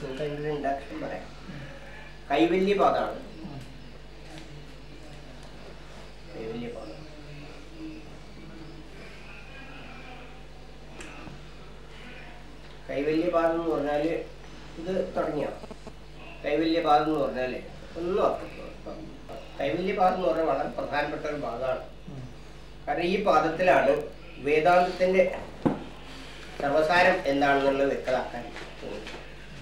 നിങ്ങൾക്ക് അതിൻ്റെ ഇൻഡക്ഷൻ പറയാം കൈവല്യപാദമാണ് കൈവല്യപാദം കൈവല്യപാദം എന്ന് പറഞ്ഞാൽ ഇത് തുടങ്ങിയ കൈവല്യപാദം എന്ന് പറഞ്ഞാൽ ഒന്നും അർത്ഥം കൈവല്യപാദം എന്ന് പറഞ്ഞാൽ വളരെ പ്രധാനപ്പെട്ട ഒരു ഭാഗമാണ് കാരണം ഈ പാദത്തിലാണ് വേദാന്തത്തിന്റെ സർവസാരം എന്താണെന്നുള്ളത് വ്യക്തമാക്കാൻ പോകുന്നത്.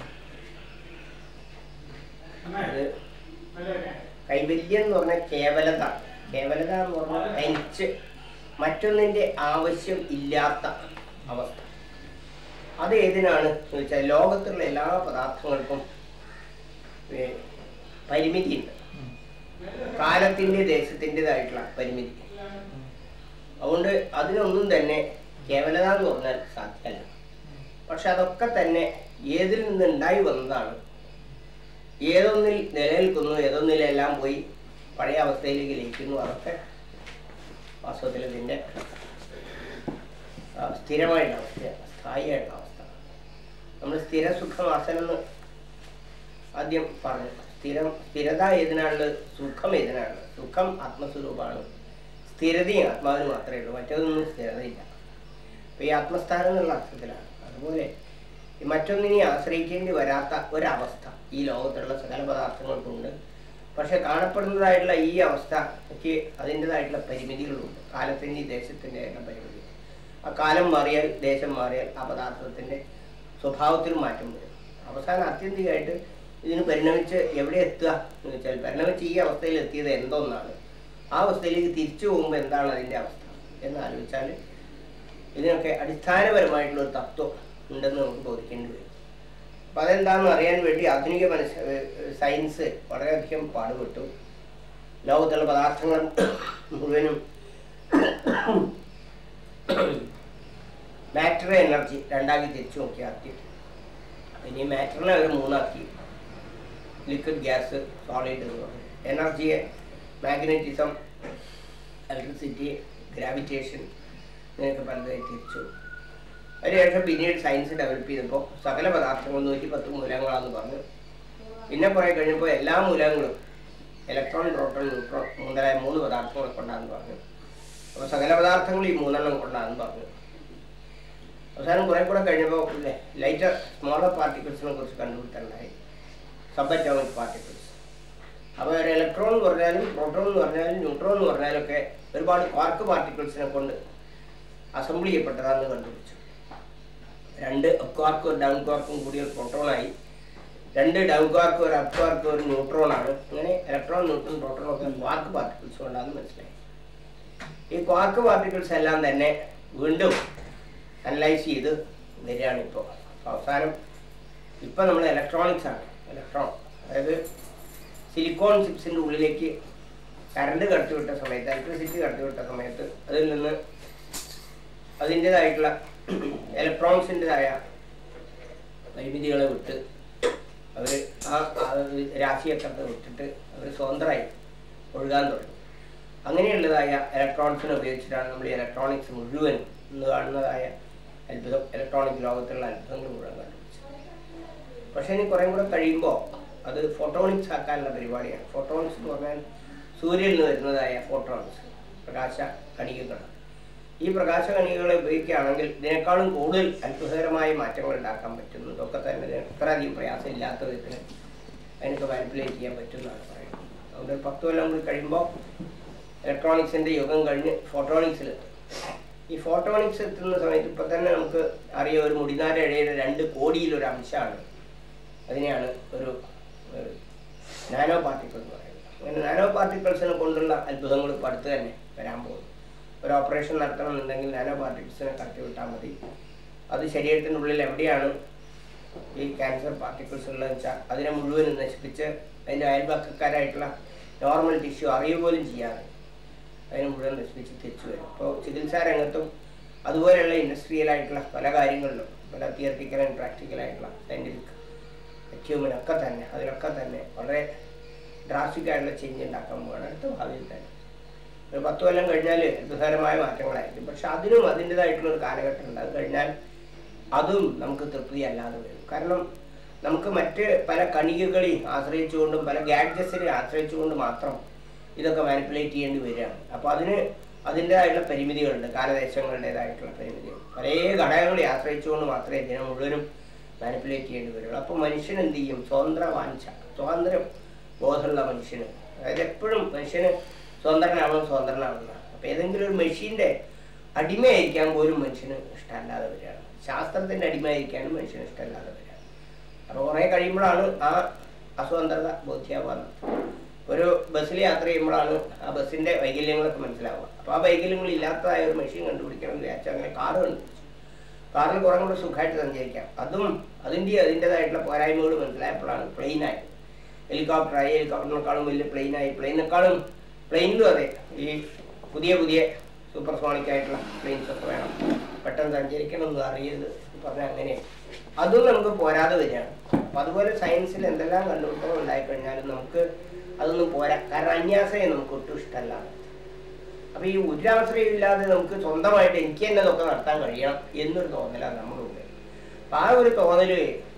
അത് കൈവല്യം എന്ന് പറഞ്ഞാൽ കേവലത കേവലത എന്ന് പറഞ്ഞാൽ തനിച്ച് മറ്റൊന്നിന്റെ ആവശ്യം ഇല്ലാത്ത അവസ്ഥ അത് ഏതിനാണ് എന്ന് വെച്ചാൽ ലോകത്തുള്ള എല്ലാ പദാർത്ഥങ്ങൾക്കും ഏ, പരിമിതിയുണ്ട് കാലത്തിന്റെ ദേശത്തിൻ്റെതായിട്ടുള്ള പരിമിതി അതുകൊണ്ട് അതിനൊന്നും തന്നെ കേവലത എന്ന് പറഞ്ഞാൽ സാധ്യമല്ല പക്ഷെ അതൊക്കെ തന്നെ ഏതിൽ നിന്ന് ഉണ്ടായി വന്നതാണ് ഏതൊന്നിൽ നിലനിൽക്കുന്നു ഏതൊന്നിലെല്ലാം പോയി പഴയ അവസ്ഥയിലേക്ക് ലയിക്കുന്നു അതൊക്കെ വാസ്തവത്തിൽ ഇതിൻ്റെ ആ, സ്ഥിരമായിട്ടുള്ള അവസ്ഥയാണ് സ്ഥായിയായിട്ടുള്ള അവസ്ഥ നമ്മൾ സ്ഥിര സുഖവാസന എന്ന് ആദ്യം പറഞ്ഞു സ്ഥിരം സ്ഥിരത ഏതിനാണുള്ളത് സുഖം ഏതിനാണുള്ളത് സുഖം ആത്മസ്വരൂപമാണ് സ്ഥിരതയും ആത്മാവിന് മാത്രമേ ഉള്ളൂ മറ്റൊന്നും സ്ഥിരതയില്ല അപ്പൊ ഈ ആത്മസ്ഥാനം എന്നുള്ള അർത്ഥത്തിലാണ് അതുപോലെ ഈ മറ്റൊന്നിനെ ആശ്രയിക്കേണ്ടി വരാത്ത ഒരവസ്ഥ ഈ ലോകത്തുള്ള സകല പദാർത്ഥങ്ങൾക്കുണ്ട് പക്ഷെ കാണപ്പെടുന്നതായിട്ടുള്ള ഈ അവസ്ഥയ്ക്ക് അതിൻ്റെതായിട്ടുള്ള പരിമിതികളുണ്ട് കാലത്തിൻ്റെ ദേശത്തിൻ്റെ ആയിട്ടുള്ള പരിമിതി ആ കാലം മാറിയാൽ ദേശം മാറിയാൽ ആ പദാർത്ഥത്തിൻ്റെ സ്വഭാവത്തിൽ മാറ്റം വരും അവസാനം ആത്യന്തികമായിട്ട് ഇതിന് പരിണമിച്ച് എവിടെ എത്തുക എന്ന് വെച്ചാൽ പരിണമിച്ച് ഈ അവസ്ഥയിൽ എത്തിയത് എന്തോന്നാണ് ആ അവസ്ഥയിലേക്ക് തിരിച്ചു പോകുമ്പോൾ എന്താണ് അതിൻ്റെ അവസ്ഥ എന്ന് ആലോചിച്ചാൽ ഇതിനൊക്കെ അടിസ്ഥാനപരമായിട്ടുള്ള ഒരു തത്വം ഉണ്ടെന്ന് നമുക്ക് ബോധിക്കേണ്ടി വരും അപ്പം അതെന്താണെന്ന് അറിയാൻ വേണ്ടി ആധുനിക മനസ്സ് ഏഹ് സയൻസ് വളരെയധികം പാടുപെട്ടു ലോകത്തുള്ള പദാർത്ഥങ്ങൾ മുഴുവനും മാറ്റർ എനർജി രണ്ടാക്കി തിരിച്ചു നോക്കി ആദ്യം ഇനി മാറ്ററിനെ അവർ മൂന്നാക്കി ലിക്വിഡ് ഗ്യാസ് സോളിഡ് എന്ന് പറഞ്ഞു എനർജിയെ മാഗ്നറ്റിസം ഇലക്ട്രിസിറ്റി ഗ്രാവിറ്റേഷൻ ഇങ്ങനെയൊക്കെ പലതായി തിരിച്ചു അതിനുശേഷം പിന്നീട് സയൻസ് ഡെവലപ്പ് ചെയ്തപ്പോൾ സകല പദാർത്ഥങ്ങളും നൂറ്റി പത്ത് മൂലകങ്ങളാണെന്ന് പറഞ്ഞു പിന്നെ കുറെ കഴിഞ്ഞപ്പോൾ എല്ലാ മൂലകങ്ങളും ഇലക്ട്രോൺ പ്രോട്ടോൺ ന്യൂട്രോൺ മുതലായ മൂന്ന് പദാർത്ഥങ്ങൾ കൊണ്ടാന്ന് പറഞ്ഞു അപ്പോൾ സകല പദാർത്ഥങ്ങളും ഈ മൂന്നെണ്ണം കൊണ്ടാന്ന് പറഞ്ഞു അവസാനം കുറെ കൂടെ കഴിഞ്ഞപ്പോൾ ലൈറ്റർ സ്മോളർ പാർട്ടിക്കിൾസിനെ കുറിച്ച് കണ്ടുപിടുത്തുണ്ടായി സബ് അറ്റോമിക് പാർട്ടിക്കിൾസ് അപ്പോൾ ഒരു ഇലക്ട്രോൺ എന്ന് പറഞ്ഞാലും പ്രോട്ടോൺ എന്ന് പറഞ്ഞാലും ന്യൂട്രോൺ എന്ന് പറഞ്ഞാലും ഒക്കെ ഒരുപാട് ക്വാർക്ക് പാർട്ടിക്കിൾസിനെ കൊണ്ട് അസംബിൾ ചെയ്യപ്പെട്ടതാണെന്ന് കണ്ടുപിടിച്ചു രണ്ട് അപ് ക്വാർക്കും ഒരു ഡൗൺ ക്വാർക്കും കൂടി ഒരു പ്രോട്ടോണായി രണ്ട് ഡൗൺ ക്വാർക്കും ഒരു അപ് ക്വാർക്കും ഒരു ന്യൂട്രോൺ ആണ് അങ്ങനെ ഇലക്ട്രോൺ ന്യൂട്രോൺ പ്രോട്ടോൺ ഒക്കെ ക്വാർക്ക് പാർട്ടിക്കിൾസ് കൊണ്ടാണെന്ന് മനസ്സിലായി ഈ ക്വാർക്ക് പാർട്ടിക്കിൾസ് എല്ലാം തന്നെ വീണ്ടും അനലൈസ് ചെയ്ത് വരികയാണ് ഇപ്പോൾ അവസാനം ഇപ്പം നമ്മൾ ഇലക്ട്രോണിക്സ് ആണ് ഇലക്ട്രോൺ അതായത് സിലിക്കോൺ ചിപ്സിൻ്റെ ഉള്ളിലേക്ക് കറണ്ട് കടത്തിവിട്ട സമയത്ത് ഇലക്ട്രിസിറ്റി കടത്തിവിട്ട സമയത്ത് അതിൽ നിന്ന് അതിൻ്റെതായിട്ടുള്ള ഇലക്ട്രോൺസിൻ്റെതായ പരിമിതികളെ വിട്ട് അവർ ആ ആ രാശിയൊക്കെ ഒക്കെ വിട്ടിട്ട് അവർ സ്വതന്ത്രമായി ഒഴുകാൻ തുടങ്ങി അങ്ങനെയുള്ളതായ ഇലക്ട്രോൺസിനെ ഉപയോഗിച്ചിട്ടാണ് നമ്മൾ ഈ ഇലക്ട്രോണിക്സ് മുഴുവൻ ഇന്ന് കാണുന്നതായ അത്ഭുതം ഇലക്ട്രോണിക് ലോകത്തുള്ള അത്ഭുതങ്ങൾ മുഴുവൻ കണ്ടുപിടിച്ചത് പക്ഷേ ഇനി കുറേ കൂടെ കഴിയുമ്പോൾ അത് ഫോട്ടോണിക്സ് ആക്കാനുള്ള പരിപാടിയാണ് ഫോട്ടോണിക്സ് എന്ന് പറഞ്ഞാൽ സൂര്യനിൽ നിന്ന് വരുന്നതായ ഫോട്ടോൺസ് പ്രകാശ കണികകളാണ് ഈ പ്രകാശ കണികകളെ ഉപയോഗിക്കുകയാണെങ്കിൽ ഇതിനേക്കാളും കൂടുതൽ അത്ഭുതകരമായ മാറ്റങ്ങൾ ഉണ്ടാക്കാൻ പറ്റും ഇതൊക്കെ തന്നെ ഇതിന് അത്രയധികം പ്രയാസം ഇല്ലാത്ത വിധത്തിൽ അതിനൊക്കെ മാനിപ്പുലേറ്റ് ചെയ്യാൻ പറ്റും എന്നാണ് പറയുന്നത് അതുകൊണ്ട് ഒരു പത്ത് കൊല്ലം കൂടി കഴിയുമ്പോൾ ഇലക്ട്രോണിക്സിൻ്റെ യുഗം കഴിഞ്ഞ് ഫോട്ടോണിക്സിൽ ഈ ഫോട്ടോണിക്സ് എത്തുന്ന സമയത്ത് ഇപ്പം തന്നെ നമുക്ക് അറിയാം ഒരു മുടിനാരഴയുടെ രണ്ട് കോടിയിലൊരു അംശമാണ് അതിനെയാണ് ഒരു നാനോ പാർട്ടിക്കിൾ എന്ന് പറയുന്നത് അങ്ങനെ നാനോ പാർട്ടിക്കിൾസിനെ കൊണ്ടുള്ള അത്ഭുതങ്ങൾ ഇപ്പോൾ അടുത്ത് തന്നെ വരാൻ പോകുന്നു ഒരു ഓപ്പറേഷൻ നടത്തണമെന്നുണ്ടെങ്കിൽ നാനോ പാർട്ടിക്കിൾസിനെ കടത്തി വിട്ടാൽ മതി അത് ശരീരത്തിനുള്ളിൽ എവിടെയാണ് ഈ ക്യാൻസർ പാർട്ടിക്കിൾസ് ഉള്ളതെന്ന് വെച്ചാൽ അതിനെ മുഴുവനും നശിപ്പിച്ച് അതിൻ്റെ അയൽപക്കക്കാരായിട്ടുള്ള നോർമൽ ടിഷ്യൂ അറിയുക പോലും ചെയ്യാതെ അതിനെ മുഴുവൻ നശിപ്പിച്ച് തിരിച്ചു വരും അപ്പോൾ ചികിത്സാ രംഗത്തും അതുപോലെയുള്ള ഇൻഡസ്ട്രിയലായിട്ടുള്ള പല കാര്യങ്ങളിലും പല തിയററ്റിക്കൽ ആൻഡ് പ്രാക്ടിക്കൽ ആയിട്ടുള്ള സയൻറ്റിഫിക് അച്ചീവ്മെൻ്റ് ഒക്കെ തന്നെ അതിലൊക്കെ തന്നെ വളരെ ഡ്രാസ്റ്റിക് ആയിട്ടുള്ള ചേഞ്ച് ഉണ്ടാക്കാൻ പോവുകയാണ് അടുത്ത ഭാവിയിൽ തന്നെ ഒരു പത്ത് കൊല്ലം കഴിഞ്ഞാൽ അത്ഭുതകരമായ മാറ്റങ്ങളായിരിക്കും പക്ഷെ അതിനും അതിൻ്റെതായിട്ടുള്ള ഒരു കാലഘട്ടം ഉണ്ട് അത് കഴിഞ്ഞാൽ അതും നമുക്ക് തൃപ്തി അല്ലാതെ വരും കാരണം നമുക്ക് മറ്റ് പല കണികകളെയും ആശ്രയിച്ചുകൊണ്ടും പല ഗാഡ്ജറ്റ്സിനെ ആശ്രയിച്ചുകൊണ്ട് മാത്രം ഇതൊക്കെ മാനിപ്പുലേറ്റ് ചെയ്യേണ്ടി വരികയാണ് അപ്പോൾ അതിന് അതിൻ്റെതായിട്ടുള്ള പരിമിതികളുണ്ട് കാലദേശങ്ങളുടേതായിട്ടുള്ള പരിമിതികൾ പല ഘടകങ്ങളെ ആശ്രയിച്ചുകൊണ്ട് മാത്രമേ ഇതിനെ മുഴുവനും മാനിപ്പുലേറ്റ് ചെയ്യേണ്ടി വരുള്ളൂ അപ്പോൾ മനുഷ്യൻ എന്ത് ചെയ്യും സ്വതന്ത്ര വാഞ്ച സ്വാതന്ത്ര്യം ബോധമുള്ള മനുഷ്യന് അതായത് എപ്പോഴും മനുഷ്യന് സ്വതന്ത്രനാവണം സ്വതന്ത്രനാവണം അപ്പോൾ ഏതെങ്കിലും ഒരു മെഷീൻ്റെ അടിമയായിരിക്കാൻ പോലും മനുഷ്യന് ഇഷ്ടമല്ലാതെ വരികയാണ് ശാസ്ത്രത്തിൻ്റെ അടിമയായിരിക്കാനും മനുഷ്യന് ഇഷ്ടമല്ലാതെ വരികയാണ് അപ്പോൾ കുറേ കഴിയുമ്പോഴാണ് ആ അസ്വതന്ത്രത ബോധ്യാവുന്നത് ഒരു ബസ്സിൽ യാത്ര ചെയ്യുമ്പോഴാണ് ആ ബസ്സിൻ്റെ വൈകല്യങ്ങളൊക്കെ മനസ്സിലാവുക അപ്പോൾ ആ വൈകല്യങ്ങൾ ഇല്ലാത്തതായ ഒരു മെഷീൻ കണ്ടുപിടിക്കണം എന്ന് വിചാരിച്ചു അങ്ങനെ കാറ് കണ്ടുപിടിച്ചു കാറിൽ കുറേ കൂടെ സുഖമായിട്ട് സഞ്ചരിക്കാം അതും അതിൻ്റെ അതിൻ്റെതായിട്ടുള്ള പോരായ്മകൾ മനസ്സിലായപ്പോഴാണ് പ്ലെയിനായി ഹെലികോപ്റ്ററായി ഹെലികോപ്റ്ററിനേക്കാളും വലിയ പ്ലെയിനായി പ്ലെയിനേക്കാളും പ്ലെയിനിലും അതെ ഈ പുതിയ പുതിയ സൂപ്പർ സോണിക് ആയിട്ടുള്ള പ്ലെയിൻസ് ഒക്കെ വേണം പെട്ടെന്ന് സഞ്ചരിക്കണം എന്ന് അറിയരുത് പറഞ്ഞാൽ അങ്ങനെ അതും നമുക്ക് പോരാതെ വരികയാണ് അപ്പം അതുപോലെ സയൻസിൽ എന്തെല്ലാം കണ്ടുപിടുത്തങ്ങൾ ഉണ്ടായിക്കഴിഞ്ഞാലും നമുക്ക് അതൊന്നും പോരാ കാരണം അന്യാസയെ നമുക്ക് ഒട്ടും ഇഷ്ടമല്ല അപ്പൊ ഈ ഉരാശ്രയം ഇല്ലാതെ നമുക്ക് സ്വന്തമായിട്ട് എനിക്ക് തന്നെ ഇതൊക്കെ നടത്താൻ കഴിയണം എന്നൊരു തോന്നലാണ് നമ്മുടെ ഉള്ളിൽ അപ്പൊ ആ ഒരു തോന്നല്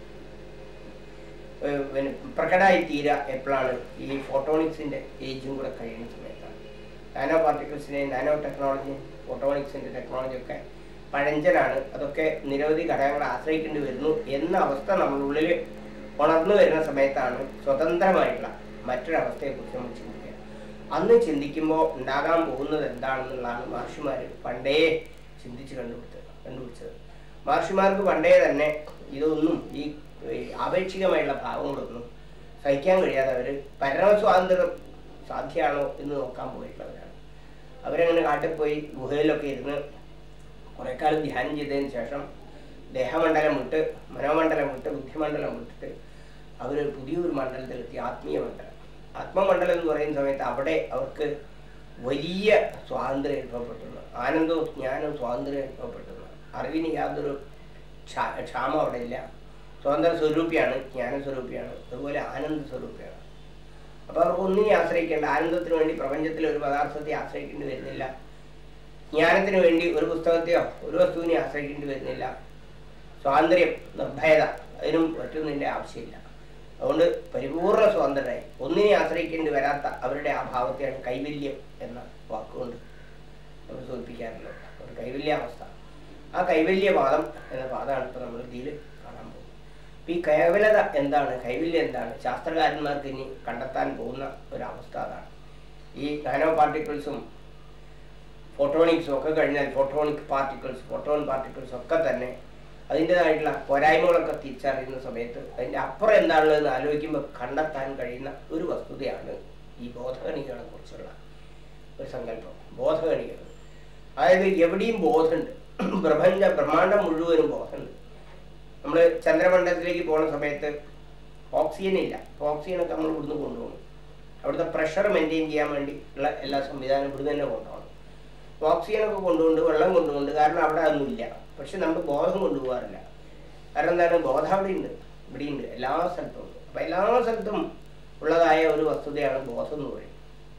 ഏഹ് പിന്നെ പ്രകടമായി തീരുക എപ്പോഴാണ് ഈ ഫോട്ടോണിക്സിന്റെ ഏജും കൂടെ കഴിയുന്ന സമയത്താണ് നാനോ പാർട്ടിക്കിൾസിനെ നാനോ ടെക്നോളജി ഫോട്ടോണിക്സിന്റെ ടെക്നോളജി ഒക്കെ പഴഞ്ചനാണ് അതൊക്കെ നിരവധി ഘടകങ്ങളെ ആശ്രയിക്കേണ്ടി വരുന്നു എന്ന അവസ്ഥ നമ്മുടെ ഉള്ളിൽ ഉണർന്നു വരുന്ന സമയത്താണ് സ്വതന്ത്രമായിട്ടുള്ള മറ്റൊരവസ്ഥയെക്കുറിച്ച് നമ്മൾ ചിന്തിക്കുക അന്ന് ചിന്തിക്കുമ്പോൾ ഉണ്ടാകാൻ പോകുന്നത് എന്താണെന്നുള്ളതാണ് മഹർഷിമാർ പണ്ടേ ചിന്തിച്ച് കണ്ടുപിടിച്ചത് കണ്ടുപിടിച്ചത് മഹർഷിമാർക്ക് പണ്ടേ തന്നെ ഇതൊന്നും ഈ ഈ ആപേക്ഷികമായുള്ള ഭാവങ്ങളൊന്നും സഹിക്കാൻ കഴിയാതെ അവർ പരമസ്വാതന്ത്ര്യം സാധ്യമാണോ എന്ന് നോക്കാൻ പോയിട്ടുള്ളവരാണ് അവരങ്ങനെ കാട്ടിൽ പോയി ഗുഹയിലൊക്കെ ഇരുന്ന് കുറെ കാലം ധ്യാനം ചെയ്തതിന് ശേഷം ദേഹമണ്ഡലം വിട്ട് മനോമണ്ഡലം വിട്ട് ബുദ്ധിമണ്ഡലം വിട്ടിട്ട് അവർ പുതിയൊരു മണ്ഡലത്തിലെത്തി ആത്മീയ മണ്ഡലം ആത്മമണ്ഡലം എന്ന് പറയുന്ന സമയത്ത് അവിടെ അവർക്ക് വലിയ സ്വാതന്ത്ര്യം അനുഭവപ്പെട്ടുന്നു ആനന്ദവും ജ്ഞാനവും സ്വാതന്ത്ര്യം അനുഭവപ്പെട്ടുന്നു അറിവിന് യാതൊരു ക്ഷാ ക്ഷാമം അവിടെ ഇല്ല സ്വതന്ത്ര സ്വരൂപിയാണ് ജ്ഞാന സ്വരൂപിയാണ് അതുപോലെ ആനന്ദ സ്വരൂപിയാണ് അപ്പോൾ അവർക്ക് ഒന്നിനെ ആശ്രയിക്കേണ്ട ആനന്ദത്തിന് വേണ്ടി പ്രപഞ്ചത്തിലെ ഒരു പദാർത്ഥത്തെ ആശ്രയിക്കേണ്ടി വരുന്നില്ല ജ്ഞാനത്തിന് വേണ്ടി ഒരു പുസ്തകത്തെയോ ഒരു വസ്തുവിനെ ആശ്രയിക്കേണ്ടി വരുന്നില്ല സ്വാതന്ത്ര്യം നിർഭയത അതിനും മറ്റൊന്നിൻ്റെ ആവശ്യമില്ല അതുകൊണ്ട് പരിപൂർണ സ്വാതന്ത്ര്യമായി ഒന്നിനെ ആശ്രയിക്കേണ്ടി വരാത്ത അവരുടെ ആ ഭാവത്തെയാണ് കൈവല്യം എന്ന വാക്കുകൊണ്ട് നമ്മൾ സൂചിപ്പിക്കാറുള്ളത് ഒരു കൈവല്യാവസ്ഥ ആ കൈവല്യവാദം എന്ന പാദമാണ് ഇപ്പോൾ നമ്മൾ ഇതിൽ കാണാൻ പോകുന്നത് അപ്പം ഈ കേവലത എന്താണ് കൈവല്യം എന്താണ് ശാസ്ത്രകാരന്മാർക്ക് ഇനി കണ്ടെത്താൻ പോകുന്ന ഒരവസ്ഥ അതാണ് ഈ നാനോ പാർട്ടിക്കിൾസും ഫോട്ടോണിക്സും ഒക്കെ കഴിഞ്ഞാൽ ഫോട്ടോണിക് പാർട്ടിക്കിൾസ് ഫോട്ടോൺ പാർട്ടിക്കിൾസ് ഒക്കെ തന്നെ അതിൻ്റെതായിട്ടുള്ള പോരായ്മകളൊക്കെ തിരിച്ചറിയുന്ന സമയത്ത് അതിൻ്റെ അപ്പുറം എന്താണുള്ളതെന്ന് ആലോചിക്കുമ്പോൾ കണ്ടെത്താൻ കഴിയുന്ന ഒരു വസ്തുതയാണ് ഈ ബോധഗണികളെ കുറിച്ചുള്ള ഒരു സങ്കല്പം ബോധഗണികൾ അതായത് എവിടെയും ബോധമുണ്ട് പ്രപഞ്ച ബ്രഹ്മാണ്ടം മുഴുവനും ബോധമുണ്ട് നമ്മൾ ചന്ദ്രമണ്ഡലത്തിലേക്ക് പോകുന്ന സമയത്ത് ഓക്സിജൻ ഇല്ല ഓക്സിജനൊക്കെ നമ്മൾ ഇവിടുന്ന് കൊണ്ടുപോകണം അവിടുത്തെ പ്രഷർ മെയിൻറ്റെയിൻ ചെയ്യാൻ വേണ്ടി ഉള്ള എല്ലാ സംവിധാനവും ഇവിടുന്ന് തന്നെ കൊണ്ടുപോകണം ഓക്സിജനൊക്കെ കൊണ്ടുകൊണ്ട് വെള്ളം കൊണ്ടുകൊണ്ട് കാരണം അവിടെ അതൊന്നുമില്ല പക്ഷെ നമ്മൾ ബോധം കൊണ്ടുപോകാറില്ല കാരണം എന്താണ് ബോധം അവിടെ ഉണ്ട് ഇവിടെയുണ്ട് എല്ലാ സ്ഥലത്തും ഉണ്ട് അപ്പം എല്ലാ സ്ഥലത്തും ഉള്ളതായ ഒരു വസ്തുതയാണ് ബോധം എന്ന് പറയുന്നത്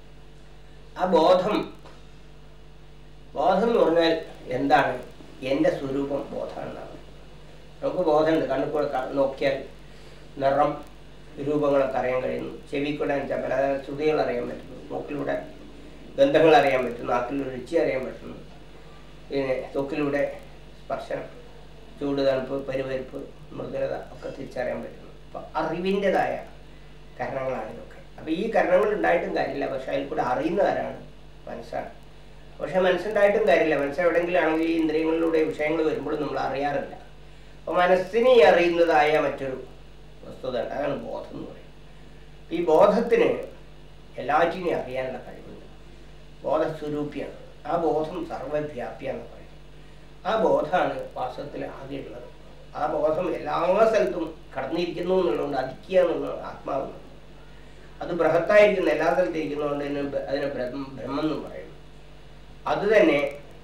ആ ബോധം ബോധം എന്ന് പറഞ്ഞാൽ എന്താണ് എൻ്റെ സ്വരൂപം ബോധമാണെന്നാണ് നമുക്ക് ബോധമുണ്ട് കണ്ണു കൂടെ കാ- നോക്കിയാൽ നിറം രൂപങ്ങളൊക്കെ അറിയാൻ കഴിയുന്നു ചെവി കൂടെ വെച്ചാൽ പല ശ്രുതികൾ അറിയാൻ പറ്റുന്നു മൂക്കിലൂടെ ഗന്ധങ്ങൾ അറിയാൻ പറ്റുന്നു നാക്കിലൂടെ രുചി അറിയാൻ പറ്റുന്നു പിന്നെ തൊക്കിലൂടെ സ്പർശനം ചൂട് തണുപ്പ് പരിവരിപ്പ് മൃദുലത ഒക്കെ തിരിച്ചറിയാൻ പറ്റുന്നു അപ്പം അറിവിൻ്റെതായ കരണങ്ങളാണ് ഇതൊക്കെ അപ്പം ഈ കരണങ്ങൾ ഉണ്ടായിട്ടും കാര്യമില്ല പക്ഷെ അതിൽ കൂടെ അറിയുന്നവരാണ് മനസ്സാണ് പക്ഷെ മനസ്സുണ്ടായിട്ടും കാര്യമില്ല മനസ്സ് എവിടെയെങ്കിലും ആണെങ്കിൽ ഈ ഇന്ദ്രിയങ്ങളിലൂടെ വിഷയങ്ങൾ വരുമ്പോഴും നമ്മൾ അറിയാറില്ല അപ്പോൾ മനസ്സിനെ അറിയുന്നതായ മറ്റൊരു വസ്തുത ഉണ്ട് അതാണ് ബോധം എന്ന് പറയുന്നത് ഈ ബോധത്തിന് എല്ലാറ്റിനെയും അറിയാനുള്ള കഴിവുണ്ട് ബോധസ്വരൂപിയാണ് ആ ബോധം സർവ്വവ്യാപിയാണെന്ന് പറയും ആ ബോധമാണ് വാസ്തവത്തിൽ ആകെയുള്ളത് ആ ബോധം എല്ലാ സ്ഥലത്തും കടന്നിരിക്കുന്നു എന്നുള്ളതുകൊണ്ട് അതിക്കുക എന്നുള്ളത് ആത്മാവ് അത് ബൃഹത്തായിരിക്കുന്ന എല്ലാ സ്ഥലത്തും ഇരിക്കുന്നതുകൊണ്ട് തന്നെ ബ- അതിനെ ബ്രഹ്മ ബ്രഹ്മം എന്ന് പറയും അത് തന്നെ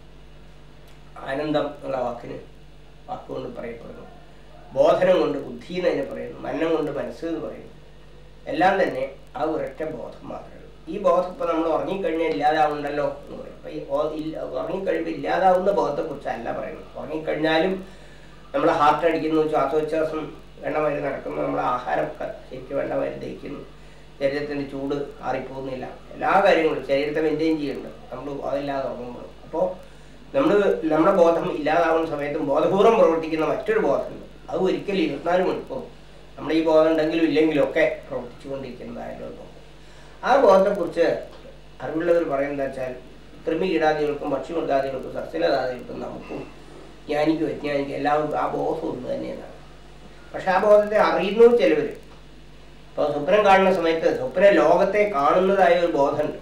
ആനന്ദം എന്നുള്ള വാക്കിന് വാക്കുകൊണ്ട് പറയപ്പെടുന്നു ബോധനം കൊണ്ട് ബുദ്ധി എന്ന് അതിനെ പറയുന്നു മന്നം കൊണ്ട് മനസ്സ് എന്ന് പറയുന്നു എല്ലാം തന്നെ ആ ഒരൊറ്റ ബോധം മാത്രമേ ഉള്ളൂ ഈ ബോധം ഇപ്പൊ നമ്മൾ ഉറങ്ങിക്കഴിഞ്ഞാൽ ഇല്ലാതാവുണ്ടല്ലോ എന്ന് പറയും അപ്പൊ ഈ ഓ- ഇല്ല- ഉറങ്ങിക്കഴിയുമ്പോൾ ഇല്ലാതാവുന്ന ബോധത്തെ കുറിച്ചല്ല പറയുന്നത് ഉറങ്ങിക്കഴിഞ്ഞാലും നമ്മളെ ഹാർട്ട് അടിക്കുന്നു ശ്വാസോച്ഛ്വാസം വേണ്ട മാതിരി നടക്കുന്നു നമ്മളെ ആഹാരമൊക്കെ ശരിക്കും വേണ്ട മാതിരി ദഹിക്കുന്നു ശരീരത്തിൻ്റെ ചൂട് ആറിപ്പോകുന്നില്ല എല്ലാ കാര്യങ്ങളും ശരീരത്തെ മെയിൻറ്റെയിൻ ചെയ്യുന്നുണ്ട് നമ്മൾ അതില്ലാതെ ഉറങ്ങുമ്പോൾ അപ്പോൾ നമ്മൾ നമ്മുടെ ബോധം ഇല്ലാതാവുന്ന സമയത്തും ബോധപൂർവ്വം പ്രവർത്തിക്കുന്ന മറ്റൊരു ബോധമുണ്ട് അത് ഒരിക്കലും ഇരുപത്തിനാല് മണിക്കൂർ നമ്മുടെ ഈ ബോധം ഉണ്ടെങ്കിലും ഇല്ലെങ്കിലും ഒക്കെ പ്രവർത്തിച്ചുകൊണ്ടിരിക്കുന്നതായാലും ഒരു ബോധം. ആ ബോധത്തെക്കുറിച്ച് അറിവുള്ളവർ പറയുന്നത് വെച്ചാൽ കൃമികീടാദികൾക്കും ഭക്ഷ്യമൃഗാദികൾക്കും സസ്യലതാദികൾക്കും നമുക്കും ജ്ഞാനിക്കും അജ്ഞാനിക്കും എല്ലാവർക്കും ആ ബോധം ഒന്ന് തന്നെയാണ് പക്ഷെ ആ ബോധത്തെ അറിയുന്നു ചിലവർ ഇപ്പോൾ സ്വപ്നം കാണുന്ന സമയത്ത് സ്വപ്ന ലോകത്തെ കാണുന്നതായ ഒരു ബോധമുണ്ട്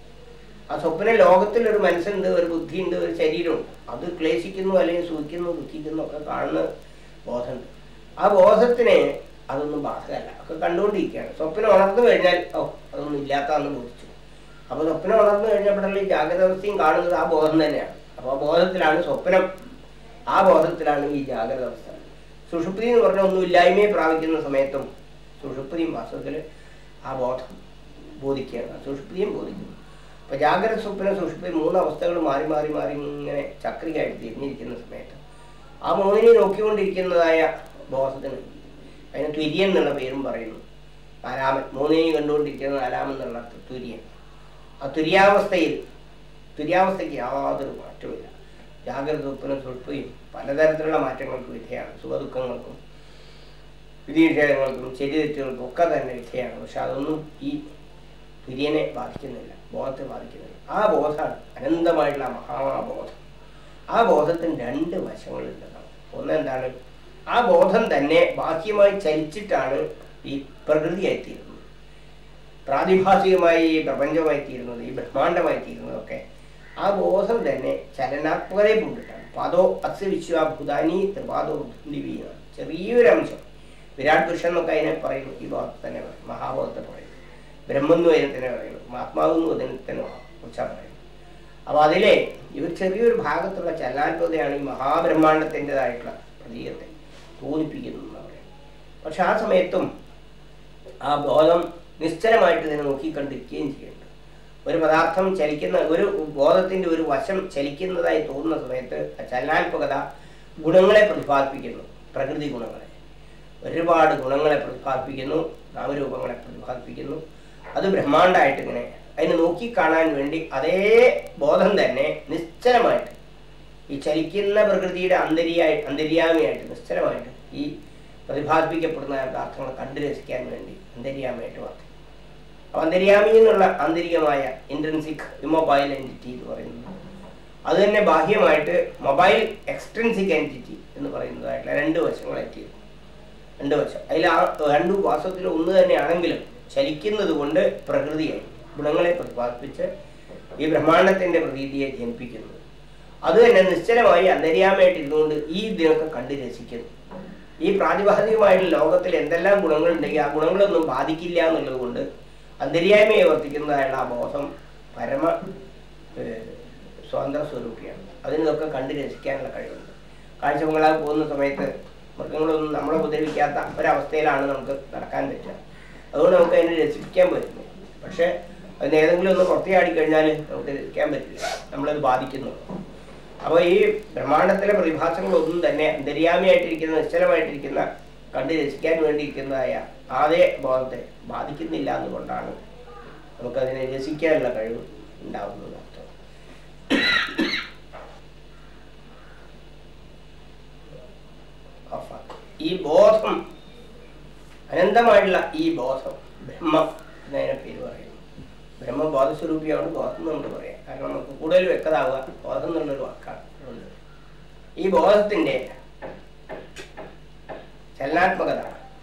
ആ സ്വപ്ന ലോകത്തിൽ ഒരു മനസ്സുണ്ട് ഒരു ബുദ്ധിയുണ്ട് ഒരു ശരീരമുണ്ട് അത് ക്ലേശിക്കുന്നു അല്ലെങ്കിൽ സുഖിക്കുന്നു ദുഃഖിക്കുന്നു ഒക്കെ കാണുന്ന ബോധമുണ്ട് ആ ബോധത്തിനെ അതൊന്നും ബാധകമല്ല ഒക്കെ കണ്ടുകൊണ്ടിരിക്കുകയാണ് സ്വപ്നം ഉണർന്നു കഴിഞ്ഞാൽ ഓ അതൊന്നും ഇല്ലാത്തതെന്ന് ബോധിച്ചു അപ്പോൾ സ്വപ്നം ഉണർന്നു കഴിഞ്ഞപ്പോഴല്ലേ ഈ ജാഗ്രത അവസ്ഥയും കാണുന്നത് ആ ബോധം തന്നെയാണ് അപ്പോൾ ആ ബോധത്തിലാണ് സ്വപ്നം ആ ബോധത്തിലാണ് ഈ ജാഗ്രത അവസ്ഥ സുഷുപ്തി എന്ന് പറഞ്ഞ ഒന്നുമില്ലായ്മയെ പ്രാപിക്കുന്ന സമയത്തും സുഷുപ്തിയും വാസ്തവത്തിൽ ആ ബോധം ബോധിക്കുകയാണ് സുഷുപ്തിയും ബോധിക്കുന്നു അപ്പൊ ജാഗ്രത സ്വപ്ന സുഷുപ്തി മൂന്ന് അവസ്ഥകൾ മാറി മാറി മാറി ഇങ്ങനെ ചക്രികയായിട്ട് തിരിഞ്ഞിരിക്കുന്ന സമയത്ത് ആ മൂന്നിനെ നോക്കിക്കൊണ്ടിരിക്കുന്നതായ ബോധത്തിന് അതിന് തുര്യൻ എന്നുള്ള പേരും പറയുന്നു നാലാമൻ മൂന്നിനെയും കണ്ടുകൊണ്ടിരിക്കുന്ന നാലാമൻ എന്നുള്ള അർത്ഥം തുര്യൻ ആ തുര്യാവസ്ഥയിൽ തുര്യാവസ്ഥയ്ക്ക് യാതൊരു മാറ്റവുമില്ല ജാഗ്രത സ്വപ്ന സുഷുപ്തിയും പലതരത്തിലുള്ള മാറ്റങ്ങൾക്ക് വിധേയമാണ് സുഖദുഃഖങ്ങൾക്കും വിധിനിഷേധങ്ങൾക്കും ശരി തെറ്റുകൾക്കും ഒക്കെ തന്നെ വിധേയമാണ് പക്ഷെ അതൊന്നും ഈ തുര്യനെ ബാധിക്കുന്നില്ല ബോധത്തെ ബാധിക്കുന്നില്ല ആ ബോധമാണ് അനന്തമായിട്ടുള്ള മഹാബോധം ആ ബോധത്തിന് രണ്ട് വശങ്ങളുണ്ടെന്നാണ് ഒന്ന് എന്താണ് ആ ബോധം തന്നെ ബാഹ്യമായി ചലിച്ചിട്ടാണ് ഈ പ്രകൃതിയായി തീരുന്നത് പ്രാതിഭാസികമായി ഈ പ്രപഞ്ചമായി തീരുന്നത് ഈ ബ്രഹ്മാണ്ടമായി തീരുന്നതൊക്കെ ആ ബോധം തന്നെ ചലനാത്മകതയെ കൊണ്ടിട്ടാണ് പാദോ അസ് വിശ്വാഭൂതാനി ത്രിപാദോ ദിവീന ചെറിയൊരു അംശം വിരാട് പുരുഷൻ എന്നൊക്കെ അതിനെ പറയുന്നു ഈ ബോധത്തെ തന്നെ പറയും മഹാബോധത്തെ പറയുന്നു ബ്രഹ്മെന്നു അതിനെ തന്നെ പറയുന്നു ആത്മാവെന്നു അതിനെ തന്നെ കുറിച്ചാണ് പറയുന്നത് അപ്പോൾ അതിലെ ഇവർ ചെറിയൊരു ഭാഗത്തുള്ള ചലനാത്മകതയാണ് ഈ മഹാബ്രഹ്മാണ്ടത്തിൻ്റെതായിട്ടുള്ള പ്രതീകത്തെ തോന്നിപ്പിക്കുന്നത് എന്ന് പറയുന്നത് പക്ഷെ ആ സമയത്തും ആ ബോധം നിശ്ചലമായിട്ട് ഇതിനെ നോക്കിക്കണ്ടിരിക്കുകയും ചെയ്യുന്നുണ്ട് ഒരു പദാർത്ഥം ചലിക്കുന്ന ഒരു ബോധത്തിന്റെ ഒരു വശം ചലിക്കുന്നതായി തോന്നുന്ന സമയത്ത് ആ ചലനാത്മകത ഗുണങ്ങളെ പ്രതിപാദിപ്പിക്കുന്നു പ്രകൃതി ഗുണങ്ങളെ ഒരുപാട് ഗുണങ്ങളെ പ്രതിപാദിപ്പിക്കുന്നു നാമരൂപങ്ങളെ പ്രതിപാദിപ്പിക്കുന്നു അത് ബ്രഹ്മാണ്ടമായിട്ട് ഇങ്ങനെ അതിനെ നോക്കിക്കാണാൻ വേണ്ടി അതേ ബോധം തന്നെ നിശ്ചലമായിട്ട് ഈ ചലിക്കുന്ന പ്രകൃതിയുടെ അന്തരിയായി അന്തര്യാമിയായിട്ട് നിശ്ചലമായിട്ട് ഈ പ്രതിപാദിപ്പിക്കപ്പെടുന്ന പദാർത്ഥങ്ങളെ കണ്ടു രസിക്കാൻ വേണ്ടി അന്തര്യാമിയായിട്ട് വർത്തിക്കും അപ്പൊ അന്തര്യാമി എന്നുള്ള ആന്തരികമായ ഇൻട്രൻസിക് ഇമൊബൈൽ എൻറ്റിറ്റി എന്ന് പറയുന്നത് അത് തന്നെ ബാഹ്യമായിട്ട് മൊബൈൽ എക്സ്ട്രൻസിക് എൻറ്റിറ്റി എന്ന് പറയുന്നതായിട്ടുള്ള രണ്ട് വശങ്ങളായിട്ട് രണ്ട് വശം അതിൽ ആ രണ്ട് വാസ്തവത്തിൽ ഒന്ന് തന്നെയാണെങ്കിലും ചലിക്കുന്നത് കൊണ്ട് പ്രകൃതിയായി ഗുണങ്ങളെ പ്രതിപാദിപ്പിച്ച് ഈ ബ്രഹ്മാണ്ടത്തിന്റെ പ്രതീതിയെ ജനിപ്പിക്കുന്നു അത് തന്നെ നിശ്ചലമായി അന്തര്യാമയായിട്ട് ഇരുന്നുകൊണ്ട് ഈ ഇതിനൊക്കെ കണ്ട് രസിക്കുന്നു ഈ പ്രാതിഭാതികമായിട്ടുള്ള ലോകത്തിൽ എന്തെല്ലാം ഗുണങ്ങളുണ്ടെങ്കിൽ ആ ഗുണങ്ങളൊന്നും ബാധിക്കില്ല എന്നുള്ളത് കൊണ്ട് അന്തര്യാമയെ വർത്തിക്കുന്നതായുള്ള ആ ബോധം പരമ ഏഹ്, സ്വതന്ത്ര സ്വരൂപിയാണ് അതിനൊക്കെ കണ്ട് രസിക്കാനുള്ള കഴിവുണ്ട് കാഴ്ചമംഗളാൽ പോകുന്ന സമയത്ത് മൃഗങ്ങളൊന്നും നമ്മളെ ഉപദ്രവിക്കാത്ത ഒരവസ്ഥയിലാണ് നമുക്ക് നടക്കാൻ പറ്റുക അതുകൊണ്ട് നമുക്ക് അതിനെ രസിപ്പിക്കാൻ പറ്റുന്നു പക്ഷെ അതിന് ഏതെങ്കിലും ഒന്ന് പുറത്തേക്ക് കഴിഞ്ഞാൽ നമുക്ക് രസിക്കാൻ പറ്റില്ല നമ്മളത് ബാധിക്കുന്നു അപ്പോൾ ഈ ബ്രഹ്മാണ്ടത്തിലെ പ്രതിഭാസങ്ങളൊന്നും തന്നെ അന്തര്യാമിയായിട്ടിരിക്കുന്ന നിശ്ചലമായിട്ടിരിക്കുന്ന കണ്ട് രസിക്കാൻ വേണ്ടിയിരിക്കുന്നതായ അതേ ബോധത്തെ ബാധിക്കുന്നില്ല എന്നുകൊണ്ടാണ് നമുക്കതിനെ രസിക്കാനുള്ള കഴിവ് ഉണ്ടാവുന്നത് അർത്ഥം ഓഫാക്കി. ഈ ബോധം അനന്തമായിട്ടുള്ള ഈ ബോധം ബ്രഹ്മ എന്നതിനെ പേര് പറയുന്നു ബ്രഹ്മ ബോധസ്വരൂപിയാണ് ബോധം എന്ന് നമുക്ക് പറയാം കാരണം നമുക്ക് കൂടുതൽ വ്യക്തതാവുക ബോധം എന്നുള്ളൊരു വാക്കാണ് അതുകൊണ്ട് ഈ ബോധത്തിന്റെ ചലനാത്മകത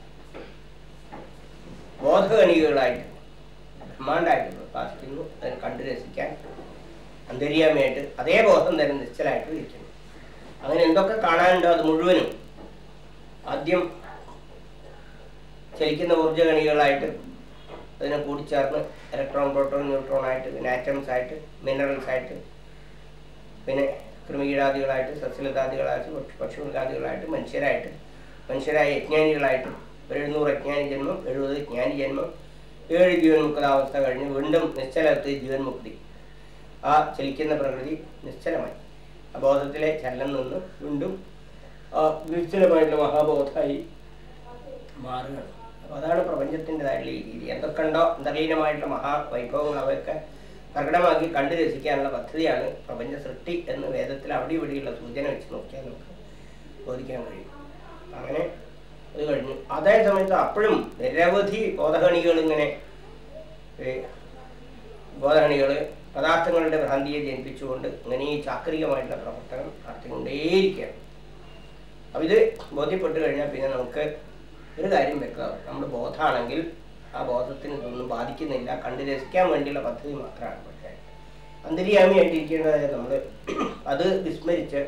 ബോധകണികകളായിട്ട് ബ്രഹ്മാണ്ടായിട്ട് പ്രകാശിക്കുന്നു അതിനെ കണ്ടു രസിക്കാൻ അന്തര്യാമയായിട്ട് അതേ ബോധം തന്നെ നിശ്ചലായിട്ട് ഇരിക്കുന്നു അങ്ങനെ എന്തൊക്കെ കാണാനുണ്ടോ അത് മുഴുവനും ആദ്യം ചലിക്കുന്ന ഊർജ്ജകണികളായിട്ട് അതിനെ കൂടിച്ചേർന്ന് ഇലക്ട്രോൺ പ്രോട്ടോൺ ന്യൂട്രോൺ ആയിട്ട് പിന്നെ ആറ്റംസ് ആയിട്ട് മിനറൽസ് ആയിട്ട് പിന്നെ കൃമികീടാദികളായിട്ട് സസ്യലതാദികളായിട്ട് പക്ഷി പക്ഷിമൃഗാദികളായിട്ട് മനുഷ്യരായിട്ട് മനുഷ്യരായ യജ്ഞാനികളായിട്ട് ഒരു എഴുന്നൂറ് അജ്ഞാനി ജന്മം എഴുപത് ജ്ഞാനി ജന്മം ഏഴ് ജീവൻ മുക്താവസ്ഥ കഴിഞ്ഞ് വീണ്ടും നിശ്ചലത്ത് ജീവൻ മുക്തി ആ ചലിക്കുന്ന പ്രകൃതി നിശ്ചലമായി ആ ബോധത്തിലെ ചലനം നിന്ന് വീണ്ടും ആ നിശ്ചലമായിട്ടുള്ള മഹാബോധമായി മാറുകയാണ് അപ്പോൾ അതാണ് പ്രപഞ്ചത്തിൻ്റെതായിട്ടുള്ള ഈ രീതി എന്തൊക്കെയുണ്ടോ അന്തർലീനമായിട്ടുള്ള മഹാവൈഭവങ്ങൾ അവയൊക്കെ പ്രകടമാക്കി കണ്ടു രസിക്കാനുള്ള പദ്ധതിയാണ് പ്രപഞ്ച സൃഷ്ടി എന്ന് വേദത്തിൽ അവിടെ ഇവിടെയുള്ള സൂചന വെച്ച് നോക്കിയാൽ നമുക്ക് ബോധിക്കാൻ കഴിയും അങ്ങനെ അത് കഴിഞ്ഞു അതേ സമയത്ത് അപ്പോഴും നിരവധി ബോധകണികൾ ഇങ്ങനെ ഏ, ബോധകണികൾ പദാർത്ഥങ്ങളുടെ ഭ്രാന്തിയെ ജനിപ്പിച്ചുകൊണ്ട് ഇങ്ങനെ ഈ ചാക്രികമായിട്ടുള്ള പ്രവർത്തനം നടത്തിക്കൊണ്ടേയിരിക്കുകയാണ് അപ്പം ഇത് ബോധ്യപ്പെട്ട് കഴിഞ്ഞാൽ പിന്നെ നമുക്ക് ഒരു കാര്യം വ്യക്തമാവും നമ്മുടെ ബോധമാണെങ്കിൽ ആ ബോധത്തിന് ഇതൊന്നും ബാധിക്കുന്നില്ല കണ്ടു രസിക്കാൻ വേണ്ടിയുള്ള പദ്ധതി മാത്രമാണ് പക്ഷേ അന്തര്യാമിയായിട്ടിരിക്കേണ്ടതായ നമ്മൾ അത് വിസ്മരിച്ച്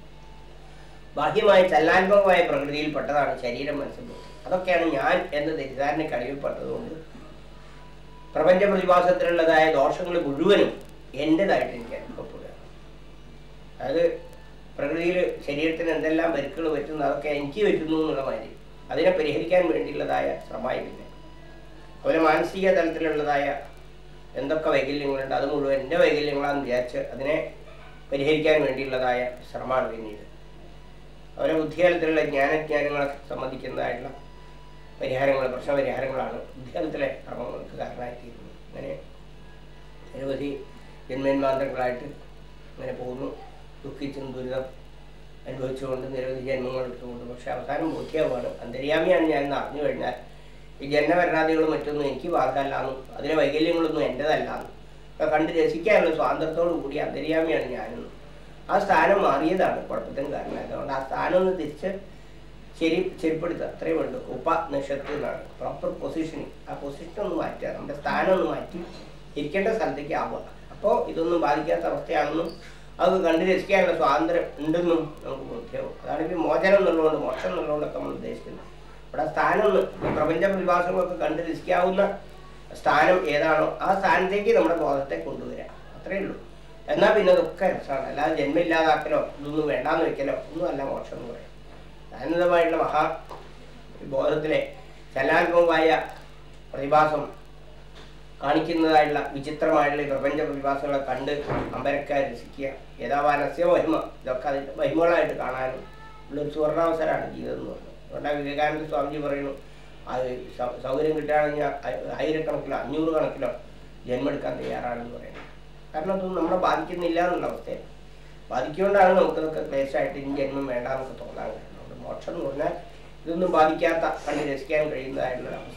ബാഹ്യമായ ചലനാത്മകമായ പ്രകൃതിയിൽപ്പെട്ടതാണ് ശരീരം മനസ്സും ബുദ്ധി അതൊക്കെയാണ് ഞാൻ എന്ന തെറ്റിദ്ധാരണയ്ക്ക് അടിമപ്പെട്ടതുകൊണ്ട് പ്രപഞ്ച പ്രതിഭാസത്തിലുള്ളതായ ദോഷങ്ങൾ മുഴുവനും എൻ്റെതായിട്ട് എനിക്ക് അനുഭവപ്പെടുക അതായത് പ്രകൃതിയിൽ ശരീരത്തിന് എന്തെല്ലാം പരിക്കുകൾ പറ്റുന്നു അതൊക്കെ എനിക്ക് പറ്റുന്നു എന്നുള്ള മാതിരി അതിനെ പരിഹരിക്കാൻ വേണ്ടിയുള്ളതായ ശ്രമമായി പിന്നെ അതുപോലെ മാനസിക തലത്തിലുള്ളതായ എന്തൊക്കെ വൈകല്യങ്ങളുണ്ട് അത് മുഴുവൻ എൻ്റെ വൈകല്യങ്ങളാണെന്ന് വിചാരിച്ച് അതിനെ പരിഹരിക്കാൻ വേണ്ടിയുള്ളതായ ശ്രമമാണ് പിന്നീട് അവരെ ബുദ്ധികാലത്തിലുള്ള ജ്ഞാനജ്ഞാനങ്ങളെ സംബന്ധിക്കുന്നതായിട്ടുള്ള പരിഹാരങ്ങൾ പ്രശ്നപരിഹാരങ്ങളാണ് ബുദ്ധികാലത്തിലെ ക്രമങ്ങൾക്ക് കാരണമായിത്തീരുന്നത് അങ്ങനെ നിരവധി ജന്മന്മാന്തരങ്ങളായിട്ട് ഇങ്ങനെ പോകുന്നു ദുഃഖിച്ചും ദുരിതം അനുഭവിച്ചുകൊണ്ട് നിരവധി ജന്മങ്ങൾ എടുത്തുകൊണ്ട് പക്ഷെ അവസാനം ബോധ്യമാണ് അന്തര്യാമിയാണ് ഞാൻ എന്ന് അറിഞ്ഞു കഴിഞ്ഞാൽ ഈ ജന്മഭരണാദികളും മറ്റൊന്നും എനിക്ക് ബാധകമല്ലാന്നും അതിലെ വൈകല്യങ്ങളൊന്നും എൻ്റെതല്ലാന്നും ഒക്കെ കണ്ട് രസിക്കാനുള്ള സ്വാതന്ത്ര്യത്തോടു കൂടി അന്തര്യാമിയാണ് ഞാനെന്നും ആ സ്ഥാനം മാറിയതാണ് കുഴപ്പത്തിന് കാരണം അതുകൊണ്ട് ആ സ്ഥാനം ഒന്ന് തിരിച്ച് ശരി ശരിപ്പെടുത്തുക അത്രയേ വേണ്ടൂ ഉപനിഷത്ത് എന്നാണ് പ്രോപ്പർ പൊസിഷനിങ് ആ പൊസിഷൻ ഒന്ന് മാറ്റുക നമ്മുടെ സ്ഥാനം ഒന്ന് മാറ്റി ഇരിക്കേണ്ട സ്ഥലത്തേക്ക് ആവുക അപ്പോൾ ഇതൊന്നും ബാധിക്കാത്ത അവസ്ഥയാണെന്നും അത് കണ്ടു രസിക്കാനുള്ള സ്വാതന്ത്ര്യം ഉണ്ടെന്നും നമുക്ക് ബോധ്യമാവും അതാണ് ഇപ്പോൾ മോചനം എന്നുള്ളതുകൊണ്ട് മോക്ഷം എന്നുള്ളതുകൊണ്ടൊക്കെ നമ്മൾ ഉദ്ദേശിക്കുന്നത് ഇവിടെ സ്ഥാനം ഒന്ന് ഈ പ്രപഞ്ച പ്രതിഭാസങ്ങളൊക്കെ കണ്ടു രസിക്കാവുന്ന സ്ഥാനം ഏതാണോ ആ സ്ഥാനത്തേക്ക് നമ്മുടെ ബോധത്തെ കൊണ്ടുവരിക അത്രയേ ഉള്ളൂ എന്നാൽ പിന്നെ അതൊക്കെ രസമാണ് അല്ലാതെ ജന്മമില്ലാതാക്കലോ ഇതൊന്നും വേണ്ടാന്ന് വെക്കലോ ഒന്നും അല്ല മോക്ഷം എന്ന് പറയും ആനന്ദമായിട്ടുള്ള മഹാ ബോധത്തിലെ ചലനാത്മകമായ പ്രതിഭാസം കാണിക്കുന്നതായിട്ടുള്ള വിചിത്രമായിട്ടുള്ള ഈ പ്രപഞ്ച പ്രതിഭാസങ്ങളെ കണ്ട് അമ്പരക്കാൻ രസിക്കുക യഥാവാനസ്യ മഹിമ ഇതൊക്കെ അതിൻ്റെ മഹിമകളായിട്ട് കാണാനും ഉള്ളൊരു സുവർണാവസരമാണ് ജീവിതം എന്ന് പറയുന്നത് അതുകൊണ്ടാണ് വിവേകാനന്ദ സ്വാമിജി പറയുന്നു അത് സൗ- സൗകര്യം കിട്ടുകയാണെങ്കിൽ ആ- ആയിരക്കണക്കിലോ അഞ്ഞൂറ് കണക്കിലോ ജന്മെടുക്കാൻ തയ്യാറാണെന്ന് പറയുന്നത് കാരണം അതൊന്നും നമ്മളെ ബാധിക്കുന്നില്ല എന്നുള്ള അവസ്ഥയാണ് ബാധിക്കൊണ്ടാണ് നമുക്കിതൊക്കെ ക്ലേശമായിട്ട് ഇനി ജന്മം വേണ്ട എന്നൊക്കെ തോന്നാൻ കാരണം അതുകൊണ്ട് മോക്ഷം എന്ന് പറഞ്ഞാൽ ഇതൊന്നും ബാധിക്കാത്ത കണ്ട് രസിക്കാൻ കഴിയുന്നതായിട്ടുള്ള അവസ്ഥ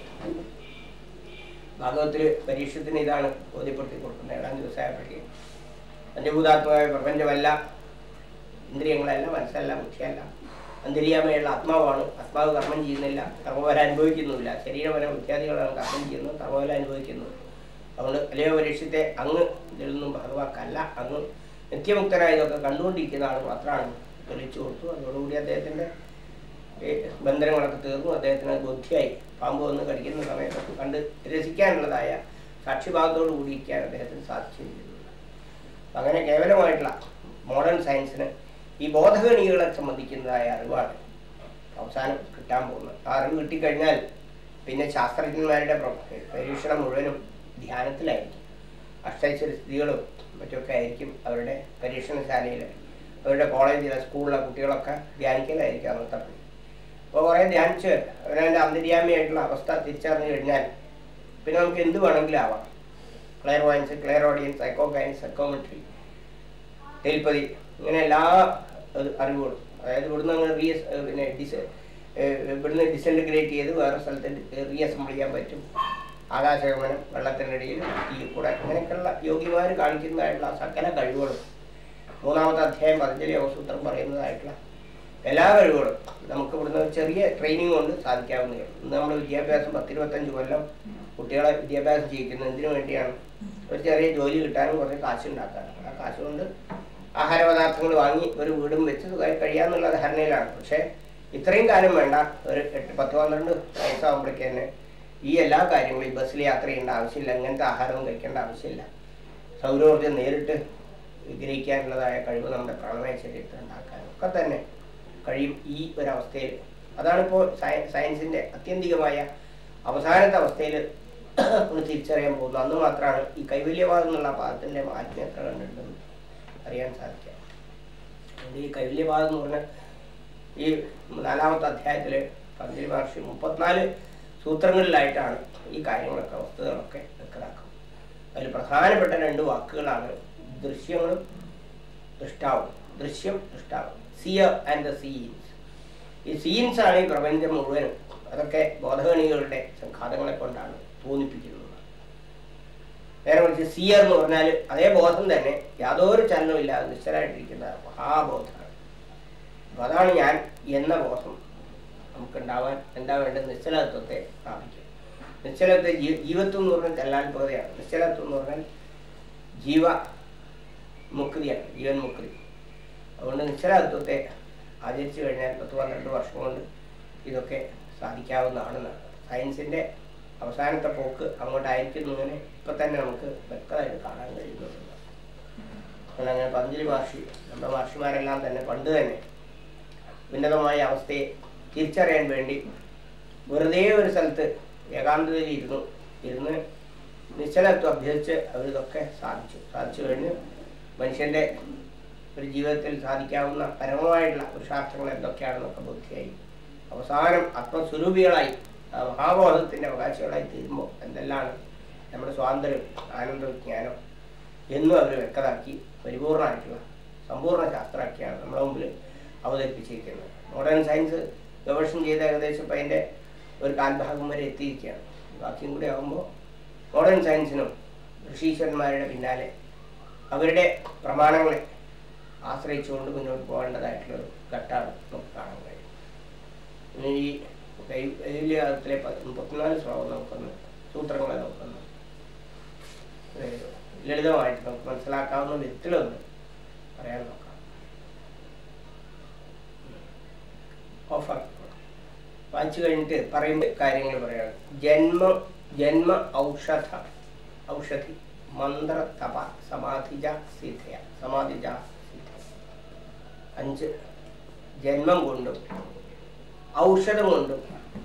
ഭാഗവത്തിൽ പരീക്ഷത്തിന് ഇതാണ് ബോധ്യപ്പെടുത്തി കൊടുക്കുന്നത് ഏഴാം ദിവസമായപ്പോഴേക്കും പഞ്ചഭൂതാത്മകമായ പ്രപഞ്ചമല്ല ഇന്ദ്രിയങ്ങളല്ല മനസ്സല്ല ബുദ്ധിയല്ല അന്തര്യാമയുള്ള ആത്മാവാണ് ആത്മാവ് കർമ്മം ചെയ്യുന്നില്ല കർമ്മഫലം അനുഭവിക്കുന്നുമില്ല ശരീരപരം ബുദ്ധിയാദികളാണ് കർമ്മം ചെയ്യുന്നത് കർമ്മഫലം അനുഭവിക്കുന്നു അതുകൊണ്ട് അല്ലയോ പരീക്ഷത്തെ അങ്ങ് ഇതിലൊന്നും ഭാഗവാക്കല്ല അങ്ങ് നിത്യമുക്തനായതൊക്കെ കണ്ടുകൊണ്ടിരിക്കുന്ന ആൾ മാത്രമാണ് തെളിച്ചു കൊടുത്തു അതോടുകൂടി അദ്ദേഹത്തിൻ്റെ ഈ ബന്ധനങ്ങളൊക്കെ തീർന്നു അദ്ദേഹത്തിന് അത് ബുദ്ധിയായി പാമ്പ് വന്ന് കടിക്കുന്ന സമയത്തൊക്കെ കണ്ട് രസിക്കാനുള്ളതായ സാക്ഷിഭാഗത്തോട് കൂടിയിരിക്കാൻ അദ്ദേഹത്തിന് സാധിച്ചിരിക്കുന്നു അങ്ങനെ കേവലമായിട്ടുള്ള മോഡേൺ സയൻസിന് ഈ ബോധഗണികളെ സംബന്ധിക്കുന്നതായ അറിവാണ് അവസാനം കിട്ടാൻ പോകുന്നത് ആ അറിവ് കിട്ടിക്കഴിഞ്ഞാൽ പിന്നെ ശാസ്ത്രജ്ഞന്മാരുടെ പ്ര- പരീക്ഷണം മുഴുവനും ധ്യാനത്തിലായിരിക്കും അഷ്ടൈശ്വര സ്ഥിതികളും മറ്റൊക്കെ ആയിരിക്കും അവരുടെ പരീക്ഷണശാലയിൽ അവരുടെ കോളേജിലെ സ്കൂളിലെ കുട്ടികളൊക്കെ ധ്യാനിക്കലായിരിക്കും അന്നത്തെ പണി അപ്പോൾ കുറേ ധ്യാനിച്ച് അവനവൻ്റെ അന്തര്യാമിയായിട്ടുള്ള അവസ്ഥ തിരിച്ചറിഞ്ഞു കഴിഞ്ഞാൽ പിന്നെ നമുക്ക് എന്ത് വേണമെങ്കിലും ആവാം clairvoyance clairaudience psychokinesis psychometry telepathy ഇങ്ങനെ എല്ലാ അത് അറിവുകളും അതായത് ഇവിടുന്ന് അങ്ങ് റീഎസ് പിന്നെ ഡിസ് ഏഹ് ഇവിടുന്ന് ഡിസൻറ്റിഗ്രേറ്റ് ചെയ്ത് വേറെ സ്ഥലത്ത് റീഅസംബിൾ ചെയ്യാൻ പറ്റും ആകാശഗമനം വെള്ളത്തിനിടയിൽ ഈ കൂടെ ഇങ്ങനെയൊക്കെയുള്ള യോഗ്യമാർ കാണിക്കുന്നതായിട്ടുള്ള സകല കഴിവുകളും മൂന്നാമത്തെ അധ്യായം പതഞ്ജലി യോഗസൂത്രം പറയുന്നതായിട്ടുള്ള എല്ലാ കഴിവുകളും നമുക്ക് ഇവിടുന്ന് ഒരു ചെറിയ ട്രെയിനിങ് കൊണ്ട് സാധിക്കാവുന്നതാണ് ഇന്ന് നമ്മൾ വിദ്യാഭ്യാസം പത്തിരുപത്തഞ്ച് കൊല്ലം കുട്ടികളെ വിദ്യാഭ്യാസം ചെയ്യിക്കുന്നത് എന്തിനു വേണ്ടിയാണ് ഒരു ചെറിയ ജോലി കിട്ടാനും കുറച്ച് കാശ് ഉണ്ടാക്കാനും ആ കാശ് കൊണ്ട് ആഹാര പദാർത്ഥങ്ങൾ വാങ്ങി ഒരു വീടും വെച്ച് സുഖമായി കഴിയാന്നുള്ള ധാരണയിലാണ് പക്ഷേ ഇത്രയും കാലം വേണ്ട ഒരു എട്ട് പത്ത് പന്ത്രണ്ട് വയസ്സാകുമ്പോഴേക്ക് തന്നെ ഈ എല്ലാ കാര്യങ്ങളും ഈ ബസ്സിൽ യാത്ര ചെയ്യേണ്ട ആവശ്യമില്ല അങ്ങനത്തെ ആഹാരവും കഴിക്കേണ്ട ആവശ്യമില്ല സൗരോർജ്ജം നേരിട്ട് വിഗ്രഹിക്കാനുള്ളതായ കഴിവ് നമ്മുടെ പ്രാണമയ ശരീരത്തിൽ ഉണ്ടാക്കാനും ഒക്കെ തന്നെ കഴിയും ഈ ഒരവസ്ഥയിൽ അതാണിപ്പോൾ സയ സയൻസിൻ്റെ അത്യന്തികമായ അവസാനത്തെ അവസ്ഥയിൽ ഒന്ന് തിരിച്ചറിയാൻ പോകുന്നത് അന്ന് മാത്രമാണ് ഈ കൈവല്യവാദം എന്നുള്ള പാദത്തിൻ്റെ മാറ്റം എത്ര കണ്ടിട്ടുണ്ടെന്ന് അറിയാൻ സാധിക്കുക അതുകൊണ്ട് ഈ കൈവല്യവാദം എന്ന് പറഞ്ഞാൽ ഈ നാലാമത്തെ അധ്യായത്തിൽ പതഞ്ജലി മഹർഷി മുപ്പത്തിനാല് സൂത്രങ്ങളിലായിട്ടാണ് ഈ കാര്യങ്ങളൊക്കെ വസ്തുതകളൊക്കെ വ്യക്തമാക്കുന്നത് അതിൽ പ്രധാനപ്പെട്ട രണ്ട് വാക്കുകളാണ് ദൃശ്യങ്ങളും ദൃഷ്ടാവും ദൃശ്യം ദൃഷ്ടാവും സിയർ ആൻഡ് ദ സീൻസ് ഈ സീൻസ് ആണ് ഈ പ്രപഞ്ചം മുഴുവനും അതൊക്കെ ബോധഗണികളുടെ സംഘാതങ്ങളെ കൊണ്ടാണ് തോന്നിപ്പിക്കുന്നത് നേരെ മറിച്ച് സിയർ എന്ന് പറഞ്ഞാൽ അതേ ബോധം തന്നെ യാതൊരു ചലനവും ഇല്ലാതെ നിശ്ചലമായിട്ടിരിക്കുന്ന മഹാബോധമാണ് അപ്പൊ അതാണ് ഞാൻ എന്ന ബോധം നമുക്കുണ്ടാവാൻ എന്താ വേണ്ടത് നിശ്ചലത്വത്തെ സ്ഥാപിക്കും നിശ്ചലത്വ ജീ ജീവത്വം എന്ന് പറഞ്ഞാൽ ചലനാത്മകതയാണ് നിശ്ചലത്വം എന്ന് പറഞ്ഞാൽ ജീവ മുക്തിയാണ് ജീവൻ മുക്തി അതുകൊണ്ട് നിശ്ചലത്വത്തെ ആചരിച്ചു കഴിഞ്ഞാൽ പത്ത് പന്ത്രണ്ട് വർഷം കൊണ്ട് ഇതൊക്കെ സാധിക്കാവുന്നതാണെന്നാണ് സയൻസിൻ്റെ അവസാനത്തെ പോക്ക് അങ്ങോട്ടായിരിക്കുന്നു ഇങ്ങനെ ഇപ്പം തന്നെ നമുക്ക് വ്യക്തമായിട്ട് കാണാൻ കഴിയുന്നുണ്ട് അതുകൊണ്ട് അങ്ങനെ പതഞ്ജലി മഹർഷി നമ്മുടെ മഹർഷിമാരെല്ലാം തന്നെ പണ്ട് തന്നെ ഉന്നതമായ അവസ്ഥയെ തിരിച്ചറിയാൻ വേണ്ടി വെറുതെ ഒരു സ്ഥലത്ത് ഏകാന്തതയിൽ ഇരുന്നു ഇരുന്ന് നിശ്ചലത്വം അഭ്യസിച്ച് അവരിതൊക്കെ സാധിച്ചു സാധിച്ചു കഴിഞ്ഞ് മനുഷ്യൻ്റെ ഒരു ജീവിതത്തിൽ സാധിക്കാവുന്ന പരമമായിട്ടുള്ള പുരുഷാർത്ഥങ്ങൾ എന്തൊക്കെയാണെന്നൊക്കെ ബുദ്ധിയായി അവസാനം ആത്മസ്വരൂപികളായി ആ മഹാബോധത്തിൻ്റെ അവകാശികളായി തീരുമ്പോൾ എന്തെല്ലാണ് നമ്മുടെ സ്വാതന്ത്ര്യം ആനന്ദ വിജ്ഞാനം എന്നും അവർ വ്യക്തമാക്കി പരിപൂർണമായിട്ടുള്ള സമ്പൂർണ്ണ ശാസ്ത്രമാക്കിയാണ് നമ്മുടെ മുമ്പിൽ അവതരിപ്പിച്ചിരിക്കുന്നത് മോഡേൺ സയൻസ് ഗവേഷണം ചെയ്ത് ഏകദേശം ഇപ്പം അതിൻ്റെ ഒരു കാൽഭാഗം വരെ എത്തിയിരിക്കുകയാണ് ബാക്കിയും കൂടി ആകുമ്പോൾ മോഡേൺ സയൻസിനും ഋഷീശ്വരന്മാരുടെ പിന്നാലെ അവരുടെ പ്രമാണങ്ങളെ ആശ്രയിച്ചുകൊണ്ട് മുന്നോട്ട് പോകേണ്ടതായിട്ടുള്ള ഒരു ഘട്ടമാണ് നമുക്ക് കാണാൻ കഴിയും ഇനി ഈ കൈവല്യത്തിലെ മുപ്പത്തിനാല് ശ്ലോകം നമുക്കൊന്ന് സൂത്രങ്ങളെ നമുക്കൊന്ന് ഏഹ് ലളിതമായിട്ട് നമുക്ക് മനസ്സിലാക്കാവുന്ന വിധത്തിലൊന്ന് പറയാൻ നോക്കാം ഓഫാക്കി വായിച്ചു കഴിഞ്ഞിട്ട് പറയുമ്പോൾ കാര്യങ്ങൾ പറയാണ് ജന്മ ജന്മ ഔഷധ ഔഷധി മന്ത്ര തപ സമാധിജ സിദ്ധയ സമാധിജ സിദ്ധയ അഞ്ച് ജന്മം കൊണ്ടും ഔഷധം കൊണ്ടും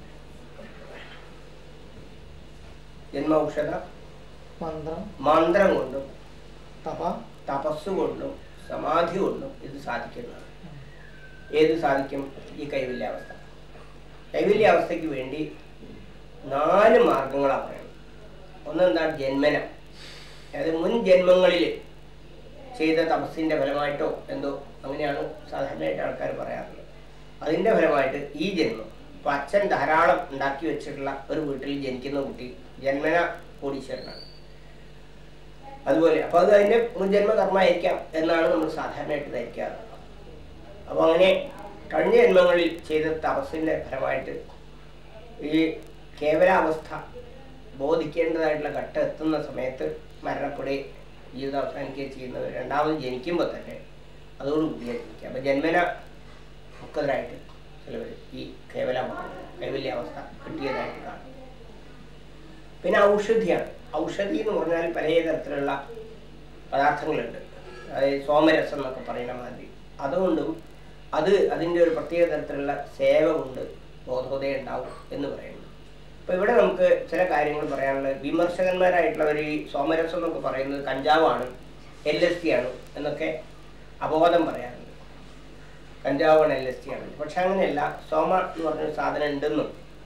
ജന്മ ഔഷധ മന്ത്രം മന്ത്രം കൊണ്ടും തപ തപസ് കൊണ്ടും സമാധി കൊണ്ടും ഇത് സാധിക്കുന്നതാണ് ഏത് സാധിക്കും ഈ കൈവല്യാവസ്ഥ കൈവല്യാവസ്ഥയ്ക്ക് വേണ്ടി നാല് മാർഗങ്ങളാണ് പറയുന്നത് ഒന്നെന്താണ് ജന്മന അതായത് മുൻ ജന്മങ്ങളിൽ ചെയ്ത തപസ്സിൻ്റെ ഫലമായിട്ടോ എന്തോ അങ്ങനെയാണ് സാധാരണയായിട്ട് ആൾക്കാർ പറയാറുള്ളത് അതിൻ്റെ ഫലമായിട്ട് ഈ ജന്മം ഇപ്പം അച്ഛൻ ധാരാളം ഉണ്ടാക്കി വെച്ചിട്ടുള്ള ഒരു വീട്ടിൽ ജനിക്കുന്ന കുട്ടി ജന്മന കോടീശ്വരനാണ് അതുപോലെ അപ്പോൾ അത് അതിൻ്റെ മുൻജന്മ കർമ്മമായിരിക്കാം എന്നാണ് നമ്മൾ സാധാരണയായിട്ട് ധരിക്കാറ് അപ്പോൾ അങ്ങനെ കഴിഞ്ഞ ജന്മങ്ങളിൽ ചെയ്ത തപസ്സിൻ്റെ ഫലമായിട്ട് ഈ കേവലാവസ്ഥ ബോധിക്കേണ്ടതായിട്ടുള്ള ഘട്ടം എത്തുന്ന സമയത്ത് മരണപ്പെടുകയും ജീവിതം അവസാനിക്കുകയും ചെയ്യുന്നത് രണ്ടാമത് ജനിക്കുമ്പോൾ തന്നെ അതോടുകൂടി ജനിക്കുക അപ്പം ജന്മന മുക്തരായിട്ട് ചിലവർ ഈ കേവല കൈവല്യാവസ്ഥ കിട്ടിയതായിട്ട് കാണും പിന്നെ ഔഷധിയാണ് ഔഷധി എന്ന് പറഞ്ഞാൽ പല തരത്തിലുള്ള പദാർത്ഥങ്ങളുണ്ട് അതായത് സോമരസം എന്നൊക്കെ പറയുന്ന മാതിരി അതുകൊണ്ടും അത് അതിൻ്റെ ഒരു പ്രത്യേക തരത്തിലുള്ള സേവ കൊണ്ട് ബോധോദയം ഉണ്ടാവും എന്ന് പറയുന്നു അപ്പോൾ ഇവിടെ നമുക്ക് ചില കാര്യങ്ങൾ പറയാനുള്ളത് വിമർശകന്മാരായിട്ടുള്ളവർ ഈ സോമരസം എന്നൊക്കെ പറയുന്നത് കഞ്ചാവാണ് എൽ എസ് ടി ആണ് എന്നൊക്കെ അപവാദം പറയാറുണ്ട് കഞ്ചാവാണ് എൽ എസ് ടി ആണ് പക്ഷെ അങ്ങനെയല്ല സോമ എന്ന് പറഞ്ഞൊരു സാധനം ഉണ്ടെന്നും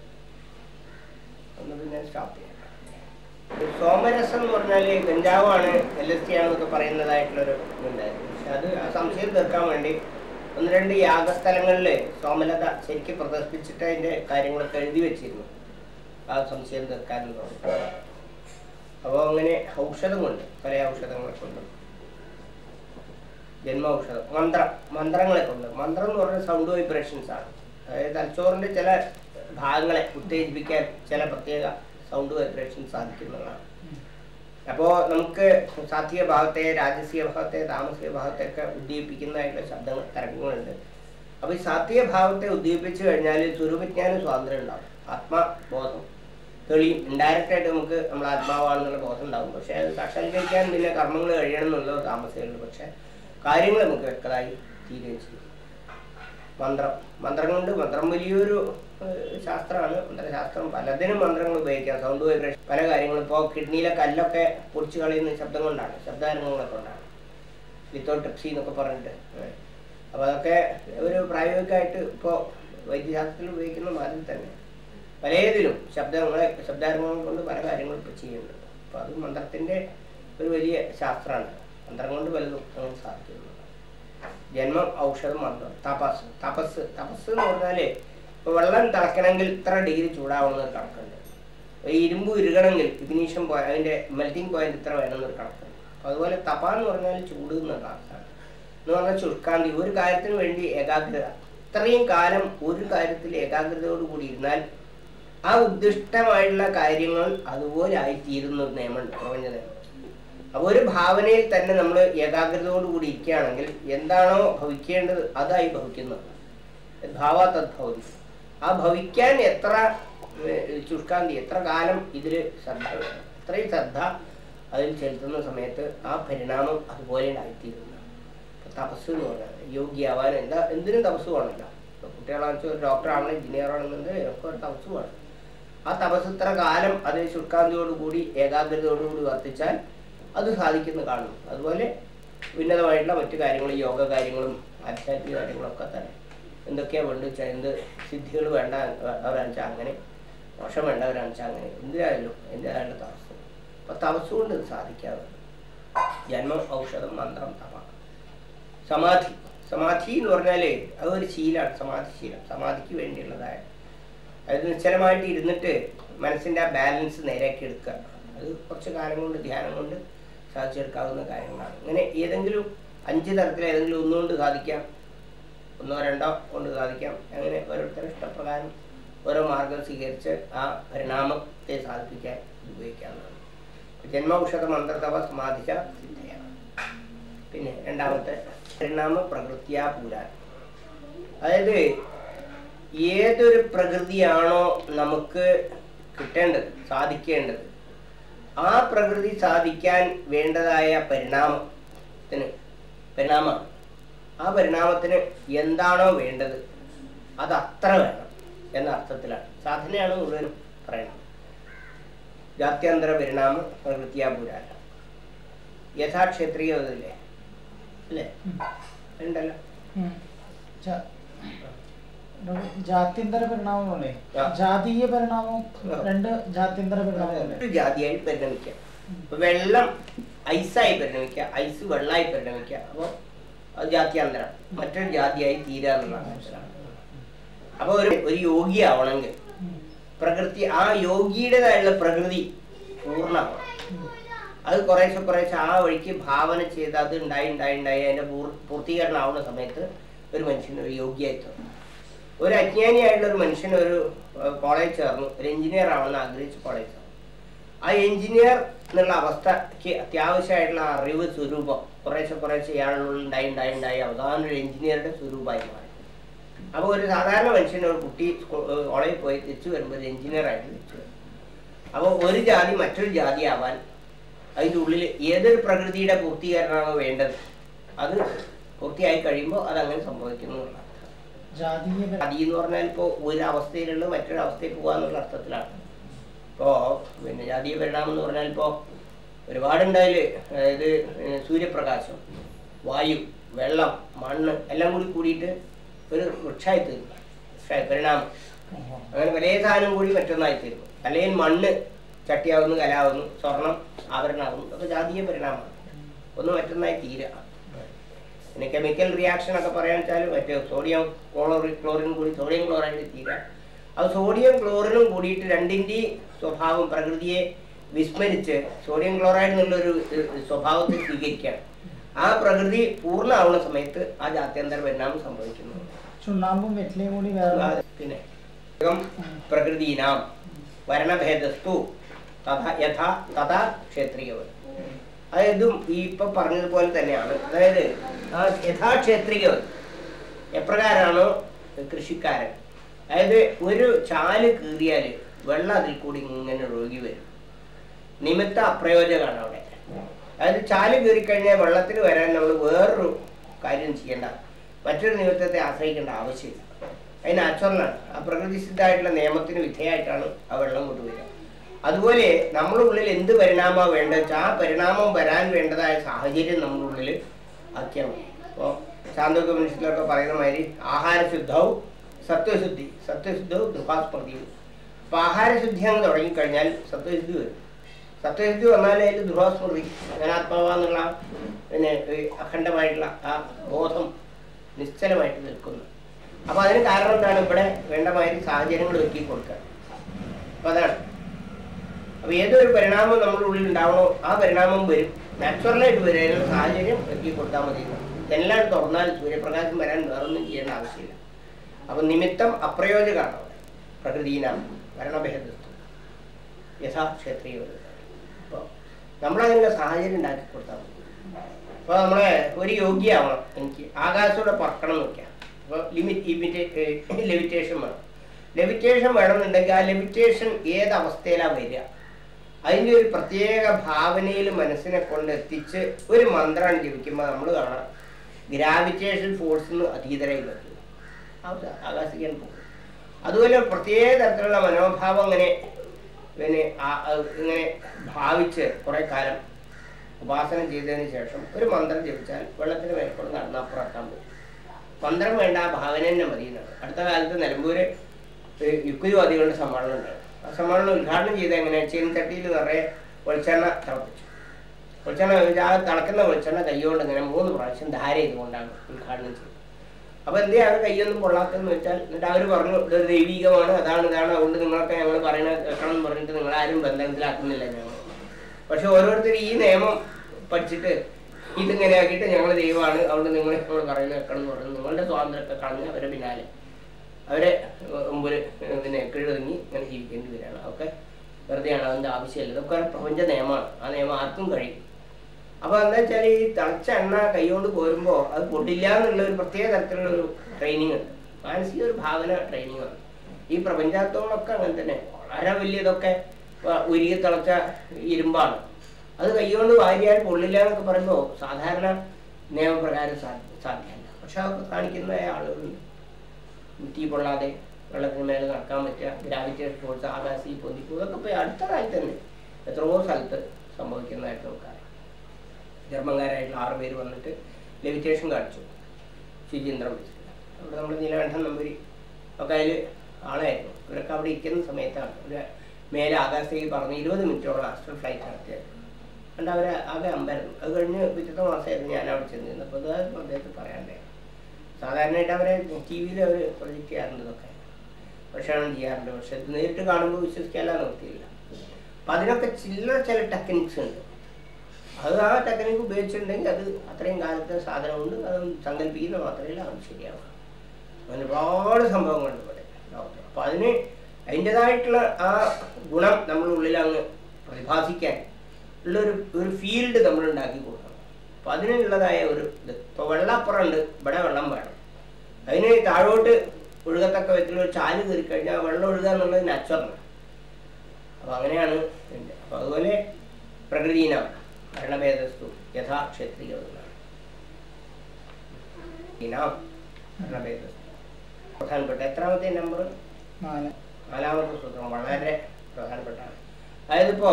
ഒന്ന് പിന്നെ സ്റ്റോപ്പ് ചെയ്യാം സോമരസം എന്ന് പറഞ്ഞാൽ ഗഞ്ചാവാണ് എൽ എസ് ടി ആണെന്നൊക്കെ പറയുന്നതായിട്ടുള്ളൊരു ഇതുണ്ടായിരുന്നു പക്ഷെ അത് ആ സംശയം തീർക്കാൻ വേണ്ടി ഒന്ന് രണ്ട് യാഗസ്ഥലങ്ങളിൽ സോമലത ശരിക്കും പ്രദർശിപ്പിച്ചിട്ട് അതിൻ്റെ കാര്യങ്ങളൊക്കെ എഴുതി വെച്ചിരുന്നു ആ സംശയം തീർക്കാനെന്ന് പറഞ്ഞു അപ്പോൾ അങ്ങനെ ഔഷധം കൊണ്ട് പല ഔഷധങ്ങളെ കൊണ്ട് ജന്മ ഔഷധം മന്ത്രം മന്ത്രങ്ങളെ കൊണ്ട് മന്ത്രം എന്ന് പറഞ്ഞാൽ സൗണ്ട് വൈബ്രേഷൻസ് ആണ് അതായത് തലച്ചോറിൻ്റെ ചില ഭാഗങ്ങളെ ഉത്തേജിപ്പിക്കാൻ ചില പ്രത്യേക സൗണ്ട് വൈബ്രേഷൻ സാധിക്കുന്നതാണ് അപ്പോൾ നമുക്ക് സാത്വിക ഭാഗത്തെ രാജസീയ ഭാഗത്തെ താമസിക ഭാഗത്തെയൊക്കെ ഉദ്ദീപിക്കുന്നതായിട്ടുള്ള ശബ്ദങ്ങൾ തരംഗങ്ങളുണ്ട് അപ്പോൾ ഈ സാത്വിക ഭാവത്തെ ഉദ്ദീപിച്ചു കഴിഞ്ഞാൽ സ്വരൂപജ്ഞാന സ്വാതന്ത്ര്യം ഉണ്ടാവും ആത്മബോധം തെളിയും ഇൻഡയറക്റ്റ് ആയിട്ട് നമുക്ക് നമ്മൾ ആത്മാവാണെന്നുള്ള ബോധം ഉണ്ടാവും പക്ഷേ അത് സാക്ഷാത്കരിക്കാൻ പിന്നെ കർമ്മങ്ങൾ കഴിയണം എന്നുള്ള താമസമുള്ളൂ പക്ഷേ കാര്യങ്ങൾ നമുക്ക് വ്യക്തമായി തീരുകയും ചെയ്യും മന്ത്രം മന്ത്രം കൊണ്ട് മന്ത്രം വലിയൊരു ഏഹ്, ശാസ്ത്രമാണ് മന്ത്രശാസ്ത്രം പലതിനും മന്ത്രങ്ങൾ ഉപയോഗിക്കാം സൗണ്ട് വൈബ്രേഷൻ പല കാര്യങ്ങളും ഇപ്പോൾ കിഡ്നിയിലെ കല്ലൊക്കെ പൊടിച്ചു കളയുന്ന ശബ്ദം കൊണ്ടാണ് ശബ്ദാരംഗങ്ങളെ കൊണ്ടാണ് ലിത്തോട്രിപ്സി എന്നൊക്കെ പറഞ്ഞിട്ട് അപ്പോൾ അതൊക്കെ ഒരു പ്രായോഗികമായിട്ട് ഇപ്പോൾ വൈദ്യശാസ്ത്രത്തിൽ ഉപയോഗിക്കുന്ന മാതിരി തന്നെ പലതിലും ശബ്ദങ്ങളെ ശബ്ദാരംഗങ്ങൾ കൊണ്ട് പല കാര്യങ്ങളും ഇപ്പോൾ ചെയ്യുന്നുണ്ട് അപ്പോൾ അത് മന്ത്രത്തിൻ്റെ ഒരു വലിയ ശാസ്ത്രമാണ് മന്ത്രം കൊണ്ട് പലതും അങ്ങനെ സാധിക്കുന്നു ജന്മം ഔഷധം മന്ത്രം തപസ് തപസ് തപസ് എന്ന് പറഞ്ഞാൽ ഇപ്പോൾ വെള്ളം തിളക്കണമെങ്കിൽ ഇത്ര ഡിഗ്രി ചൂടാവണമെന്നൊരു കണക്കുണ്ട് ഇപ്പോൾ ഈ ഇരുമ്പ് ഉരുകണമെങ്കിൽ ഇഗ്നീഷൻ പോയിന്റ് അതിൻ്റെ മെൽറ്റിംഗ് പോയിന്റ് ഇത്ര വേണമെന്നൊരു കണക്കുണ്ട് അപ്പോൾ അതുപോലെ തപ എന്ന് പറഞ്ഞാൽ ചൂട് എന്നുള്ള അർത്ഥമാണ് എന്ന് പറഞ്ഞാൽ ചുരുക്കാന്തി ഒരു കാര്യത്തിന് വേണ്ടി ഏകാഗ്രത ഇത്രയും കാലം ഒരു കാര്യത്തിൽ ഏകാഗ്രതയോടുകൂടി ഇരുന്നാൽ ആ ഉദ്ദിഷ്ടമായിട്ടുള്ള കാര്യങ്ങൾ അതുപോലെ ആയിത്തീരുന്ന ഒരു നിയമമുണ്ട് പ്രപഞ്ച നിയമം അപ്പോൾ ഒരു ഭാവനയിൽ തന്നെ നമ്മൾ ഏകാഗ്രതയോടുകൂടി ഇരിക്കുകയാണെങ്കിൽ എന്താണോ ഭവിക്കേണ്ടത് അതായി ഭവിക്കുന്നത് ഭാവ തദ്ഭവതി ആ ഭവിക്കാൻ എത്ര ഏഹ്, ചുഷ്കാന്തി എത്ര കാലം ഇതിൽ ശ്രദ്ധ വേണം അത്രയും ശ്രദ്ധ അതിൽ ചെലുത്തുന്ന സമയത്ത് ആ പരിണാമം അതുപോലെ ആയിത്തീരുന്നു ഇപ്പൊ തപസ് എന്ന് പറഞ്ഞാൽ യോഗ്യാവാൻ എന്താ എന്തിനും തപസ് വേണമല്ലോ ഇപ്പൊ കുട്ടികളാണെന്ന് വെച്ചാൽ ഒരു ഡോക്ടറാണ് എഞ്ചിനീയർ ആണെന്നുണ്ടെങ്കിൽ ഒക്കെ ഒരു തപസ് വേണം ആ തപസ് ഇത്ര കാലം അത് ശുഷ്കാന്തിയോടുകൂടി ഏകാഗ്രതയോടുകൂടി വർത്തിച്ചാൽ അത് സാധിക്കുന്നു കാണുന്നു അതുപോലെ ഉന്നതമായിട്ടുള്ള മറ്റു കാര്യങ്ങളും യോഗ കാര്യങ്ങളും ആധ്യാത്മിക കാര്യങ്ങളൊക്കെ തന്നെ എന്തൊക്കെയാണ് വേണ്ടത് വെച്ചാൽ എന്ത് സിദ്ധികൾ വേണ്ട അവരാണെന്ന് വെച്ചാൽ അങ്ങനെ മോശം വേണ്ടവരാണെന്ന് വെച്ചാൽ അങ്ങനെ എന്തിനായാലും എന്തിനായാലും തപസ് അപ്പോൾ തപസ് കൊണ്ട് ഇത് സാധിക്കാറുണ്ട് ജന്മം ഔഷധം മന്ത്രം തപ സമാധി സമാധി എന്ന് പറഞ്ഞാൽ അതൊരു ശീലമാണ് സമാധി ശീലം സമാധിക്ക് വേണ്ടിയുള്ളതായ അതായത് നിശ്ചലമായിട്ട് ഇരുന്നിട്ട് മനസ്സിൻ്റെ ആ ബാലൻസ് നേരെയാക്കി എടുക്കുക അത് കുറച്ച് കാലം കൊണ്ട് ധ്യാനം കൊണ്ട് സാധിച്ചെടുക്കാവുന്ന കാര്യങ്ങളാണ് ഇങ്ങനെ ഏതെങ്കിലും അഞ്ച് തരത്തിൽ ഏതെങ്കിലും ഒന്നുകൊണ്ട് സാധിക്കാം ഒന്നോ രണ്ടോ കൊണ്ട് സാധിക്കാം അങ്ങനെ ഓരോരുത്തരുടെ ഇഷ്ടപ്രകാരം ഓരോ മാർഗം സ്വീകരിച്ച് ആ പരിണാമത്തെ സാധിപ്പിക്കാൻ ഉപയോഗിക്കാവുന്നതാണ് ജന്മൌഷധ മന്ത്രതവ സമാധിച്ച സിദ്ധയാണ് പിന്നെ രണ്ടാമത്തെ പരിണാമ പ്രകൃതിയാ പൂരാൻ അതായത് ഏതൊരു പ്രകൃതിയാണോ നമുക്ക് കിട്ടേണ്ടത് സാധിക്കേണ്ടത് ആ പ്രകൃതി സാധിക്കാൻ വേണ്ടതായ പരിണാമത്തിന് പരിണാമമാണ് ആ പരിണാമത്തിന് എന്താണോ വേണ്ടത് അത് അത്ര വേണം എന്ന അർത്ഥത്തിലാണ് സാധനയാണ് മുഴുവനും പറയുന്നത് ജാത്യാന്തര പരിണാമ പ്രകൃതിയാ പുരാന യഥാക്ഷേത്രീയ ഇതില്ലേ അല്ലേ ഉണ്ടല്ലോ ഉം. ജാ- ഒരു ജാത്യന്തര പരിണാമമല്ലേ ആ. ജാതീയ പരിണാമം ആ. രണ്ട് ജാത്യന്തര പരിണാമമല്ലേ ഒരു ജാതിയായി പരിണമിക്കാം ഇപ്പൊ വെള്ളം ഐസായി പരിണമിക്കുക ഐസ് വെള്ളമായി പരിണമിക്കുക അപ്പോൾ അത് ജാത്യാന്തരം മറ്റൊരു ജാതിയായി തീരുക എന്നുള്ളതാണ് മനസ്സിലാണ് അപ്പോൾ ഒരു ഒരു യോഗി ആവണമെങ്കിൽ ഉം. പ്രകൃതി ആ യോഗിയുടേതായുള്ള പ്രകൃതി പൂർണ്ണമാവണം അത് കുറേശ്ശെ കുറേശ്ശെ ആ വഴിക്ക് ഭാവന ചെയ്ത് അത് ഉണ്ടായി ഉണ്ടായി ഉണ്ടായി അതിന്റെ പൂർ പൂർത്തീകരണം ആവുന്ന സമയത്ത് ഒരു മനുഷ്യൻ ഒരു യോഗ്യായി തോന്നും ഒരു അജ്ഞാനിയായിട്ടുള്ള ഒരു മനുഷ്യൻ ഒരു കോളേജ് ചേർന്നു ഒരു എഞ്ചിനീയർ ആവണമെന്ന് ആഗ്രഹിച്ച് കോളേജ് ചേർന്നു ആ എഞ്ചിനീയർ എന്നുള്ള അവസ്ഥയ്ക്ക് അത്യാവശ്യമായിട്ടുള്ള ആ അറിവ് സ്വരൂപം കുറേശ്ശെ കുറേശ്ശെ ഇയാളുള്ളിൽ ഉണ്ടായി ഉണ്ടായി ഉണ്ടായി അവസാനം ഒരു എഞ്ചിനീയറുടെ സ്വരൂപമായി മാറി അപ്പോൾ ഒരു സാധാരണ മനുഷ്യൻ ഒരു കുട്ടി കോളേജിൽ പോയി തിരിച്ചു വരുമ്പോൾ ഒരു എഞ്ചിനീയർ ആയിട്ട് തിരിച്ചു വരും അപ്പോൾ ഒരു ജാതി മറ്റൊരു ജാതി ആവാൻ അതിൻ്റെ ഉള്ളിൽ ഏതൊരു പ്രകൃതിയുടെ പൂർത്തീകരണമാണോ വേണ്ടത് അത് പൂർത്തിയായി കഴിയുമ്പോൾ അതങ്ങനെ സംഭവിക്കുന്നു എന്നുള്ള അർത്ഥം. ജാതീയ പരി- ജാതി എന്ന് പറഞ്ഞാൽ ഇപ്പോൾ ഒരു അവസ്ഥയിലുള്ള മറ്റൊരു അവസ്ഥയിൽ പോകാന്നുള്ള അർത്ഥത്തിലാണ് ഇപ്പോൾ പിന്നെ ജാതീയ പരിണാമം എന്ന് പറഞ്ഞാൽ ഇപ്പോൾ ഒരുപാടുണ്ടായാല് അതായത് ഏഹ് സൂര്യപ്രകാശം വായു വെള്ളം മണ്ണ് എല്ലാം കൂടി കൂടിയിട്ട് ഒരു വൃക്ഷമായി തീർന്നു വൃക്ഷമായി പരിണാമം ഓഹോ. അങ്ങനെ പല സാധനം കൂടി മറ്റൊന്നായി തീരുന്നു അല്ലെങ്കിൽ മണ്ണ് ചട്ടിയാവുന്നു കലാവുന്നു സ്വർണം ആഭരണമാകുന്നു അതൊക്കെ ജാതീയ പരിണാമമാണ് ഒന്ന് മറ്റൊന്നായി തീരുക പിന്നെ കെമിക്കൽ റിയാക്ഷൻ ഒക്കെ പറയാൻ വെച്ചാൽ മറ്റേ സോഡിയം ക്ലോറി ക്ലോറിൻ കൂടി സോഡിയം ക്ലോറൈഡ് തീരുക അത് സോഡിയം ക്ലോറിനും കൂടിയിട്ട് രണ്ടിൻ്റെ സ്വഭാവം പ്രകൃതിയെ വിസ്മരിച്ച് സോഡിയം ക്ലോറൈഡ് എന്നുള്ളൊരു ഏഹ്, സ്വഭാവത്തെ സ്വീകരിക്കുകയാണ് ആ പ്രകൃതി പൂർണ്ണമാവുന്ന സമയത്ത് ആ ജാത്യന്തര പരിണാമം സംഭവിക്കുന്നു ചുണ്ണാമ്പും വെറ്റിലയും കൂടി വേറെ ആ, പിന്നെ ഏകം പ്രകൃതീനാം വരണഭേദസ്തു തഥാ യഥാ തഥാ ക്ഷേത്രിയവൻ അതായതും ഈ ഇപ്പൊ പറഞ്ഞതുപോലെ തന്നെയാണ് അതായത് ആ യഥാക്ഷേത്രികവൻ എപ്രകാരമാണോ കൃഷിക്കാരൻ അതായത് ഒരു ചാല് കീറിയാൽ വെള്ളം അതിൽ കൂടി ഇങ്ങനെ ഒഴുകി വരും നിമിത്ത അപ്രയോജകമാണ് അവിടെ അതായത് ചാല് കീറിക്കഴിഞ്ഞാൽ വെള്ളത്തിന് വരാൻ നമ്മൾ വേറൊരു കാര്യം ചെയ്യേണ്ട മറ്റൊരു നിമിത്തത്തെ ആശ്രയിക്കേണ്ട ആവശ്യമില്ല അത് നാച്ചുറലാണ് ആ പ്രകൃതിസിദ്ധമായിട്ടുള്ള നിയമത്തിന് വിധേയമായിട്ടാണ് ആ വെള്ളം കൊണ്ടുവരിക അതുപോലെ നമ്മുടെ ഉള്ളിൽ എന്ത് പരിണാമമാണ് വേണ്ടത് വെച്ചാൽ ആ പരിണാമം വരാൻ വേണ്ടതായ സാഹചര്യം നമ്മുടെ ഉള്ളിൽ ആക്കിയാൽ മതി അപ്പോൾ ശാന്തോപനിഷത്തിലൊക്കെ പറയുന്ന മാതിരി ആഹാരശുദ്ധവും സത്വശുദ്ധി സത്വശുദ്ധവും ദുഃഖാസ്മൃതിയും അപ്പോൾ ആഹാരശുദ്ധി അങ്ങ് തുടങ്ങിക്കഴിഞ്ഞാൽ സത്വശുദ്ധി വരും സത്വശുദ്ധി വന്നാലേ അതിൽ ദുഃഖാസ്മൃതി അനാത്മാവെന്നുള്ള പിന്നെ ഈ അഖണ്ഡമായിട്ടുള്ള ആ ബോധം നിശ്ചലമായിട്ട് നിൽക്കുന്നു അപ്പോൾ അതിന് കാരണം എന്താണ് ഇവിടെ വേണ്ട മാതിരി സാഹചര്യങ്ങൾ ഒരുക്കി കൊടുക്കുക അപ്പോൾ അതാണ് അപ്പോൾ ഏതൊരു പരിണാമം നമ്മുടെ ഉള്ളിൽ ഉണ്ടാവണോ ആ പരിണാമം വരും നാച്ചുറലായിട്ട് വരും അതിനുള്ള സാഹചര്യം ഒരുക്കി കൊടുത്താൽ മതി എല്ലാം തുറന്നാൽ സൂര്യപ്രകാശം വരാൻ വേറൊന്നും ചെയ്യേണ്ട ആവശ്യമില്ല അപ്പം നിമിത്തം അപ്രയോജകമാണ് അവിടെ പ്രകൃതിയിനാണ് ഭരണഭേദത്വം യഥാ ക്ഷേത്രീയ അപ്പോൾ നമ്മളതിനുള്ള സാഹചര്യം ഉണ്ടാക്കി കൊടുത്താൽ മതി അപ്പോൾ നമ്മളെ ഒരു യോഗ്യമാവണം എനിക്ക് ആകാശത്തോടെ പറക്കണം നോക്കിയാൽ അപ്പോൾ ലിമിറ്റ് ഇമിറ്റേ ലെവിറ്റേഷൻ വേണം ലെവിറ്റേഷൻ വേണമെന്നുണ്ടെങ്കിൽ ആ ലെവിറ്റേഷൻ ഏത് അവസ്ഥയിലാണ് വരിക അതിൻ്റെ ഒരു പ്രത്യേക ഭാവനയിൽ മനസ്സിനെ കൊണ്ട് എത്തിച്ച് ഒരു മന്ത്രം ജപിക്കുമ്പോൾ നമ്മൾ കാണാം ഗ്രാവിറ്റേഷൻ ഫോഴ്സിന് അതീതരായി വരുന്നു ആകാശിക്കാൻ പോകും അതുപോലെ പ്രത്യേക തരത്തിലുള്ള മനോഭാവം അങ്ങനെ പിന്നെ ആ- ആ ഇങ്ങനെ ഭാവിച്ച് കുറെ കാലം ഉപാസന ചെയ്തതിന് ശേഷം ഒരു മന്ത്രം ജപിച്ചാൽ വെള്ളത്തിന് മേൽക്കൂടെ നടന്ന് അപ്പുറത്താൻ പോകും മന്ത്രം വേണ്ട ആ ഭാവന തന്നെ മതി എന്നാണ് അടുത്ത കാലത്ത് നിലമ്പൂര് ഈ യുക്തിവാദികളുടെ സമ്മേളനം ഉണ്ടായിരുന്നു ആ സമ്മേളനം ഉദ്ഘാടനം ചെയ്ത് എങ്ങനെ ചീനച്ചട്ടിയിൽ നിറയെ വെളിച്ചെണ്ണ തിളപ്പിച്ചു വെളിച്ചെണ്ണ ഒഴിച്ച് ആ തിളക്കുന്ന വെളിച്ചെണ്ണ കൈകൊണ്ട് ഇങ്ങനെ മൂന്ന് പ്രാവശ്യം ധാര ചെയ്തുകൊണ്ടാണ് ഉദ്ഘാടനം ചെയ്തത് അപ്പൊ എന്തിനാണ് കൈയൊന്നും കൊള്ളാത്തെന്ന് വെച്ചാൽ എന്നിട്ട് അവർ പറഞ്ഞു ഇതൊരു ദൈവീകമാണ് അതാണ് ഇതാണ് അതുകൊണ്ട് നിങ്ങളൊക്കെ ഞങ്ങൾ പറയണ കേൾക്കണം എന്ന് പറഞ്ഞിട്ട് നിങ്ങളാരും ബന്ധനത്തിലാക്കുന്നില്ല ഞങ്ങൾ പക്ഷെ ഓരോരുത്തർ ഈ നിയമം പഠിച്ചിട്ട് ഇതിങ്ങനെ ആക്കിയിട്ട് ഞങ്ങൾ ദൈവമാണ് അതുകൊണ്ട് നിങ്ങൾ നമ്മൾ പറയുന്നത് കേൾക്കണം എന്ന് പറഞ്ഞു നിങ്ങളുടെ സ്വാതന്ത്ര്യമൊക്കെ കളഞ്ഞ് അവരെ പിന്നാലെ അവരെ മുമ്പിൽ പിന്നെ കീഴൊതുങ്ങി ഇങ്ങനെ ജീവിക്കേണ്ടി വരികയാണ് അതൊക്കെ വെറുതെയാണ് അതിൻ്റെ ആവശ്യമില്ല ഇതൊക്കെ ഒരു പ്രപഞ്ച നിയമമാണ് ആ നിയമം ആർക്കും കഴിയും അപ്പോൾ എന്താ വെച്ചാൽ ഈ തിളച്ച എണ്ണ കൈകൊണ്ട് കോരുമ്പോൾ അത് പൊട്ടില്ല എന്നുള്ള ഒരു പ്രത്യേക തരത്തിലുള്ള ഒരു ട്രെയിനിങ് ഉണ്ട് മാനസിക ഒരു ഭാവന ട്രെയിനിങ് ആണ് ഈ പ്രപഞ്ചാത്തോളൊക്കെ അങ്ങനെ തന്നെ വളരെ വലിയതൊക്കെ വ- ഉരുകി തിളച്ച ഇരുമ്പാണ് അത് കൈകൊണ്ട് വാരിയാൽ പൊള്ളില്ല എന്നൊക്കെ പറയുമ്പോൾ സാധാരണ നിയമപ്രകാരം സാധ്യ സാധ്യമല്ല പക്ഷെ അതൊക്കെ കാണിക്കുന്ന ആളുകളുണ്ട് തീ പൊള്ളാതെ വെള്ളത്തിന് മേലെ നടക്കാൻ പറ്റുക ഗ്രാവിറ്റേഷൻ ഫോഴ്സ് ആകാശി പൊന്തിക്കും ഇതൊക്കെ ഇപ്പോൾ അടുത്ത കാലത്ത് തന്നെ എത്രയോ സ്ഥലത്ത് സംഭവിക്കുന്നതായിട്ട് നമുക്കറിയാം ജർമ്മൻകാരായിട്ടുള്ള ആറ് പേര് വന്നിട്ട് ലെവിറ്റേഷൻ കാണിച്ചു ശുചീന്ദ്രം വെച്ചിട്ട് അവിടെ നമ്മുടെ നീലകണ്ഠൻ നമ്പൂരി ഒക്കെ അതിൽ ആളായിരുന്നു ഇവരൊക്കെ അവിടെ ഇരിക്കുന്ന സമയത്താണ് ഒരു മേലെ ആകാശത്തേക്ക് പറഞ്ഞ് ഇരുപത് മിനിറ്റോളം ആസ്ട്രൽ ഫ്ലൈറ്റ് നടത്തിയത് അതുകൊണ്ട് അവർ ആകെ അമ്പായിരുന്നു അത് കഴിഞ്ഞ് പിറ്റത്തെ മാസമായിരുന്നു ഞാൻ അവിടെ ചെന്നിരുന്നത് അപ്പോൾ അത് അദ്ദേഹത്തെ പറയാണ്ടേ സാധാരണയായിട്ട് അവരെ ടി വിയിൽ അവർ പ്രൊജക്റ്റ് ചെയ്യാറുണ്ട് ഇതൊക്കെ ഭക്ഷണം ചെയ്യാറുണ്ട് പക്ഷെ ഇത് നേരിട്ട് കാണുമ്പോൾ വിശ്വസിക്കാനുള്ള നിർത്തിയില്ല അപ്പം അതിനൊക്കെ ചില ചില ടെക്നിക്സ് ഉണ്ട് അത് ആ ടെക്നിക്ക് ഉപയോഗിച്ചിട്ടുണ്ടെങ്കിൽ അത് അത്രയും കാലത്തെ സാധനം കൊണ്ട് അത് സങ്കല്പിക്കുന്ന മാത്രമല്ല അത് ശരിയാവുക അങ്ങനെ ഒരുപാട് സംഭവങ്ങളുണ്ട് ഇവിടെ ലോകത്ത് അപ്പം അതിന് അതിൻ്റെതായിട്ടുള്ള ആ ഗുണം നമ്മുടെ ഉള്ളിൽ അങ്ങ് പ്രതിഭാസിക്കാൻ ഉള്ളൊരു ഒരു ഫീൽഡ് നമ്മൾ ഉണ്ടാക്കി കൊടുക്കണം അപ്പം അതിനുള്ളതായ ഒരു ഇത് ഇപ്പോൾ വെള്ളപ്പുറം ഉണ്ട് ഇവിടെ വെള്ളം വേണം അതിന് താഴോട്ട് ഒഴുകത്തക്ക വിധത്തിലുള്ള ഒരു ചാല് കയറി കഴിഞ്ഞാൽ വെള്ളം ഒഴുകുക എന്നുള്ളത് നാച്ചുറലാണ് അപ്പോൾ അങ്ങനെയാണ് ഇതിൻ്റെ അപ്പോൾ അതുപോലെ പ്രകൃതിനാം ഭരണഭേദസ്തു യഥാ ക്ഷത്രിയതാണ് ഭരണഭേദസ്തു പ്രധാനപ്പെട്ട എത്രാമത്തെ നമ്പർ നാല് നാലാമത്തെ സൂത്രം വളരെ പ്രധാനപ്പെട്ടാണ് അതായത് ഇപ്പോ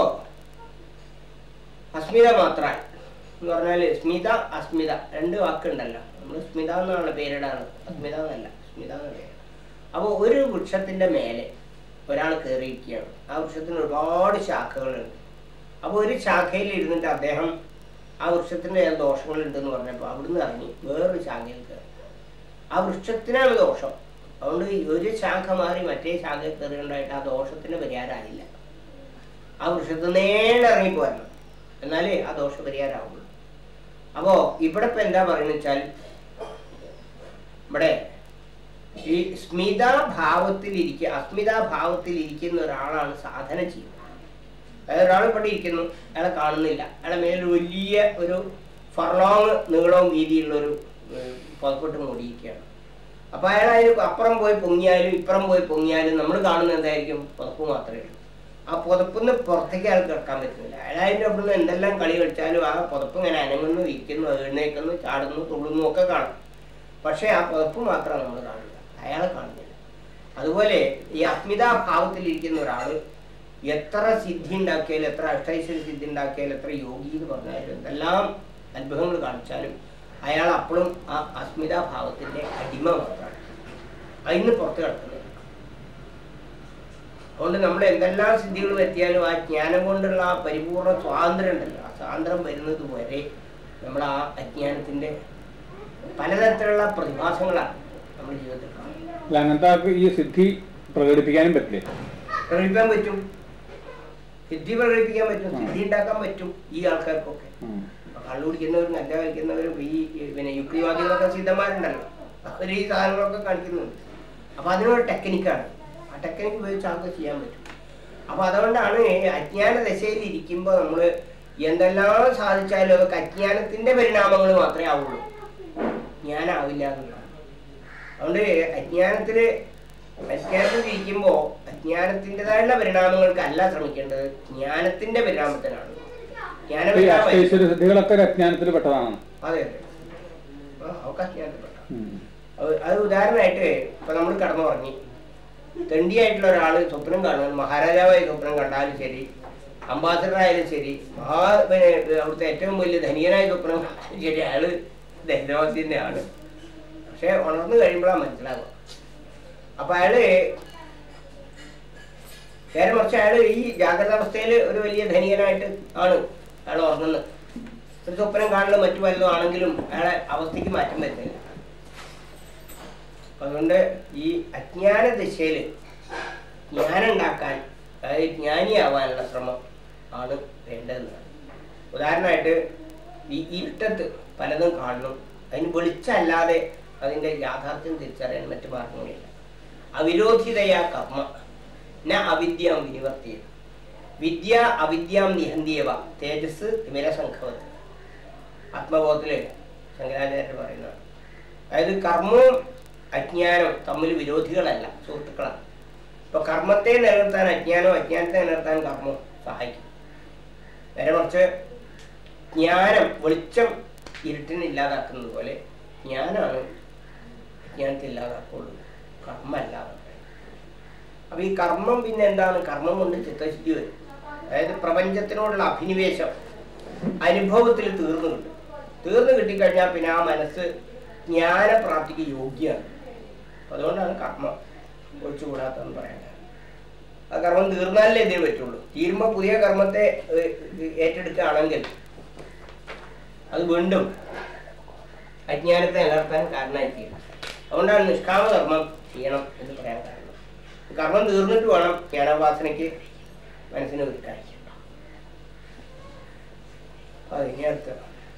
അസ്മിത മാത്ര എന്ന് പറഞ്ഞാൽ സ്മിത അസ്മിത രണ്ട് വാക്കുണ്ടല്ലോ നമ്മൾ സ്മിത എന്നാണ് പേരിടാണ് അസ്മിത എന്നല്ല സ്മിത എന്ന പേര് അപ്പോൾ ഒരു വൃക്ഷത്തിന്റെ മേലെ ഒരാൾ കയറിയിരിക്കുകയാണ് ആ വൃക്ഷത്തിന് ഒരുപാട് ശാഖകളുണ്ട് അപ്പോൾ ഒരു ശാഖയിൽ ഇരുന്നിട്ട് അദ്ദേഹം ആ വൃക്ഷത്തിന്റെ ഏത് ദോഷങ്ങളുണ്ടെന്ന് പറഞ്ഞപ്പോൾ അവിടുന്ന് ഇറങ്ങി വേറൊരു ശാഖയിൽ കയറി ആ വൃക്ഷത്തിനാണ് ദോഷം അതുകൊണ്ട് ഈ ഒരു ശാഖ മാറി മറ്റേ ശാഖയിൽ കയറിയുണ്ടായിട്ട് ആ ദോഷത്തിന് പരിഹാരമായില്ല ആ വൃക്ഷത്തിൽ നേരെ ഇറങ്ങിപ്പോരണം എന്നാലേ ആ ദോഷ പരിഹാരമാവുള്ളൂ അപ്പോ ഇവിടെ ഇപ്പൊ എന്താ പറയുന്നത് വെച്ചാൽ ഇവിടെ ഈ സ്മിത ഭാവത്തിൽ ഇരിക്കുക അസ്മിത ഭാവത്തിൽ ഇരിക്കുന്ന ഒരാളാണ് സാധന ചെയ്യുന്നത് അതായത് ഒരാൾ ഇവിടെ ഇരിക്കുന്നു അയാളെ കാണുന്നില്ല അയാളെ മേലൊരു വലിയ ഒരു ഫർലോങ് നീളവും വീതിയുള്ള ഒരു പുറപ്പെട്ട് മൂടിയിരിക്കുകയാണ് അപ്പൊ അയാൾ അതിന് അപ്പുറം പോയി പൊങ്ങിയാലും ഇപ്പുറം പോയി പൊങ്ങിയാലും നമ്മൾ കാണുന്നത് എന്തായിരിക്കും പുതപ്പ് മാത്രമേ ഉള്ളൂ ആ പുതപ്പിന്ന് പുറത്തേക്ക് അയാൾക്ക് കിടക്കാൻ പറ്റുന്നില്ല അയാൾ അതിൻ്റെ അവിടുന്ന് എന്തെല്ലാം കളി കളിച്ചാലും ആ പുതപ്പ് ഇങ്ങനെ അനങ്ങുന്നു ഇരിക്കുന്നു എഴുന്നേക്കുന്നു ചാടുന്നു തുള്ളുന്നു ഒക്കെ കാണും പക്ഷേ ആ പുതപ്പ് മാത്രം നമ്മൾ കാണില്ല അയാളെ കാണുന്നില്ല അതുപോലെ ഈ അസ്മിതാഭാവത്തിലിരിക്കുന്ന ഒരാൾ എത്ര സിദ്ധി ഉണ്ടാക്കിയാലും എത്ര അഷ്ടൈശ്വര്യ സിദ്ധി ഉണ്ടാക്കിയാലും എത്ര യോഗി എന്ന് പറഞ്ഞാലും എന്തെല്ലാം അത്ഭുതങ്ങൾ കാണിച്ചാലും അയാൾ അപ്പോഴും ആ അസ്മിതാഭാവത്തിൻ്റെ അടിമ മാത്രമാണ് അതിന് പുറത്ത് കിടക്കുന്നത് അതുകൊണ്ട് നമ്മൾ എന്തെല്ലാം സിദ്ധികൾ വരുത്തിയാലും ആ ജ്ഞാനം കൊണ്ടുള്ള ആ പരിപൂർണ സ്വാതന്ത്ര്യം ഉണ്ടല്ലോ ആ സ്വാതന്ത്ര്യം വരുന്നത് വരെ നമ്മൾ ആ അജ്ഞാനത്തിന്റെ പലതരത്തിലുള്ള പ്രതിഭാസങ്ങളാണ് നമ്മുടെ ജീവിതത്തിൽ കാണുന്നത് അല്ല അങ്ങനത്തെ ആൾക്ക് ഈ സിദ്ധി പ്രകടിപ്പിക്കാനും പറ്റില്ലേ പ്രകടിപ്പിക്കാൻ പറ്റും സിദ്ധി പ്രകടിപ്പിക്കാൻ പറ്റും സിദ്ധി ഉണ്ടാക്കാൻ പറ്റും ഈ ആൾക്കാർക്കൊക്കെ ഉം. കള്ളു കുടിക്കുന്നവരും നല്ല കളിക്കുന്നവരും ഈ ഈ പിന്നെ യുക്തിവാദികളൊക്കെ സിദ്ധന്മാരുണ്ടല്ലോ അവർ ഈ സാധനങ്ങളൊക്കെ കാണിക്കുന്നുണ്ട് അപ്പൊ അതിനൊരു ടെക്നിക്കാണ് ആ ടെക്നിക്ക് ഉപയോഗിച്ച് ആൾക്ക് ചെയ്യാൻ പറ്റും അപ്പൊ അതുകൊണ്ടാണ് ഈ അജ്ഞാന ദശയിൽ ഇരിക്കുമ്പോൾ നമ്മൾ എന്തെല്ലാം സാധിച്ചാലും അതൊക്കെ അജ്ഞാനത്തിന്റെ പരിണാമങ്ങൾ മാത്രമേ ആവുള്ളൂ ജ്ഞാനാവില്ല എന്നുള്ളതാണ് അതുകൊണ്ട് അജ്ഞാനത്തില് അജ്ഞാനത്തിൽ ഇരിക്കുമ്പോൾ അജ്ഞാനത്തിൻ്റെതായുള്ള പരിണാമങ്ങൾക്കല്ല ശ്രമിക്കേണ്ടത് ജ്ഞാനത്തിന്റെ പരിണാമത്തിനാണ് ജ്ഞാന അപ്പൊ ഈ പരിണാമം അഷ്ടൈശ്വര്യ സിദ്ധികളൊക്കെ ഒരു അജ്ഞാനത്തിൽ പെട്ടതാണ് അതെ അതെ ആ, അവർക്ക് അജ്ഞാനത്തിൽപ്പെട്ട ഉം. അത് അത് ഉദാഹരണമായിട്ട് ഇപ്പൊ നമ്മൾ കടന്നുറങ്ങി തെണ്ടിയായിട്ടുള്ള ഒരാൾ സ്വപ്നം കാണുന്നത് മഹാരാജാവായി സ്വപ്നം കണ്ടാലും ശരി അംബാസഡർ ആയാലും ശരി മഹാ പിന്നെ അവിടുത്തെ ഏറ്റവും വലിയ ധനികനായ സ്വപ്നം കണ്ടാലും ശരി അയാള് ദരിദ്രവാസി ആണ് പക്ഷെ ഉണർന്നു കഴിയുമ്പോഴാണ് മനസ്സിലാവുക അപ്പൊ അയാള് നേരെ മറിച്ച് അയാള് ഈ ജാഗ്രത അവസ്ഥയിൽ ഒരു വലിയ ധനികനായിട്ട് ആണ് അയാൾ ഉറങ്ങുന്നത് ഒരു സ്വപ്നം കാണലും മറ്റു വല്ലതും ആണെങ്കിലും അയാളെ അവസ്ഥയ്ക്ക് മാറ്റം വരുന്നില്ല അപ്പൊ അതുകൊണ്ട് ഈ അജ്ഞാന ദിശയിൽ ജ്ഞാനം ഉണ്ടാക്കാൻ അതായത് ജ്ഞാനിയാവാനുള്ള ശ്രമം ആണ് വേണ്ടതെന്നാണ് ഉദാഹരണമായിട്ട് ഈ ഇരുട്ടത്ത് പലതും കാണണം അതിന് വെളിച്ചമല്ലാതെ അതിൻ്റെ യാഥാർത്ഥ്യം തിരിച്ചറിയാൻ മറ്റു മാർഗങ്ങളില്ല അവിരോധിതയാ കർമ്മ ന അവിദ്യാം വിനിവർത്തിയ വിദ്യ അവിദ്യാം നിഹന്തിയവ തേജസ് തിമിരസംഘവത്ത് ആത്മബോധത്തില് ശങ്കരാചാര്യർ പറയുന്നതാണ് അതായത് കർമ്മവും അജ്ഞാനവും തമ്മിൽ വിരോധികളല്ല സുഹൃത്തുക്കളാണ് ഇപ്പൊ കർമ്മത്തെ നിലനിർത്താൻ അജ്ഞാനവും അജ്ഞാനത്തെ നിലനിർത്താൻ കർമ്മവും സഹായിക്കും നേരെ മറിച്ച് ജ്ഞാനം വെളിച്ചം ഇരുട്ടിനെ ഇല്ലാതാക്കുന്നത് പോലെ ജ്ഞാനാണ് അജ്ഞാനത്തെ ഇല്ലാതാക്കുള്ളൂ കർമ്മ അല്ലാതെ അപ്പൊ ഈ കർമ്മം പിന്നെ എന്താണ് കർമ്മം കൊണ്ട് ചിത്തശുദ്ധി വരും അതായത് പ്രപഞ്ചത്തിനോടുള്ള അഭിനിവേശം അനുഭവത്തിൽ തീർന്നു കിട്ടും തീർന്നു കിട്ടിക്കഴിഞ്ഞാൽ പിന്നെ ആ മനസ്സ് ജ്ഞാനപ്രാപ്തിക്ക് യോഗ്യമാണ് അപ്പൊ അതുകൊണ്ടാണ് കർമ്മം ഒഴിച്ചുകൂടാത്തതെന്ന് പറയാൻ കാരണം. ആ കർമ്മം തീർന്നാലേ ഇതിന് പറ്റുള്ളൂ തീരുമ്പോൾ പുതിയ കർമ്മത്തെ ഏഹ്, ഏറ്റെടുക്കുകയാണെങ്കിൽ അത് വീണ്ടും അജ്ഞാനത്തെ നിലനിർത്താൻ കാരണമായിരിക്കും അതുകൊണ്ടാണ് നിഷ്കാമ കർമ്മം ചെയ്യണം എന്ന് പറയാൻ കാരണം കർമ്മം തീർന്നിട്ട് വേണം ജ്ഞാനോപാസനയ്ക്ക് മനസ്സിനെ ഒരുക്കാനിക്കാൻ അതിനെ അടുത്ത്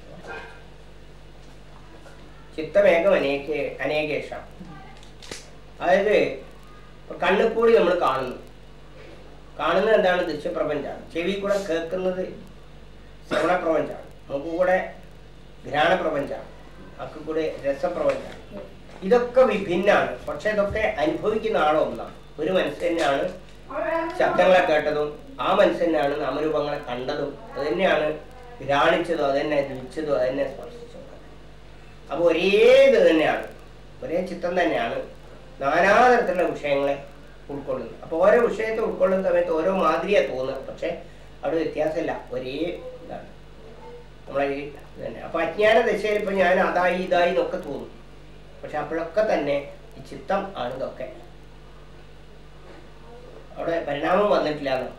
ചിത്തമേകം അനേക അനേകേഷം അതായത് ഇപ്പൊ കണ്ണിൽ കൂടി നമ്മൾ കാണുന്നു കാണുന്നത് എന്താണ് ദൃശ്യപ്രപഞ്ചമാണ് ചെവി കൂടെ കേൾക്കുന്നത് ശ്രവണപ്രപഞ്ചമാണ് മൂക്ക് കൂടെ ഘ്രാണപ്രപഞ്ചമാണ് അക്ക് കൂടെ രസപ്രപഞ്ചമാണ് ഇതൊക്കെ വിഭിന്നാണ് പക്ഷെ ഇതൊക്കെ അനുഭവിക്കുന്ന ആളോ ഒന്നാണ് ഒരു മനസ്സ് തന്നെയാണ് ശബ്ദങ്ങളെ കേട്ടതും ആ മനസ്സ് തന്നെയാണ് നാമരൂപങ്ങളെ കണ്ടതും അത് തന്നെയാണ് ഘ്രാണിച്ചതും അത് തന്നെ രുചിച്ചതും അത് തന്നെ സ്പർശിച്ചതും അപ്പൊ ഒരേ ഇത് തന്നെയാണ് ഒരേ ചിത്രം തന്നെയാണ് നാനാതരത്തിലുള്ള വിഷയങ്ങളെ ഉൾക്കൊള്ളുന്നത് അപ്പൊ ഓരോ വിഷയത്തെ ഉൾക്കൊള്ളുന്ന സമയത്ത് ഓരോ മാതിരിയാ തോന്നുക പക്ഷെ അവിടെ വ്യത്യാസമില്ല ഒരേ ഇതാണ് നമ്മളെ ഈ ഇത് തന്നെ അപ്പൊ അജ്ഞാന ദശയിൽ ഇപ്പൊ ഞാൻ അതായി ഇതായി എന്നൊക്കെ തോന്നും പക്ഷെ അപ്പോഴൊക്കെ തന്നെ ഈ ചിത്തം ആണ് ഇതൊക്കെ അവിടെ പരിണാമം വന്നിട്ടില്ല എന്നർത്ഥം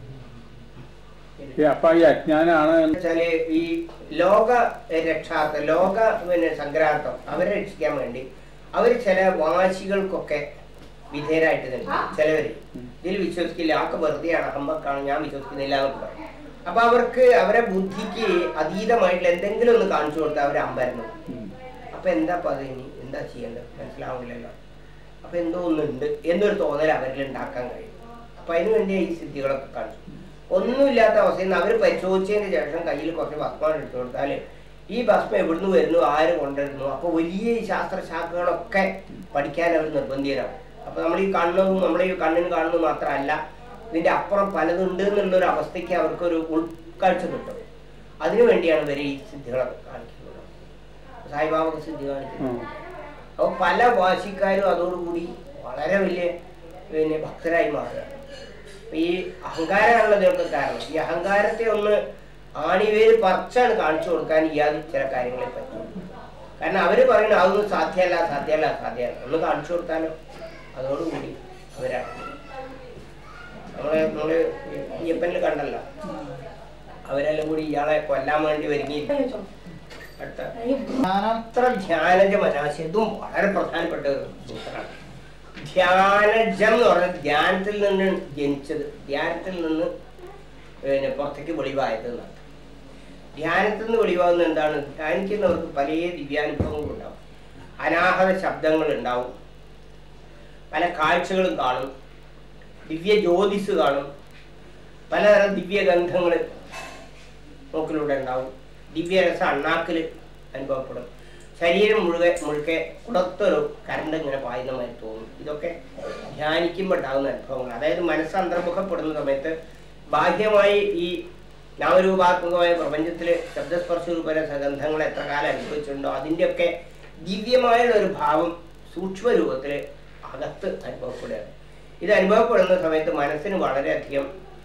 ഈ അപ്പൊ ഈ അജ്ഞാനാണ് എന്ന് വെച്ചാല് ഈ ലോക രക്ഷാർത്ഥം ലോക പിന്നെ സംഗ്രാർത്ഥം അവരെ രക്ഷിക്കാൻ വേണ്ടി അവർ ചില വാശികൾക്കൊക്കെ വിധേയരായിട്ട് നിൽക്കും ചിലവര് ഇതിൽ വിശ്വസിക്കില്ല ആക്ക് വെറുതെയാണ് അഹമ്പക്കാണ് ഞാൻ വിശ്വസിക്കുന്നില്ല എന്നൊക്കെ പറയും അപ്പൊ അവർക്ക് അവരെ ബുദ്ധിക്ക് അതീതമായിട്ടുള്ള എന്തെങ്കിലും ഒന്ന് കാണിച്ചു കൊടുത്താൽ അവർ അമ്പരന്നു ഉം. അപ്പൊ എന്താ അപ്പൊ അത് ഇനി എന്താ ചെയ്യേണ്ടത് മനസ്സിലാവില്ലല്ലോ അപ്പൊ എന്തോ ഒന്നുണ്ട് എന്നൊരു തോന്നൽ അവരിൽ ഉണ്ടാക്കാൻ കഴിയും അപ്പൊ അതിനു വേണ്ടി ഈ സിദ്ധികളൊക്കെ കാണിച്ചു ഒന്നുമില്ലാത്ത അവസ്ഥയിൽ നിന്ന് അവർ പരിശോധിച്ചതിന് ശേഷം കയ്യിൽ കുറച്ച് ഭസ്മം എടുത്തു കൊടുത്താൽ ഈ ഭസ്മം എവിടുന്ന് വരുന്നു ആര് കൊണ്ടുവരുന്നു അപ്പൊ വലിയ ഈ ശാസ്ത്രശാഖകളൊക്കെ പഠിക്കാൻ അവർ നിർബന്ധിതരാകും അപ്പൊ നമ്മൾ ഈ കാണുന്നതും നമ്മൾ ഈ കണ്ണിന് കാണുന്നത് മാത്രമല്ല ഇതിന്റെ അപ്പുറം പലതുണ്ട് എന്നുള്ളൊരു അവസ്ഥയ്ക്ക് അവർക്കൊരു ഉൾക്കാഴ്ച കിട്ടും അതിനു വേണ്ടിയാണ് ഇവർ ഈ സിദ്ധികളൊക്കെ കാണിക്കുന്നത് സായിബാബക്ക് സിദ്ധി കാണിക്കുന്നത് ഉം. അപ്പോൾ പല വാശിക്കാരും അതോടുകൂടി വളരെ വലിയ പിന്നെ ഭക്തരായി മാറുകയാണ് അപ്പൊ ഈ അഹങ്കാരമാണല്ലോ ഇതിനൊക്കെ കാരണം ഈ അഹങ്കാരത്തെ ഒന്ന് ആണിവേര് പറിച്ചാണ് കാണിച്ചു കൊടുക്കാൻ ഇയാൾ ചില കാര്യങ്ങളെ പറ്റും കാരണം അവര് പറയുന്നത് അതൊന്നും സാധ്യമല്ല സാധ്യമല്ല സാധ്യമല്ല ഒന്ന് കാണിച്ചു കൊടുത്താലോ അതോടുകൂടി അവരാണ് നമ്മള് നമ്മള് അയ്യപ്പനിൽ കണ്ടല്ലോ അവരെല്ലാം കൂടി ഇയാളെ കൊല്ലാൻ വേണ്ടി ഒരുങ്ങിയിരിക്കും അടുത്ത ധ്യാനം അത്ര ധ്യാനജ മനാശി ഇതും വളരെ പ്രധാനപ്പെട്ട ഒരു സൂത്രമാണ് ധ്യാനജം എന്ന് പറഞ്ഞാൽ ധ്യാനത്തിൽ നിന്ന് ജനിച്ചത് ധ്യാനത്തിൽ നിന്ന് പിന്നെ പുറത്തേക്ക് വെളിവായത് എന്നാണ് ധ്യാനത്തിൽ നിന്ന് വെളിവാകുന്ന എന്താണ് ധ്യാനിക്കുന്നവർക്ക് പല ദിവ്യാനുഭവങ്ങളും ഉണ്ടാവും അനാഹത ശബ്ദങ്ങൾ ഉണ്ടാവും പല കാഴ്ചകളും കാണും ദിവ്യ ജ്യോതിസ് കാണും പലതരം ദിവ്യഗന്ധങ്ങൾ മൂക്കിലൂടെ ഉണ്ടാവും ദിവ്യരസം അണ്ണാക്കിൽ അനുഭവപ്പെടും ശരീരം മുഴുവൻ മുഴുക്കെ കുടത്തൊരു കരണ്ട് ഇങ്ങനെ പായുന്ന മാതിരി തോന്നും ഇതൊക്കെ ധ്യാനിക്കുമ്പോൾ ഉണ്ടാകുന്ന അനുഭവങ്ങൾ അതായത് മനസ്സ് അന്തർമുഖപ്പെടുന്ന സമയത്ത് ബാഹ്യമായി ഈ നാമരൂപാത്മകമായ പ്രപഞ്ചത്തിലെ ശബ്ദസ്പർശ രൂപര ഗന്ധങ്ങൾ എത്ര കാലം അനുഭവിച്ചിട്ടുണ്ടോ അതിൻ്റെയൊക്കെ ദിവ്യമായുള്ള ഒരു ഭാവം സൂക്ഷ്മ രൂപത്തിൽ അകത്ത് അനുഭവപ്പെടുകയാണ് ഇത് അനുഭവപ്പെടുന്ന സമയത്ത് മനസ്സിന് വളരെയധികം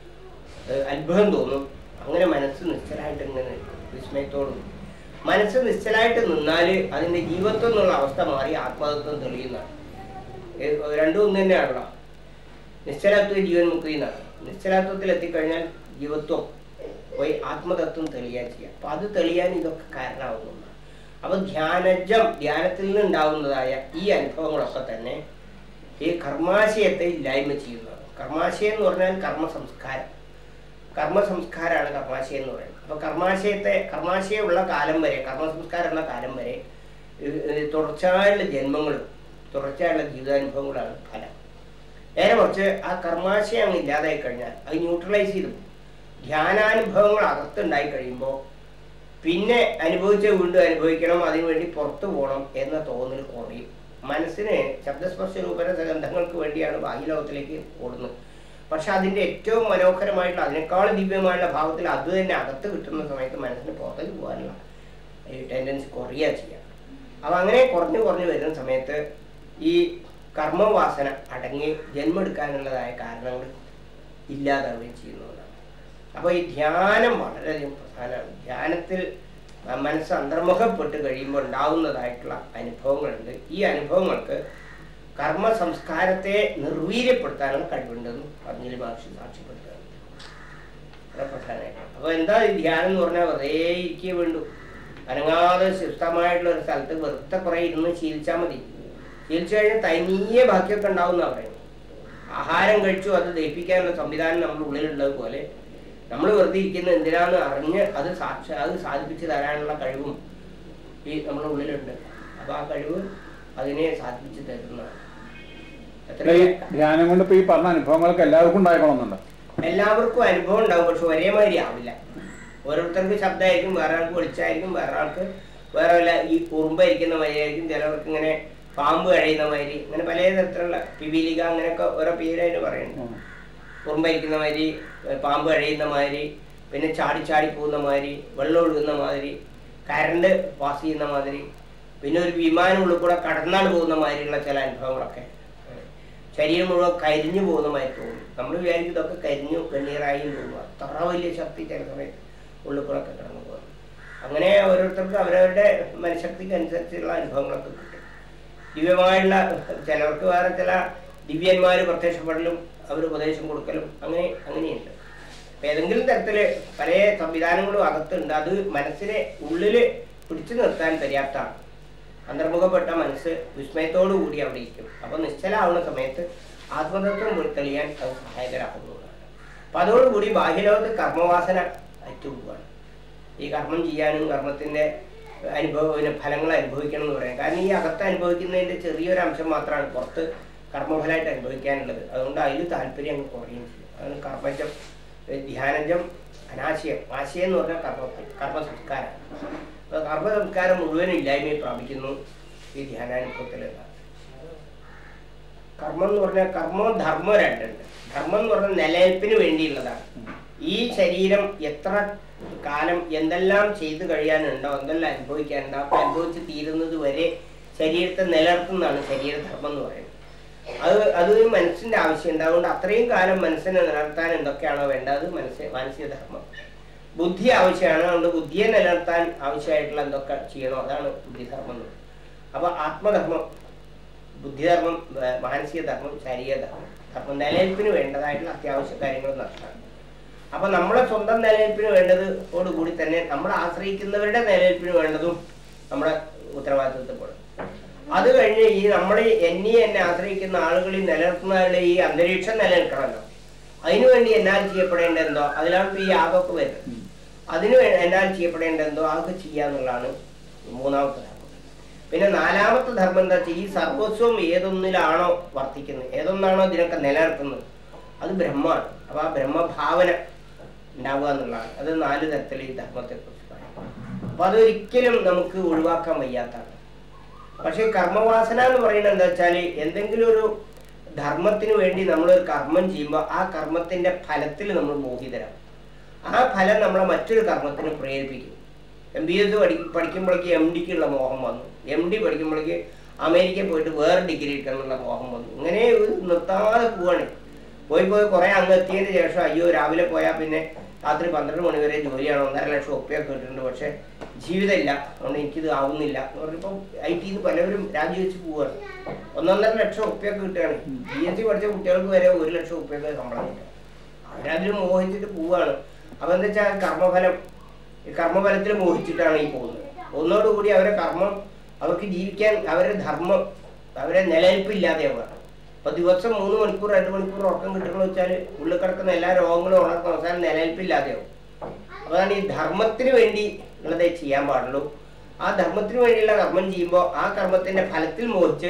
ഏഹ് അത്ഭുതം തോന്നും അങ്ങനെ മനസ്സ് നിശ്ചലായിട്ട് ഇങ്ങനെ നിൽക്കും വിസ്മയത്തോടും മനസ്സ് നിശ്ചലായിട്ട് നിന്നാൽ അതിൻ്റെ ജീവത്വം എന്നുള്ള അവസ്ഥ മാറി ആത്മതത്വം തെളിയുന്നതാണ് ഏഹ് രണ്ടും ഒന്ന് തന്നെയാണല്ലോ നിശ്ചലാത്വ ജീവൻ മുക്തി എന്നാണ് നിശ്ചലാത്വത്തിൽ എത്തിക്കഴിഞ്ഞാൽ ജീവത്വം പോയി ആത്മതത്വം തെളിയാൻ ചെയ്യാം അപ്പൊ അത് തെളിയാൻ ഇതൊക്കെ കാരണമാകുന്നതാണ് അപ്പൊ ധ്യാനജം ധ്യാനത്തിൽ നിന്നുണ്ടാവുന്നതായ ഈ അനുഭവങ്ങളൊക്കെ തന്നെ ഈ കർമാശയത്തെ ഇല്ലായ്മ ചെയ്യുന്നതാണ് കർമാശയം എന്ന് പറഞ്ഞാൽ കർമ്മ സംസ്കാരം കർമ്മ സംസ്കാരമാണ് കർമാശയം എന്ന് പറയുന്നത് അപ്പൊ കർമാശയത്തെ കർമാശയമുള്ള കാലം വരെ കർമ്മ സംസ്കാരമുള്ള കാലം വരെ ഏഹ് ഏഹ് തുടർച്ചയായുള്ള ജന്മങ്ങളും തുടർച്ചയായുള്ള ജീവിതാനുഭവങ്ങളാണ് ഫലം നേരെ മറിച്ച് ആ കർമാശയം അങ്ങ് ഇല്ലാതായി കഴിഞ്ഞാൽ അത് ന്യൂട്രലൈസ് ചെയ്തു പോകും. ധ്യാനാനുഭവങ്ങൾ അകത്തുണ്ടായി കഴിയുമ്പോൾ പിന്നെ അനുഭവിച്ച വീണ്ടും അനുഭവിക്കണം അതിനുവേണ്ടി പുറത്തു പോകണം എന്ന തോന്നൽ കുറയും മനസ്സിന് ശബ്ദസ്പർശ രൂപര ഗന്ധങ്ങൾക്ക് വേണ്ടിയാണ് ബാഹ്യലോകത്തിലേക്ക് ഓടുന്നത് പക്ഷെ അതിന്റെ ഏറ്റവും മനോഹരമായിട്ടുള്ള അതിനേക്കാൾ ദിവ്യമായുള്ള ഭാവത്തിൽ അത് തന്നെ അകത്ത് കിട്ടുന്ന സമയത്ത് മനസ്സിന് പുറത്തേക്ക് പോകാനുള്ള ടെൻഡൻസി കുറയുക ചെയ്യാം അപ്പം അങ്ങനെ കുറഞ്ഞു കുറഞ്ഞു വരുന്ന സമയത്ത് ഈ കർമ്മവാസന അടങ്ങി ജന്മെടുക്കാനുള്ളതായ കാരണങ്ങൾ ഇല്ലാതാവുകയും ചെയ്യുന്നതാണ് അപ്പോൾ ഈ ധ്യാനം വളരെയധികം പ്രധാനമാണ് ധ്യാനത്തിൽ ആ മനസ്സ് അന്തർമുഖപ്പെട്ട് കഴിയുമ്പോൾ ഉണ്ടാവുന്നതായിട്ടുള്ള അനുഭവങ്ങളുണ്ട് ഈ അനുഭവങ്ങൾക്ക് കർമ്മ സംസ്കാരത്തെ നിർവീര്യപ്പെടുത്താനുള്ള കഴിവുണ്ടെന്ന് പത്നിയിൽ മഹർഷി സാക്ഷ്യപ്പെടുത്തുകയാണ് വളരെ പ്രധാനമായിട്ട് അപ്പോൾ എന്താ ഈ ധ്യാനം എന്ന് പറഞ്ഞാൽ വെറുതെ ഇരിക്കേ വേണ്ടു അനങ്ങാതെ ശുദ്ധമായിട്ടുള്ള ഒരു സ്ഥലത്ത് വെറുതെ കുറെ ഇരുന്ന് ശീലിച്ചാൽ മതി ശീലിച്ചു കഴിഞ്ഞാൽ തനിയെ ബാക്കിയൊക്കെ ഉണ്ടാവും എന്നാണ് പറയുന്നത് ആഹാരം കഴിച്ചു അത് ദഹിപ്പിക്കാനുള്ള സംവിധാനം നമ്മുടെ ഉള്ളിലുള്ളത് പോലെ നമ്മൾ വെറുതെ ഇരിക്കുന്ന എന്തിനാന്ന് അറിഞ്ഞ് അത് സാക്ഷ അത് സാധിപ്പിച്ച് തരാനുള്ള കഴിവും ഈ നമ്മുടെ ഉള്ളിലുണ്ട് അപ്പൊ ആ കഴിവ് അതിനെ സാധിപ്പിച്ച് തരുന്നതാണ് അല്ല, ഈ എത്ര ധ്യാനം കൊണ്ട് ഇപ്പൊ ഈ പറഞ്ഞ അനുഭവങ്ങളൊക്കെ എല്ലാവർക്കും ഉണ്ടായിക്കണമെന്നുണ്ട് എല്ലാവർക്കും അനുഭവം ഉണ്ടാവും പക്ഷെ ഒരേമാതിരി ആവില്ല ഓരോരുത്തർക്ക് ശബ്ദമായിരിക്കും വേറെ ആൾക്ക് വെളിച്ചായിരിക്കും വേറെ ആൾക്ക് വേറെ വല്ല ഈ ഉറുമ്പായിരിക്കുന്ന മാതിരിയായിരിക്കും ചിലവർക്ക് ഇങ്ങനെ പാമ്പ് കഴിയുന്ന മാതിരി അങ്ങനെ പല തരത്തിലുള്ള പിപീലിക അങ്ങനെയൊക്കെ ഓരോ പേരായിട്ട് പറയുന്നു ഉറുമ്പായിരിക്കുന്ന മാതിരി ഏഹ് പാമ്പ് കഴിയുന്ന മാതിരി പിന്നെ ചാടി ചാടി പോകുന്ന മാതിരി വെള്ളം ഒഴുകുന്ന മാതിരി കരണ്ട് പാസ് ചെയ്യുന്ന മാതിരി പിന്നെ ഒരു വിമാനം ഉള്ളിൽ കൂടെ കടന്നാണ് പോകുന്ന മാതിരിയുള്ള ചില അനുഭവങ്ങളൊക്കെ ഏഹ് ശരീരം മുഴുവൻ കരിഞ്ഞു പോകുന്ന മാതിരി തോന്നും നമ്മൾ വിചാരിക്കും ഇതൊക്കെ കരിഞ്ഞു കണ്ണീറായി തോന്നുന്നു അത്ര വലിയ ശക്തി ചില സമയത്ത് ഉള്ളിൽ കൂടെ ഒക്കെ കടന്നു പോകുന്നു അങ്ങനെ ഓരോരുത്തർക്കും അവരവരുടെ മനഃശക്തിക്ക് അനുസരിച്ചുള്ള അനുഭവങ്ങളൊക്കെ കിട്ടും ദിവ്യമായുള്ള ചിലർക്ക് വേറെ ചില ദിവ്യന്മാർ പ്രത്യക്ഷപ്പെടലും അവർ ഉപദേശം കൊടുക്കലും അങ്ങനെ അങ്ങനെയുണ്ട് അപ്പൊ ഏതെങ്കിലും തരത്തില് പല സംവിധാനങ്ങളും അകത്തുണ്ട് അത് മനസ്സിനെ ഉള്ളില് പിടിച്ചു നിർത്താൻ പര്യാപ്തമാണ് അന്തർമുഖപ്പെട്ട മനസ്സ് വിസ്മയത്തോടു കൂടി അവിടെ ഇരിക്കും അപ്പൊ നിശ്ചലാവുന്ന സമയത്ത് ആത്മതത്വം തെളിയാൻ അത് സഹായകരാകുന്നതാണ് അപ്പൊ അതോടുകൂടി ബാഹ്യലോകത്ത് കർമ്മവാസന അറ്റുപോവാണ് ഈ കർമ്മം ചെയ്യാനും കർമ്മത്തിന്റെ അനുഭവ പിന്നെ ഫലങ്ങൾ അനുഭവിക്കണം എന്ന് പറയാം കാരണം ഈ അകത്ത് അനുഭവിക്കുന്നതിന്റെ ചെറിയൊരു അംശം മാത്രമാണ് പുറത്ത് കർമ്മഫലമായിട്ട് അനുഭവിക്കാനുള്ളത് അതുകൊണ്ട് അതിൽ താല്പര്യം അങ്ങ് കുറയുകയും ചെയ്യും അതാണ് കർമ്മജം ഏ, ധ്യാനജം അനാശയം ആശയം എന്ന് പറഞ്ഞാൽ കർമ്മ കർമ്മ സംസ്കാരം അപ്പൊ കർമ്മ സംസ്കാരം മുഴുവൻ ഇല്ലായ്മയെ പ്രാപിക്കുന്നു ഈ ധ്യാനാനുഭവത്തിലുള്ള കർമ്മം എന്ന് പറഞ്ഞാൽ കർമ്മവും ധർമ്മവും രണ്ടുണ്ട് ധർമ്മം എന്ന് പറഞ്ഞാൽ നിലനിൽപ്പിന് വേണ്ടിയുള്ളതാണ് ഈ ശരീരം എത്ര കാലം എന്തെല്ലാം ചെയ്തു കഴിയാനുണ്ടോ എന്തെല്ലാം അനുഭവിക്കാനുണ്ടോ അപ്പൊ അനുഭവിച്ച് തീരുന്നത് വരെ ശരീരത്തെ നിലനിർത്തുന്നതാണ് ശരീരധർമ്മം എന്ന് പറയുന്നത് അത് അത് മനസ്സിന്റെ ആവശ്യമുണ്ട് അതുകൊണ്ട് അത്രയും കാലം മനസ്സിനെ നിലനിർത്താൻ എന്തൊക്കെയാണോ വേണ്ടത് അത് മനസ്സ് മാനസിക ധർമ്മം ബുദ്ധി ആവശ്യമാണ് അതുകൊണ്ട് ബുദ്ധിയെ നിലനിർത്താൻ ആവശ്യമായിട്ടുള്ള എന്തൊക്കെ ചെയ്യണോ അതാണ് ബുദ്ധിധർമ്മം എന്ന് പറയുന്നത്. അപ്പൊ ആത്മധർമ്മം ബുദ്ധിധർമ്മം ഏർ മാനസിക ധർമ്മം ശാരീരിക ധർമ്മം ധർമ്മം നിലനിൽപ്പിന് വേണ്ടതായിട്ടുള്ള അത്യാവശ്യ കാര്യങ്ങൾ നടത്തണം അപ്പൊ നമ്മളെ സ്വന്തം നിലനിൽപ്പിന് വേണ്ടതോട് കൂടി തന്നെ നമ്മൾ ആശ്രയിക്കുന്നവരുടെ നിലനിൽപ്പിന് വേണ്ടതും നമ്മുടെ ഉത്തരവാദിത്വത്തിൽപ്പെടും അത് കഴിഞ്ഞ് ഈ നമ്മൾ എന്നെ എന്നെ ആശ്രയിക്കുന്ന ആളുകളിൽ നിലനിർത്തുന്നതിലെ ഈ അന്തരീക്ഷം നിലനിൽക്കണമല്ലോ അതിനുവേണ്ടി എന്നാൽ ചെയ്യപ്പെടേണ്ടതെന്തോ അതിലാണ് ഇപ്പൊ ഈ യാഗമൊക്കെ വരുന്നത് അതിന് വേ- എന്നാൽ ചെയ്യപ്പെടേണ്ടതെന്തോ അതൊക്കെ ചെയ്യാന്നുള്ളതാണ് മൂന്നാമത്തെ ധർമ്മം പിന്നെ നാലാമത്തെ ധർമ്മം എന്താ വെച്ചാൽ ഈ സർവസ്വം ഏതൊന്നിലാണോ വർത്തിക്കുന്നത് ഏതൊന്നാണോ ഇതിനൊക്കെ നിലനിർത്തുന്നത് അത് ബ്രഹ്മമാണ് അപ്പൊ ആ ബ്രഹ്മഭാവന ഉണ്ടാവുക എന്നുള്ളതാണ് അത് നാല് തരത്തിൽ ഈ ധർമ്മത്തെ കുറിച്ച് പറയും അപ്പൊ അതൊരിക്കലും നമുക്ക് ഒഴിവാക്കാൻ വയ്യാത്തതാണ് പക്ഷേ കർമ്മവാസന എന്ന് പറയുന്നത് എന്താ വെച്ചാൽ എന്തെങ്കിലും ഒരു ധർമ്മത്തിന് വേണ്ടി നമ്മളൊരു കർമ്മം ചെയ്യുമ്പോൾ ആ കർമ്മത്തിന്റെ ഫലത്തിൽ നമ്മൾ മോഹിതരാകും ആ ഫലം നമ്മളെ മറ്റൊരു കർമ്മത്തിന് പ്രേരിപ്പിക്കും എം ബി എസ് പഠി പഠിക്കുമ്പോഴേക്ക് എം ഡിക്കുള്ള മോഹം വന്നു എം ഡി പഠിക്കുമ്പോഴേക്ക് അമേരിക്കയിൽ പോയിട്ട് വേറെ ഡിഗ്രി എടുക്കാനുള്ള മോഹം വന്നു ഇങ്ങനെ ഒരു നിർത്താതെ പോവാണ് പോയി പോയി കുറെ അങ്ങ് എത്തിയതിന് ശേഷം അയ്യോ രാവിലെ പോയാൽ പിന്നെ രാത്രി പന്ത്രണ്ട് മണി വരെ ജോലിയാണ് ഒന്നര ലക്ഷം ഉപ്പയൊക്കെ കിട്ടുന്നുണ്ട് പക്ഷെ ജീവിതമില്ല അതുകൊണ്ട് എനിക്കിത് ആവുന്നില്ല എന്ന് പറഞ്ഞപ്പോൾ ഐ ടിന്ന് പലവരും രാജിവെച്ച് പോവുകയാണ് ഒന്നൊന്നര ലക്ഷം ഉപ്പയൊക്കെ കിട്ടുകയാണ് ബി എസ് സി പഠിച്ച കുട്ടികൾക്ക് വരെ ഒരു ലക്ഷം ഉപ്പയൊക്കെ ശമ്പളം കിട്ടും അവരതിൽ മോഹിച്ചിട്ട് പോവുകയാണ് അപ്പൊ എന്താ വെച്ചാൽ കർമ്മഫലം ഈ കർമ്മഫലത്തിൽ മോഹിച്ചിട്ടാണ് ഈ പോകുന്നത് ഒന്നോടുകൂടി അവരെ കർമ്മം അവർക്ക് ജീവിക്കാൻ അവരുടെ ധർമ്മം അവരെ നിലനിൽപ്പില്ലാതെയാവുക അപ്പൊ ദിവസം മൂന്ന് മണിക്കൂർ രണ്ട് മണിക്കൂർ ഉറക്കം കിട്ടണമെന്ന് വെച്ചാൽ ഉള്ളിൽ കിടക്കുന്ന എല്ലാ രോഗങ്ങളും ഉണർന്ന അവസാനം നിലനിൽപ്പില്ലാതെയാവും അപ്പൊ അതാണ് ഈ ധർമ്മത്തിന് വേണ്ടി ഉള്ളതേ ചെയ്യാൻ പാടുള്ളൂ ആ ധർമ്മത്തിന് വേണ്ടിയുള്ള കർമ്മം ചെയ്യുമ്പോൾ ആ കർമ്മത്തിന്റെ ഫലത്തിൽ മോഹിച്ച്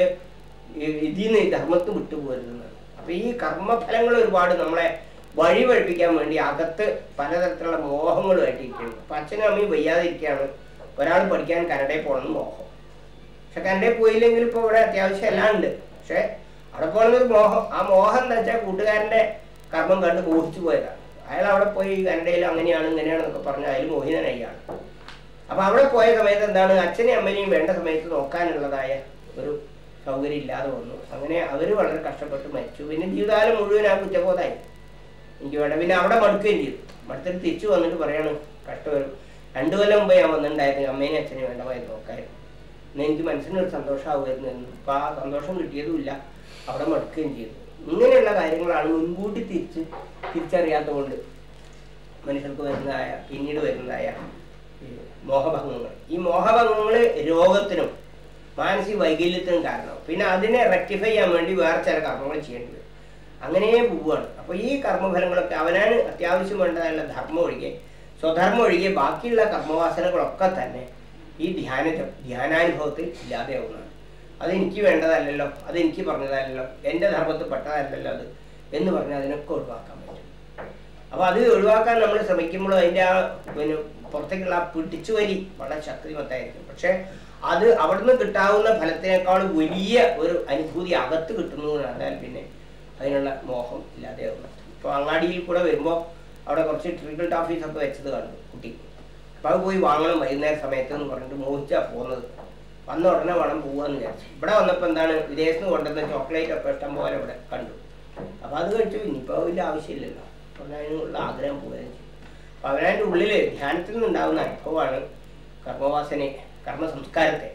ഈ- ഇതിൽ നിന്ന് ഈ ധർമ്മത്തിൽ വിട്ടുപോകരുതെന്നാണ് അപ്പൊ ഈ കർമ്മഫലങ്ങൾ ഒരുപാട് നമ്മളെ വഴി വഴിപ്പിക്കാൻ വേണ്ടി അകത്ത് പലതരത്തിലുള്ള മോഹങ്ങളുമായിട്ട് ഇരിക്കുകയാണ് അപ്പൊ അച്ഛനും അമ്മയും വയ്യാതിരിക്കുകയാണ് ഒരാൾ പഠിക്കാൻ കനഡയിൽ പോകണമെന്ന് മോഹം പക്ഷെ കനഡയിൽ പോയില്ലെങ്കിൽ ഇപ്പൊ ഇവിടെ അത്യാവശ്യം എല്ലാം ഉണ്ട് പക്ഷെ അവിടെ പോകണമെന്നൊരു മോഹം ആ മോഹം എന്താ വെച്ചാൽ കൂട്ടുകാരന്റെ കർമ്മം കണ്ട് മോഹിച്ചു പോയതാണ് അയാൾ അവിടെ പോയി കനഡയിൽ അങ്ങനെയാണ് ഇങ്ങനെയാണെന്നൊക്കെ പറഞ്ഞ് അയാൾ മോഹിതനായിയാണ് അപ്പൊ അവിടെ പോയ സമയത്ത് എന്താണ് അച്ഛനെയും അമ്മനെയും വേണ്ട സമയത്ത് നോക്കാനുള്ളതായ ഒരു സൗകര്യം ഇല്ലാതെ വന്നു അങ്ങനെ അവര് വളരെ കഷ്ടപ്പെട്ട് മരിച്ചു പിന്നെ ജീവിതകാലം മുഴുവൻ ആ കുറ്റബോധമായി എനിക്ക് വേണ്ട പിന്നെ അവിടെ മടുക്കുകയും ചെയ്തു മടുത്തിട്ട് തിരിച്ചു വന്നിട്ട് പറയാണ് കഷ്ടവരും രണ്ടു കൊല്ലം മുമ്പ് ഞാൻ വന്നിട്ടുണ്ടായിരുന്നു അമ്മേനെ അച്ഛനെയും വേണ്ടമായി നോക്കായിരുന്നു ഇന്ന് എനിക്ക് മനസ്സിനൊരു സന്തോഷമാവുമായിരുന്നു എന്ന് അപ്പൊ ആ സന്തോഷം കിട്ടിയതുമില്ല അവിടെ മടുക്കുകയും ചെയ്തു ഇങ്ങനെയുള്ള കാര്യങ്ങളാണ് മുൻകൂട്ടി തിരിച്ച് തിരിച്ചറിയാത്തതുകൊണ്ട് മനുഷ്യർക്ക് വരുന്നതായ പിന്നീട് വരുന്നതായ ഈ മോഹഭംഗങ്ങൾ ഈ മോഹഭംഗങ്ങൾ രോഗത്തിനും മാനസിക വൈകല്യത്തിനും കാരണം പിന്നെ അതിനെ റെക്ടിഫൈ ചെയ്യാൻ വേണ്ടി വേറെ ചില കർമ്മങ്ങൾ ചെയ്യേണ്ടി വരും അങ്ങനെ പോവുകയാണ് അപ്പൊ ഈ കർമ്മഫലങ്ങളൊക്കെ അവനാണ് അത്യാവശ്യം വേണ്ടതായുള്ള ധർമ്മം ഒഴികെ സ്വധർമ്മം ഒഴികെ ബാക്കിയുള്ള കർമ്മവാസനകളൊക്കെ തന്നെ ഈ ധ്യാന ധ്യാനാനുഭവത്തിൽ ഇല്ലാതെയാവുന്നതാണ് അത് എനിക്ക് വേണ്ടതല്ലല്ലോ അത് എനിക്ക് പറഞ്ഞതല്ലല്ലോ എൻ്റെ ധർമ്മത്തിൽ പെട്ടതല്ലല്ലോ അത് എന്ന് പറഞ്ഞാൽ അതിനൊക്കെ ഒഴിവാക്കാൻ പറ്റും അപ്പൊ അത് ഒഴിവാക്കാൻ നമ്മൾ ശ്രമിക്കുമ്പോൾ അതിന്റെ ആ പിന്നെ പുറത്തേക്കുള്ള ആ പിടിച്ചുവലി വളരെ ശക്തിമത്തായിരിക്കും പക്ഷെ അത് അവിടുന്ന് കിട്ടാവുന്ന ഫലത്തിനേക്കാൾ വലിയ ഒരു അനുഭൂതി അകത്ത് കിട്ടുന്നു എന്ന് പറഞ്ഞാൽ പിന്നെ അതിനുള്ള മോഹം ഇല്ലാതെയാവുന്നു ഇപ്പൊ അങ്ങാടിയിൽ കൂടെ വരുമ്പോൾ അവിടെ കുറച്ച് ട്രിക്കിൾ ടോഫീസ് ഒക്കെ വെച്ചത് കണ്ടു കുട്ടി അപ്പൊ അത് പോയി വാങ്ങണം വൈകുന്നേരം സമയത്ത് എന്ന് പറഞ്ഞിട്ട് മോഹിച്ചാ പോകുന്നത് വന്ന ഉടനെ വേണം പോവാന്ന് വിചാരിച്ചു ഇവിടെ വന്നപ്പോൾ എന്താണ് വിദേശത്ത് നിന്ന് കൊണ്ടുവന്ന ചോക്ലേറ്റ് ഒക്കെ ഇഷ്ടം പോലെ ഇവിടെ കണ്ടു അപ്പൊ അത് കഴിച്ചു ഇനിയിപ്പോ വലിയ ആവശ്യമില്ലല്ലോ അപ്പൊ അതിനുള്ള ആഗ്രഹം പോവുകയും ചെയ്തു അപ്പൊ അവനതിൻ്റെ ഉള്ളില് ധ്യാനത്തിൽ നിന്നുണ്ടാകുന്ന അനുഭവമാണ് കർമ്മവാസനെ കർമ്മ സംസ്കാരത്തെ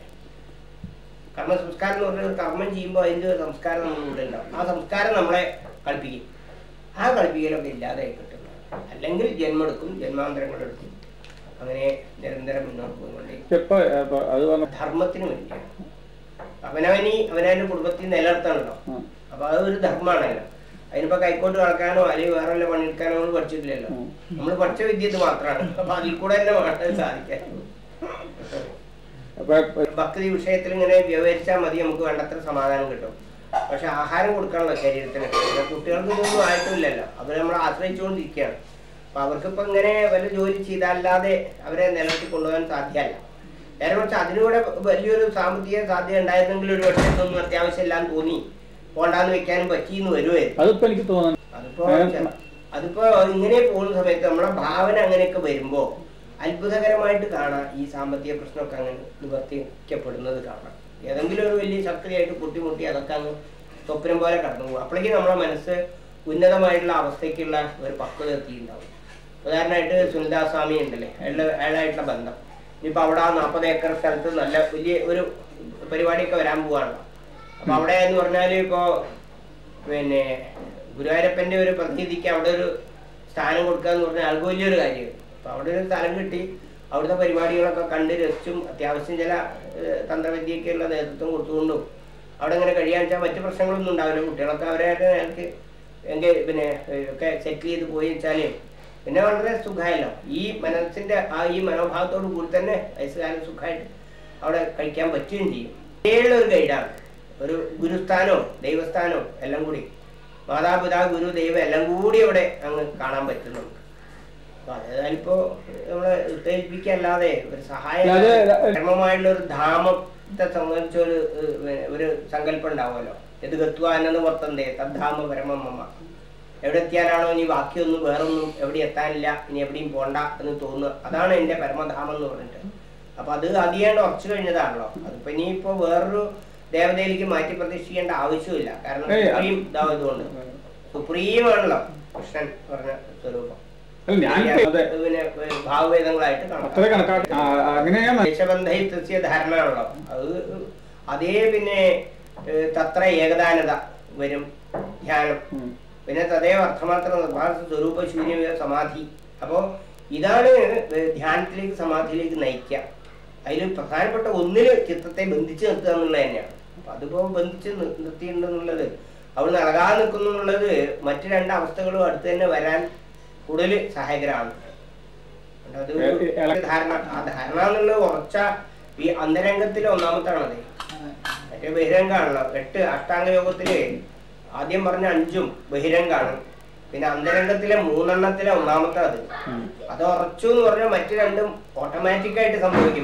കർമ്മ സംസ്കാരം എന്ന് പറഞ്ഞാൽ ഒരു കർമ്മം ചെയ്യുമ്പോൾ അതിൻ്റെ ഒരു സംസ്കാരം നമ്മുടെ ഉള്ളിൽ ഉണ്ടാവും ആ സംസ്കാരം നമ്മളെ കളിപ്പിക്കും ആ കളിപ്പിക്കലൊക്കെ ഇല്ലാതായി കിട്ടുന്നത് അല്ലെങ്കിൽ ജന്മെടുക്കും ജന്മാന്തരങ്ങളെടുക്കും അങ്ങനെ നിരന്തരം മുന്നോട്ട് പോയിക്കൊണ്ടേ എപ്പോ എപ്പോ അത് വന്ന ധർമ്മത്തിന് വേണ്ടിയാണ് അവനവനി അവനവന്റെ കുടുംബത്തിൽ നിലനിർത്തണല്ലോ ഉം. അപ്പൊ അത് ഒരു ധർമ്മമാണല്ലോ അതിനിപ്പോ കൈക്കോട്ട് കളക്കാനോ അല്ലെങ്കിൽ വേറെ വല്ല പണിയെടുക്കാനോ നമ്മൾ പഠിച്ചിട്ടില്ലല്ലോ ഉം. നമ്മൾ പഠിച്ച വിദ്യ ഇത് മാത്രമാണ് അപ്പൊ അതിൽ കൂടെ തന്നെ വേണം സാധിക്കാൻ അപ്പൊ ഭക്തി വിഷയത്തിൽ ഇങ്ങനെ വ്യവഹരിച്ചാൽ മതി നമുക്ക് വേണ്ടത്ര സമാധാനം കിട്ടും പക്ഷെ ആഹാരം കൊടുക്കണല്ലോ ശരീരത്തിന് പിന്നെ കുട്ടികൾക്ക് ഇതൊന്നും ആയിട്ടില്ലല്ലോ അവർ നമ്മളെ ആശ്രയിച്ചുകൊണ്ടിരിക്കുകയാണ് അപ്പൊ അവർക്കിപ്പോ ഇങ്ങനെ വല്ല ജോലി ചെയ്തല്ലാതെ അവരെ നിലനിർത്തി കൊണ്ടുപോകാൻ സാധ്യമല്ല നേരെ മറിച്ച് അതിലൂടെ വലിയൊരു സാമ്പത്തിക സാധ്യത ഉണ്ടായിരുന്നെങ്കിൽ ഒരു പക്ഷേ ഇതൊന്നും അത്യാവശ്യമില്ലാന്ന് തോന്നി പോണ്ടാന്ന് വെക്കാനും പറ്റിയെന്ന് വരുമായിരുന്നു അതിപ്പോ എനിക്ക് തോന്നുന്നു അതിപ്പോ ഏ, ചെ- അതിപ്പോ ഇങ്ങനെ പോകുന്ന സമയത്ത് നമ്മളെ ഭാവന അങ്ങനെയൊക്കെ വരുമ്പോ അത്ഭുതകരമായിട്ട് കാണാം ഈ സാമ്പത്തിക പ്രശ്നമൊക്കെ അങ്ങനെ നിവർത്തിക്കപ്പെടുന്നത് കാണാം ഏതെങ്കിലും ഒരു വലിയ ശക്തിയായിട്ട് പൊട്ടിമുട്ടി അതൊക്കെ അങ്ങ് സ്വപ്നം പോലെ കടന്നു പോകും അപ്പോഴേക്കും നമ്മളെ മനസ്സ് ഉന്നതമായിട്ടുള്ള അവസ്ഥയ്ക്കുള്ള ഒരു പക്വത എത്തിയിട്ടുണ്ടാവും ഉദാഹരണമായിട്ട് സുനിദാസ് സ്വാമി ഉണ്ടല്ലേ അയാളുടെ അയാളായിട്ടുള്ള ബന്ധം ഇനിയിപ്പോൾ അവിടെ ആ നാൽപ്പത് ഏക്കർ സ്ഥലത്ത് നല്ല വലിയ ഒരു പരിപാടിയൊക്കെ വരാൻ പോവാണല്ലോ അപ്പൊ അവിടെ എന്ന് പറഞ്ഞാല് ഇപ്പോ പിന്നെ ഗുരുവായൂരപ്പന്റെ ഒരു പ്രതിനിധിക്ക് അവിടെ ഒരു സ്ഥാനം കൊടുക്കുക എന്ന് പറഞ്ഞാൽ ആൾക്ക് വലിയൊരു കാര്യമാണ് അപ്പൊ അവിടെ ഒരു സ്ഥലം കിട്ടി അവിടുത്തെ പരിപാടികളൊക്കെ കണ്ട് രസിച്ചും അത്യാവശ്യം ചില ഏഹ്, തന്ത്രവിദ്യക്കുള്ള നേതൃത്വം കൊടുത്തുകൊണ്ടും അവിടെ ഇങ്ങനെ കഴിയാൻ വെച്ചാൽ മറ്റു പ്രശ്നങ്ങളൊന്നും ഉണ്ടാവില്ല കുട്ടികളൊക്കെ അവരായിട്ട് നേരത്തെ എങ്കിൽ പിന്നെ ഏഹ്, ഒക്കെ സെറ്റിൽ ചെയ്ത് പോയി വെച്ചാല് പിന്നെ വളരെ സുഖമായല്ലോ ഈ മനസ്സിന്റെ ആ ഈ മനോഭാവത്തോടു കൂടി തന്നെ വയസ്സുകാലം സുഖമായിട്ട് അവിടെ കഴിക്കാൻ പറ്റുകയും ചെയ്യും ഏഴുള്ള ഒരു ഗൈഡാണ് ഒരു ഗുരുസ്ഥാനോ ദൈവസ്ഥാനോ എല്ലാം കൂടി മാതാപിതാ ഗുരു ദൈവം എല്ലാം കൂടി അവിടെ അങ്ങ് കാണാൻ പറ്റും നമുക്ക് അപ്പൊ അതേതായാലിപ്പോ നമ്മളെ ഉത്തേജിപ്പിക്കല്ലാതെ ഒരു സഹായം അത് ധർമ്മമായിട്ടുള്ള ഒരു ധാമത്തെ സംബന്ധിച്ച ഒരു ഏഹ്, ഒരു സങ്കല്പം ഉണ്ടാവുമല്ലോ ഇത് ഗത്വാനെന്ന് പുറത്തന്തേ തദ്ധാമ പരമമ്മ എവിടെ എത്തിയാലാണോ ഇനി ബാക്കിയൊന്നും വേറൊന്നും എവിടെ എത്താനില്ല ഇനി എവിടെയും പോണ്ട എന്ന് തോന്നുക അതാണ് എന്റെ പരമധാമം എന്ന് പറഞ്ഞിട്ട് അപ്പൊ അത് അതിയാണ്ട് ഉറച്ചു കഴിഞ്ഞതാണല്ലോ അതിപ്പോ ഇനിയിപ്പോ വേറൊരു ദേവതയിലേക്ക് മാറ്റി പ്രതിഷ്ഠിക്കേണ്ട ആവശ്യമില്ല കാരണം ഏയ്, അത് സുപ്രീം ഇതായതുകൊണ്ട് സുപ്രീം ആണല്ലോ കൃഷ്ണൻ പറഞ്ഞ സ്വരൂപം അല്ല ഞാൻ അതെ പിന്നെ ഭാവവേദങ്ങളായിട്ട് അത്ര കാണാം കണക്കാക്കി ആ, അങ്ങനെയാണ് ദേശബന്ധഹിത്യ ധാരണയാണല്ലോ അത് അതേ പിന്നെ ഏഹ്, തത്ര ഏകദാനത വരും ധ്യാനം ഉം. പിന്നെ തദൈവ അർത്ഥമാത്ര നിർഭാസ സ്വരൂപ ശൂന്യ സമാധി അപ്പോ ഇതാണ് ഏഹ്, ധ്യാനത്തിലേക്ക് സമാധിയിലേക്ക് നയിക്കുക അതിൽ പ്രധാനപ്പെട്ട ഒന്നില് ചിത്രത്തെ ബന്ധിച്ച് നിർത്തുക എന്നുള്ളത് തന്നെയാണ് അപ്പൊ അതിപ്പോ ബന്ധിച്ച് നിർ- നിർത്തിയിട്ടുണ്ടെന്നുള്ളത് അവിടെ നൽകാതെ നിൽക്കുന്നു എന്നുള്ളത് മറ്റു രണ്ട് അവസ്ഥകളും അടുത്ത് തന്നെ വരാൻ കൂടുതൽ സഹായകരമാണ് അത് ഏ, ഏ, ഏ, ഒരു ധാരണ ആ ധാരണ എന്നുള്ളത് ഉറച്ച ഈ അന്തരംഗത്തിലെ ഒന്നാമത്താണത് മറ്റേ ബഹിരംഗാണല്ലോ എട്ട് അഷ്ടാംഗ യോഗത്തില് ആദ്യം പറഞ്ഞ അഞ്ചും ബഹിരംഗാണ് പിന്നെ അന്തരംഗത്തിലെ മൂന്നെണ്ണത്തിലെ ഒന്നാമത്തെ അത് ഉം. അത് ഉറച്ചു എന്ന് പറഞ്ഞാൽ മറ്റു രണ്ടും ഓട്ടോമാറ്റിക് ആയിട്ട് സംഭവിക്കും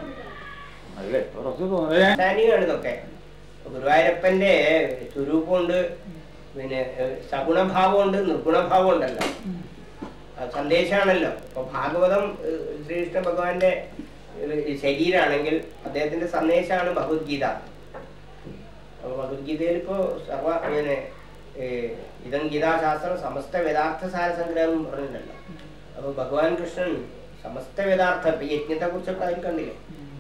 അല്ലേ കുറച്ച് തോന്നുന്നത് സ്റ്റാൻഡിങ്ങാണ് ഇതൊക്കെ ഗുരുവായൂരപ്പന്റെ സ്വരൂപമുണ്ട് പിന്നെ ഏഹ്, സഗുണഭാവമുണ്ട് നിർഗുണഭാവം ഉണ്ടല്ലോ അത് സന്ദേശമാണല്ലോ ഇപ്പൊ ഭാഗവതം ഏഹ്, ശ്രീകൃഷ്ണ ഭഗവാന്റെ ഏഹ്, ശരീരമാണെങ്കിൽ അദ്ദേഹത്തിന്റെ സന്ദേശമാണ് ഭഗവത്ഗീത അപ്പൊ ഭഗവത്ഗീതയിൽ ഇപ്പോ സർവ ഇങ്ങനെ ഏഹ്, ഇതം ഗീതാശാസ്ത്രം സമസ്ത വേദാർത്ഥ സാര സംഗ്രഹം എന്ന് പറഞ്ഞിട്ടുണ്ടല്ലോ അപ്പൊ ഭഗവാൻ കൃഷ്ണൻ സമസ്ത വേദാർത്ഥ ഇപ്പൊ യജ്ഞത്തെ കുറിച്ചൊക്കെ അതിൽ കണ്ടില്ലേ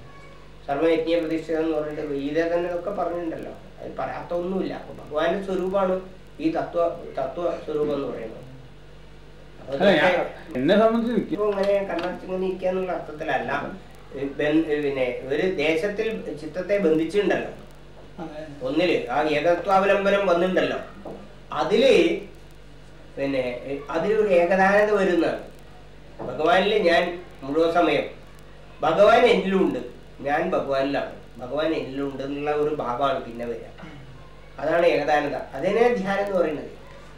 സർവയജ്ഞ പ്രതിഷ്ഠിത എന്ന് പറഞ്ഞിട്ട് ഗീത തന്നെ ഇതൊക്കെ പറഞ്ഞിട്ടുണ്ടല്ലോ അത് പറയാത്ത ഒന്നുമില്ല അപ്പൊ ഭഗവാന്റെ സ്വരൂപമാണ് ഈ തത്വ തത്വ സ്വരൂപം എന്ന് പറയുന്നത് അപ്പൊ അല്ല ഞാൻ ഇതൊക്കെ എന്നെ സംബന്ധിച്ച് എനിക്ക് ഇപ്പൊ ഇങ്ങനെ കണ്ണടച്ചിങ്ങനെ ഇരിക്കുക എന്നുള്ള അർത്ഥത്തിലല്ല ഏ, ബൻ- ഏ, പിന്നെ ഒരു ദേശത്തിൽ ചിത്രത്തെ ബന്ധിച്ചിട്ടുണ്ടല്ലോ അതെ ഒന്നില് ആ ഏകത്വാവലംബനം വന്നിട്ടുണ്ടല്ലോ അതില് പിന്നെ ഏ, അതിലൊരു ഏകദാനത വരുന്നതാണ് ഭഗവാനില് ഞാൻ മുഴുവൻ സമയം ഭഗവാൻ എന്നിലുണ്ട് ഞാൻ ഭഗവാനിലാണ് ഭഗവാൻ എന്നിലുണ്ട് എന്നുള്ള ഒരു ഭാവമാണ് പിന്നെ വരിക അതാണ് ഏകദാനത അതിനെ ധ്യാനം എന്ന് പറയുന്നത്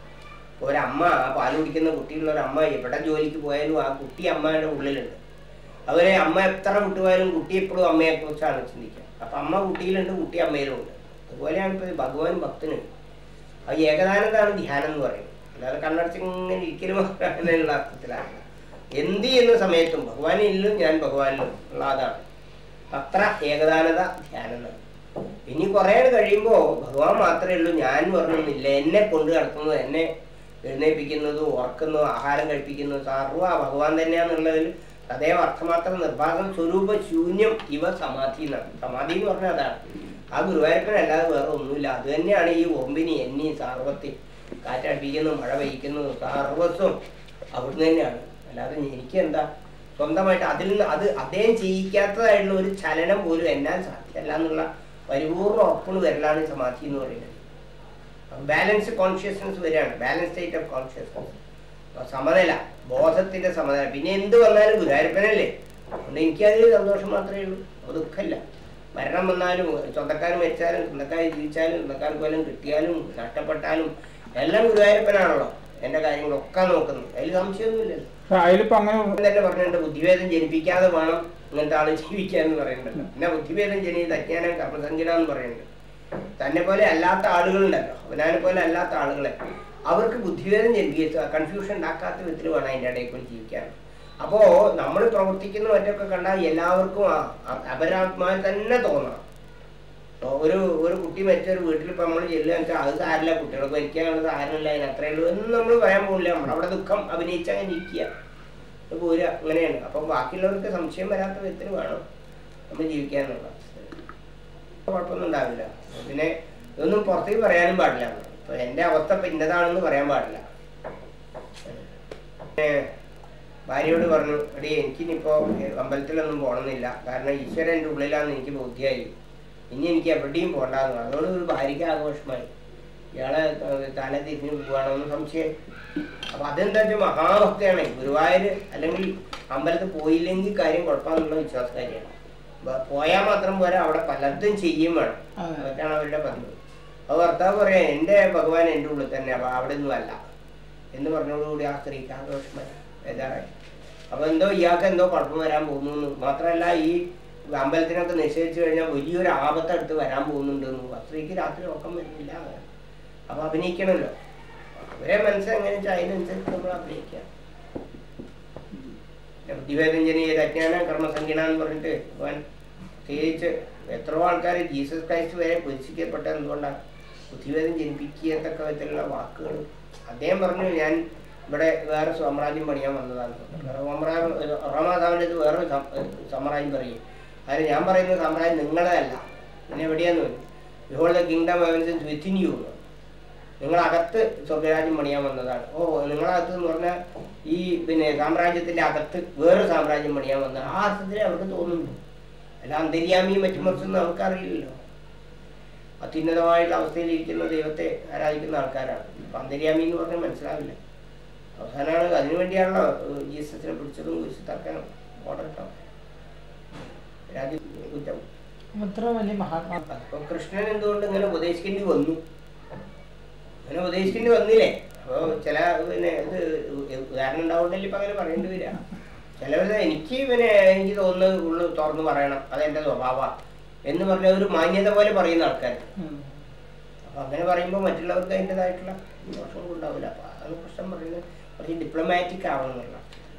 ഒരമ്മ ആ പാൽ കുടിക്കുന്ന കുട്ടിയുള്ള ഒരു അമ്മ എവിടെ ജോലിക്ക് പോയാലും ആ കുട്ടി അമ്മയുടെ ഉള്ളിലുണ്ട് അവരെ അമ്മ എത്ര വിട്ടുപോയാലും കുട്ടി എപ്പോഴും അമ്മയെ കുറിച്ചാണ് ചിന്തിക്കുക അപ്പൊ അമ്മ കുട്ടിയിലുണ്ട് കുട്ടി അമ്മയിലുണ്ട് അതുപോലെയാണ് ഇപ്പൊ ഭഗവാൻ ഭക്തനുണ്ട് ആ ഏകദാനതാണ് ധ്യാനം എന്ന് പറയുന്നത് അല്ലാതെ കണ്ണടച്ച് ഇങ്ങനെ ഇരിക്കലും അങ്ങനെയുള്ള അർത്ഥത്തിലാണ് എന്ത് ചെയ്യുന്ന സമയത്തും ഭഗവാനിലും ഞാൻ ഭഗവാനിലും ഉള്ള അതാണ് അത്ര ഏകദാനത ധ്യാനം എന്നാണ് ഇനി കുറേ കഴിയുമ്പോ ഭഗവാൻ മാത്രമേ ഉള്ളൂ ഞാൻ പറഞ്ഞൊന്നുമില്ല എന്നെ കൊണ്ട് നടക്കുന്നത് എന്നെ എഴുന്നേൽപ്പിക്കുന്നതും ഉറക്കുന്നതും ആഹാരം കഴിപ്പിക്കുന്നതും സർവ്വ ഭഗവാൻ തന്നെയാന്നുള്ളതിൽ അതേവ അർത്ഥമാത്രം നിർഭാഗം സ്വരൂപ ശൂന്യം ഇവ സമാധി എന്നാണ് സമാധി എന്ന് പറഞ്ഞാൽ അതാണ് ആ ഗുരുവായൂരപ്പൻ അല്ലാതെ വേറെ ഒന്നുമില്ല അത് തന്നെയാണ് ഈ ഒമ്പിനി എന്നീ സാർവത്തി കാറ്റടിപ്പിക്കുന്നു മഴ പെയ്യ്ക്കുന്നു സർവസ്വം അവിടുന്ന് തന്നെയാണ് അല്ലാതെ എനിക്ക് എന്താ സ്വന്തമായിട്ട് അതിൽ നിന്ന് അത് അദ്ദേഹം ചെയ്യിക്കാത്തതായിട്ടുള്ള ഒരു ചലനം പോലും എന്നാൽ സാധ്യമല്ല എന്നുള്ള പരിപൂർണ്ണ ഉറപ്പിന് വരലാണ് ഈ സമാധി എന്ന് പറയുന്നത് ബാലൻസ് കോൺഷ്യസ്നസ് വരികയാണ് ബാലൻസ് സ്റ്റേറ്റ് ഓഫ് കോൺഷ്യസ്നസ് സമനില ബോധത്തിന്റെ സമനില പിന്നെ എന്ത് വന്നാലും ഗുരുവായൂരപ്പനല്ലേ അതുകൊണ്ട് എനിക്കതിൽ സന്തോഷം മാത്രമേ ഉള്ളൂ അത് ദുഃഖമില്ല മരണം വന്നാലും സ്വന്തക്കാർ മരിച്ചാലും സ്വന്തക്കാർ ജീവിച്ചാലും സ്വന്തക്കാർക്ക് വല്ലതും കിട്ടിയാലും നഷ്ടപ്പെട്ടാലും എല്ലാം ഗുരുവായൂരപ്പനാണല്ലോ എൻ്റെ കാര്യങ്ങളൊക്കെ നോക്കുന്നത് അതിൽ സംശയമൊന്നുമില്ലല്ലോ പക്ഷെ അതിലിപ്പോ അങ്ങനെ തന്നെ പറഞ്ഞിട്ടുണ്ട് ബുദ്ധിഭേദം ജനിപ്പിക്കാതെ വേണം ഇങ്ങനത്തെ ആള് ജീവിക്കാൻ എന്ന് പറയുന്നുണ്ടല്ലോ പിന്നെ ബുദ്ധിഭേദം ജനിച്ചത് അജ്ഞാനം കർമ്മസംഖ്യ എന്ന് പറയുന്നുണ്ട് തന്നെ പോലെ അല്ലാത്ത ആളുകളുണ്ടല്ലോ അവനാനെ പോലെ അല്ലാത്ത ആളുകളെ അവർക്ക് ബുദ്ധിഭേദം ജനിപ്പിക്കുക കൺഫ്യൂഷൻ ഉണ്ടാക്കാത്ത വിധത്തിൽ വേണം അതിൻ്റെ ഇടയിൽ കൂടി ജീവിക്കാൻ അപ്പോ നമ്മൾ പ്രവർത്തിക്കുന്ന മറ്റൊക്കെ കണ്ടാൽ എല്ലാവർക്കും ആ അ- അപരാത്മാവിൽ തന്നെ തോന്നണം ഇപ്പൊ ഒരു ഒരു കുട്ടി മരിച്ച ഒരു വീട്ടിൽ ഇപ്പൊ നമ്മൾ ചെല്ലുക വെച്ചാൽ അത് സാരില്ല കുട്ടികൾക്ക് മരിക്കാനുള്ളത് സാരമില്ല അതിന് അത്രേ ഉള്ളൂ എന്ന് നമ്മൾ പറയാൻ പോകില്ല നമ്മൾ അവിടെ ദുഃഖം അഭിനയിച്ച് അങ്ങനെ ഇരിക്കുക ഇത് പോരുക അങ്ങനെയാണ് അപ്പൊ ബാക്കിയുള്ളവർക്ക് സംശയം വരാത്ത വിധത്തിൽ വേണം നമ്മൾ ജീവിക്കാന്നുള്ള കുഴപ്പമൊന്നും ഉണ്ടാവില്ല പിന്നെ ഇതൊന്നും പുറത്തേക്ക് പറയാനും പാടില്ല ഇപ്പൊ എന്റെ അവസ്ഥ ഇപ്പൊ ഇന്നതാണെന്ന് പറയാൻ പാടില്ല ഏ, ഭാര്യയോട് പറഞ്ഞു എടി എനിക്കിനിപ്പോ ഏ, അമ്പലത്തിലൊന്നും പോകണമെന്നില്ല കാരണം ഈശ്വരൻ എൻ്റെ ഉള്ളിലാന്ന് എനിക്ക് ബോധ്യമായി ഇനി എനിക്ക് എവിടെയും പോകണ്ടെന്ന് പറഞ്ഞു അതുകൊണ്ട് ഒരു ഭാര്യയ്ക്ക് ആഘോഷമായി ഇയാളെ ഏ, തല തിരിഞ്ഞു പോവാണെന്ന് സംശയം അപ്പൊ അതെന്താ വെച്ചാൽ മഹാഭക്തിയാണ് ഗുരുവായൂർ അല്ലെങ്കിൽ അമ്പലത്തിൽ പോയില്ലെങ്കിൽ കാര്യം കുഴപ്പമെന്നുള്ള വിശ്വാസക്കാരിയാണ് ബ- പോയാൽ മാത്രം പോരാ അവിടെ പലതും ചെയ്യും വേണം അതെ. അതൊക്കെയാണ് അവരുടെ പതിവ് അപ്പൊ ഭർത്താവ് പറയാ എന്റെ ഭഗവാൻ എൻ്റെ ഉള്ളിൽ തന്നെ അപ്പൊ അവിടെ ഒന്നും അല്ല എന്ന് പറഞ്ഞോടുകൂടി ആ സ്ത്രീക്ക് ആഘോഷമായി ബേജാറായി അപ്പൊ എന്തോ ഇയാൾക്ക് എന്തോ കുഴപ്പം വരാൻ പോകുന്നു എന്ന്. മാത്രമല്ല ഈ അമ്പലത്തിനൊക്കെ നിശ്ചയിച്ചു കഴിഞ്ഞാൽ വലിയൊരു ആപത്ത് അടുത്ത് വരാൻ പോകുന്നുണ്ട് എന്ന്. ആ സ്ത്രീക്ക് രാത്രി ഉറക്കം വരുന്നില്ല അപ്പൊ അഭിനയിക്കണമല്ലോ അവരെ മനസ്സ് എങ്ങനെ വെച്ചാൽ അതിനനുസരിച്ച് നമ്മൾ അഭിനയിക്കുക ബുദ്ധിവേദഞ്ജനി അജ്ഞാന കർമ്മസംഖ്യന എന്ന് പറഞ്ഞിട്ട് ഭഗവാൻ പ്രത്യേകിച്ച് എത്രയോ ആൾക്കാർ ജീസസ് ക്രൈസ്റ്റ് വരെ കുരിശിക്കപ്പെട്ട എന്തുകൊണ്ടാണ് ബുദ്ധിവേദം ജനിപ്പിക്കത്തക്ക വിധത്തിലുള്ള വാക്കുകൾ അദ്ദേഹം പറഞ്ഞു ഞാൻ ഇവിടെ വേറെ സാമ്രാജ്യം പണിയാൻ വന്നതാണ് റോമാതാവിൻ്റെ ഇത് വേറൊരു സം- സാമ്രാജ്യം പറയും അതിന് ഞാൻ പറയുന്ന സാമ്രാജ്യം നിങ്ങളതല്ല പിന്നെ എവിടെയാന്ന് പറഞ്ഞു behold the kingdom heavens within you നിങ്ങളകത്ത് സ്വർഗരാജ്യം പണിയാൻ വന്നതാണ് ഓ നിങ്ങളകത്ത് എന്ന് പറഞ്ഞാൽ ഈ പിന്നെ സാമ്രാജ്യത്തിന്റെ അകത്ത് വേറെ സാമ്രാജ്യം പണിയാൻ വന്ന ആ അർത്ഥത്തിൽ അവർക്ക് തോന്നുന്നു അല്ല അന്തര്യാമിയും മറ്റും മറിച്ചൊന്നും നമുക്കറിയില്ലല്ലോ അത്യുന്നതമായിട്ടുള്ള അവസ്ഥയിൽ ഇരിക്കുന്ന ദൈവത്തെ ആരാധിക്കുന്ന ആൾക്കാരാണ് അപ്പൊ അന്തര്യാമി എന്ന് പറഞ്ഞാൽ മനസ്സിലാവില്ല അവസാനമാണ് അതിനുവേണ്ടിയാണല്ലോ ഏഹ്, ജീസസിനെ പിടിച്ചതും കുരിശ് തർക്കാനും ഓർഡർ ഇട്ടോ രാജ്യ കുറ്റം ഇത്ര വലിയ മഹാത്മാ അപ്പൊ കൃഷ്ണൻ എന്തുകൊണ്ട് ഇങ്ങനെ ഉപദേശിക്കേണ്ടി വന്നു അങ്ങനെ ഉപദേശിക്കേണ്ടി വന്നില്ലേ അപ്പൊ ചില പിന്നെ ഇത് ഉദാഹരണം ഉണ്ടാവുകൊണ്ടല്ലേ ഇപ്പൊ അങ്ങനെ പറയേണ്ടി വരിക ചിലവര് എനിക്ക് പിന്നെ എനിക്ക് തോന്നുന്നത് ഉള്ളു തുറന്ന് പറയണം അതെന്റെ സ്വഭാവ എന്ന് പറഞ്ഞ ഒരു മാന്യത പോലെ പറയുന്ന ആൾക്കാർ ഉം. അപ്പൊ അങ്ങനെ പറയുമ്പോൾ മറ്റുള്ളവർക്ക് അതിൻ്റെതായിട്ടുള്ള ദോഷം ഉണ്ടാവില്ല അപ്പൊ അതാണ് പ്രശ്നം പറയുന്നത് കുറച്ച് ഡിപ്ലോമാറ്റിക് ആവണം എന്നുള്ള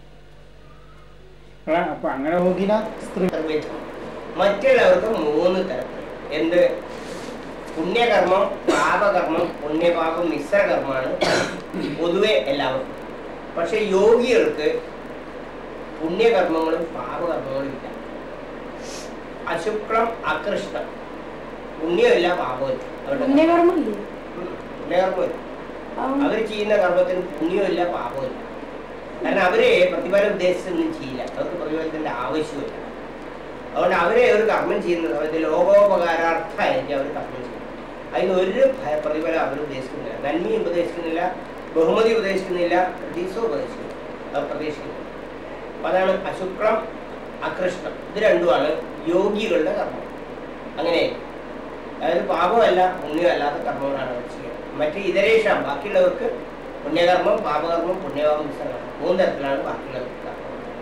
ആ, അപ്പൊ അങ്ങനെ യോഗിന സ്ത്രീ സർവേത്വം. മറ്റുള്ളവർക്ക് മൂന്ന് തരത്തിൽ എന്ത് പുണ്യകർമ്മം പാപകർമ്മം പുണ്യപാപം മിശ്രകർമ്മമാണ് പൊതുവെ എല്ലാവർക്കും പക്ഷെ യോഗികൾക്ക് പുണ്യകർമ്മങ്ങളും പാപകർമ്മങ്ങളും ഇല്ല അശുക്ലം അകൃഷ്ണം പുണ്യമില്ല പാപമില്ല അവരുടെ പുണ്യകർമ്മമില്ലേ ഉം, പുണ്യകർമ്മമില്ല അവർ ചെയ്യുന്ന കർമ്മത്തിന് പുണ്യമില്ല പാപമില്ല കാരണം അവരെ പ്രതിഫലം ഉദ്ദേശിച്ചൊന്നും ചെയ്യില്ല അവർക്ക് പ്രതിഫലത്തിന്റെ ആവശ്യമില്ല അതുകൊണ്ട് അവരെ ഒരു കർമ്മം ചെയ്യുന്ന സമയത്ത് ലോകോപകാരാർത്ഥമായിരിക്കും അവർ കർമ്മം ചെയ്യും അതിന് ഒരു ഭ- പ്രതിഫലം അവർ ഉദ്ദേശിക്കുന്നില്ല നന്മയും ഉപദേശിക്കുന്നില്ല ബഹുമതി ഉപദേശിക്കുന്നില്ല പ്രതീക്ഷ ഉപദേശിക്കുന്നില്ല അത് പ്രതീക്ഷിക്കുന്നില്ല അപ്പൊ അതാണ് അശുക്ലം അകൃഷ്ണം ഇത് രണ്ടുമാണ് യോഗികളുടെ കർമ്മം അങ്ങനെ അതായത് പാപമല്ല പുണ്യമല്ലാത്ത കർമ്മങ്ങളാണ് അവർ ചെയ്യുന്നത് മറ്റ് ഇതരേഷ ബാക്കിയുള്ളവർക്ക് പുണ്യകർമ്മം പാപകർമ്മം പുണ്യപാപം മിശ്രകർമ്മം മൂന്ന് തരത്തിലാണ് ബാക്കിയുള്ളവർക്ക് കർമ്മം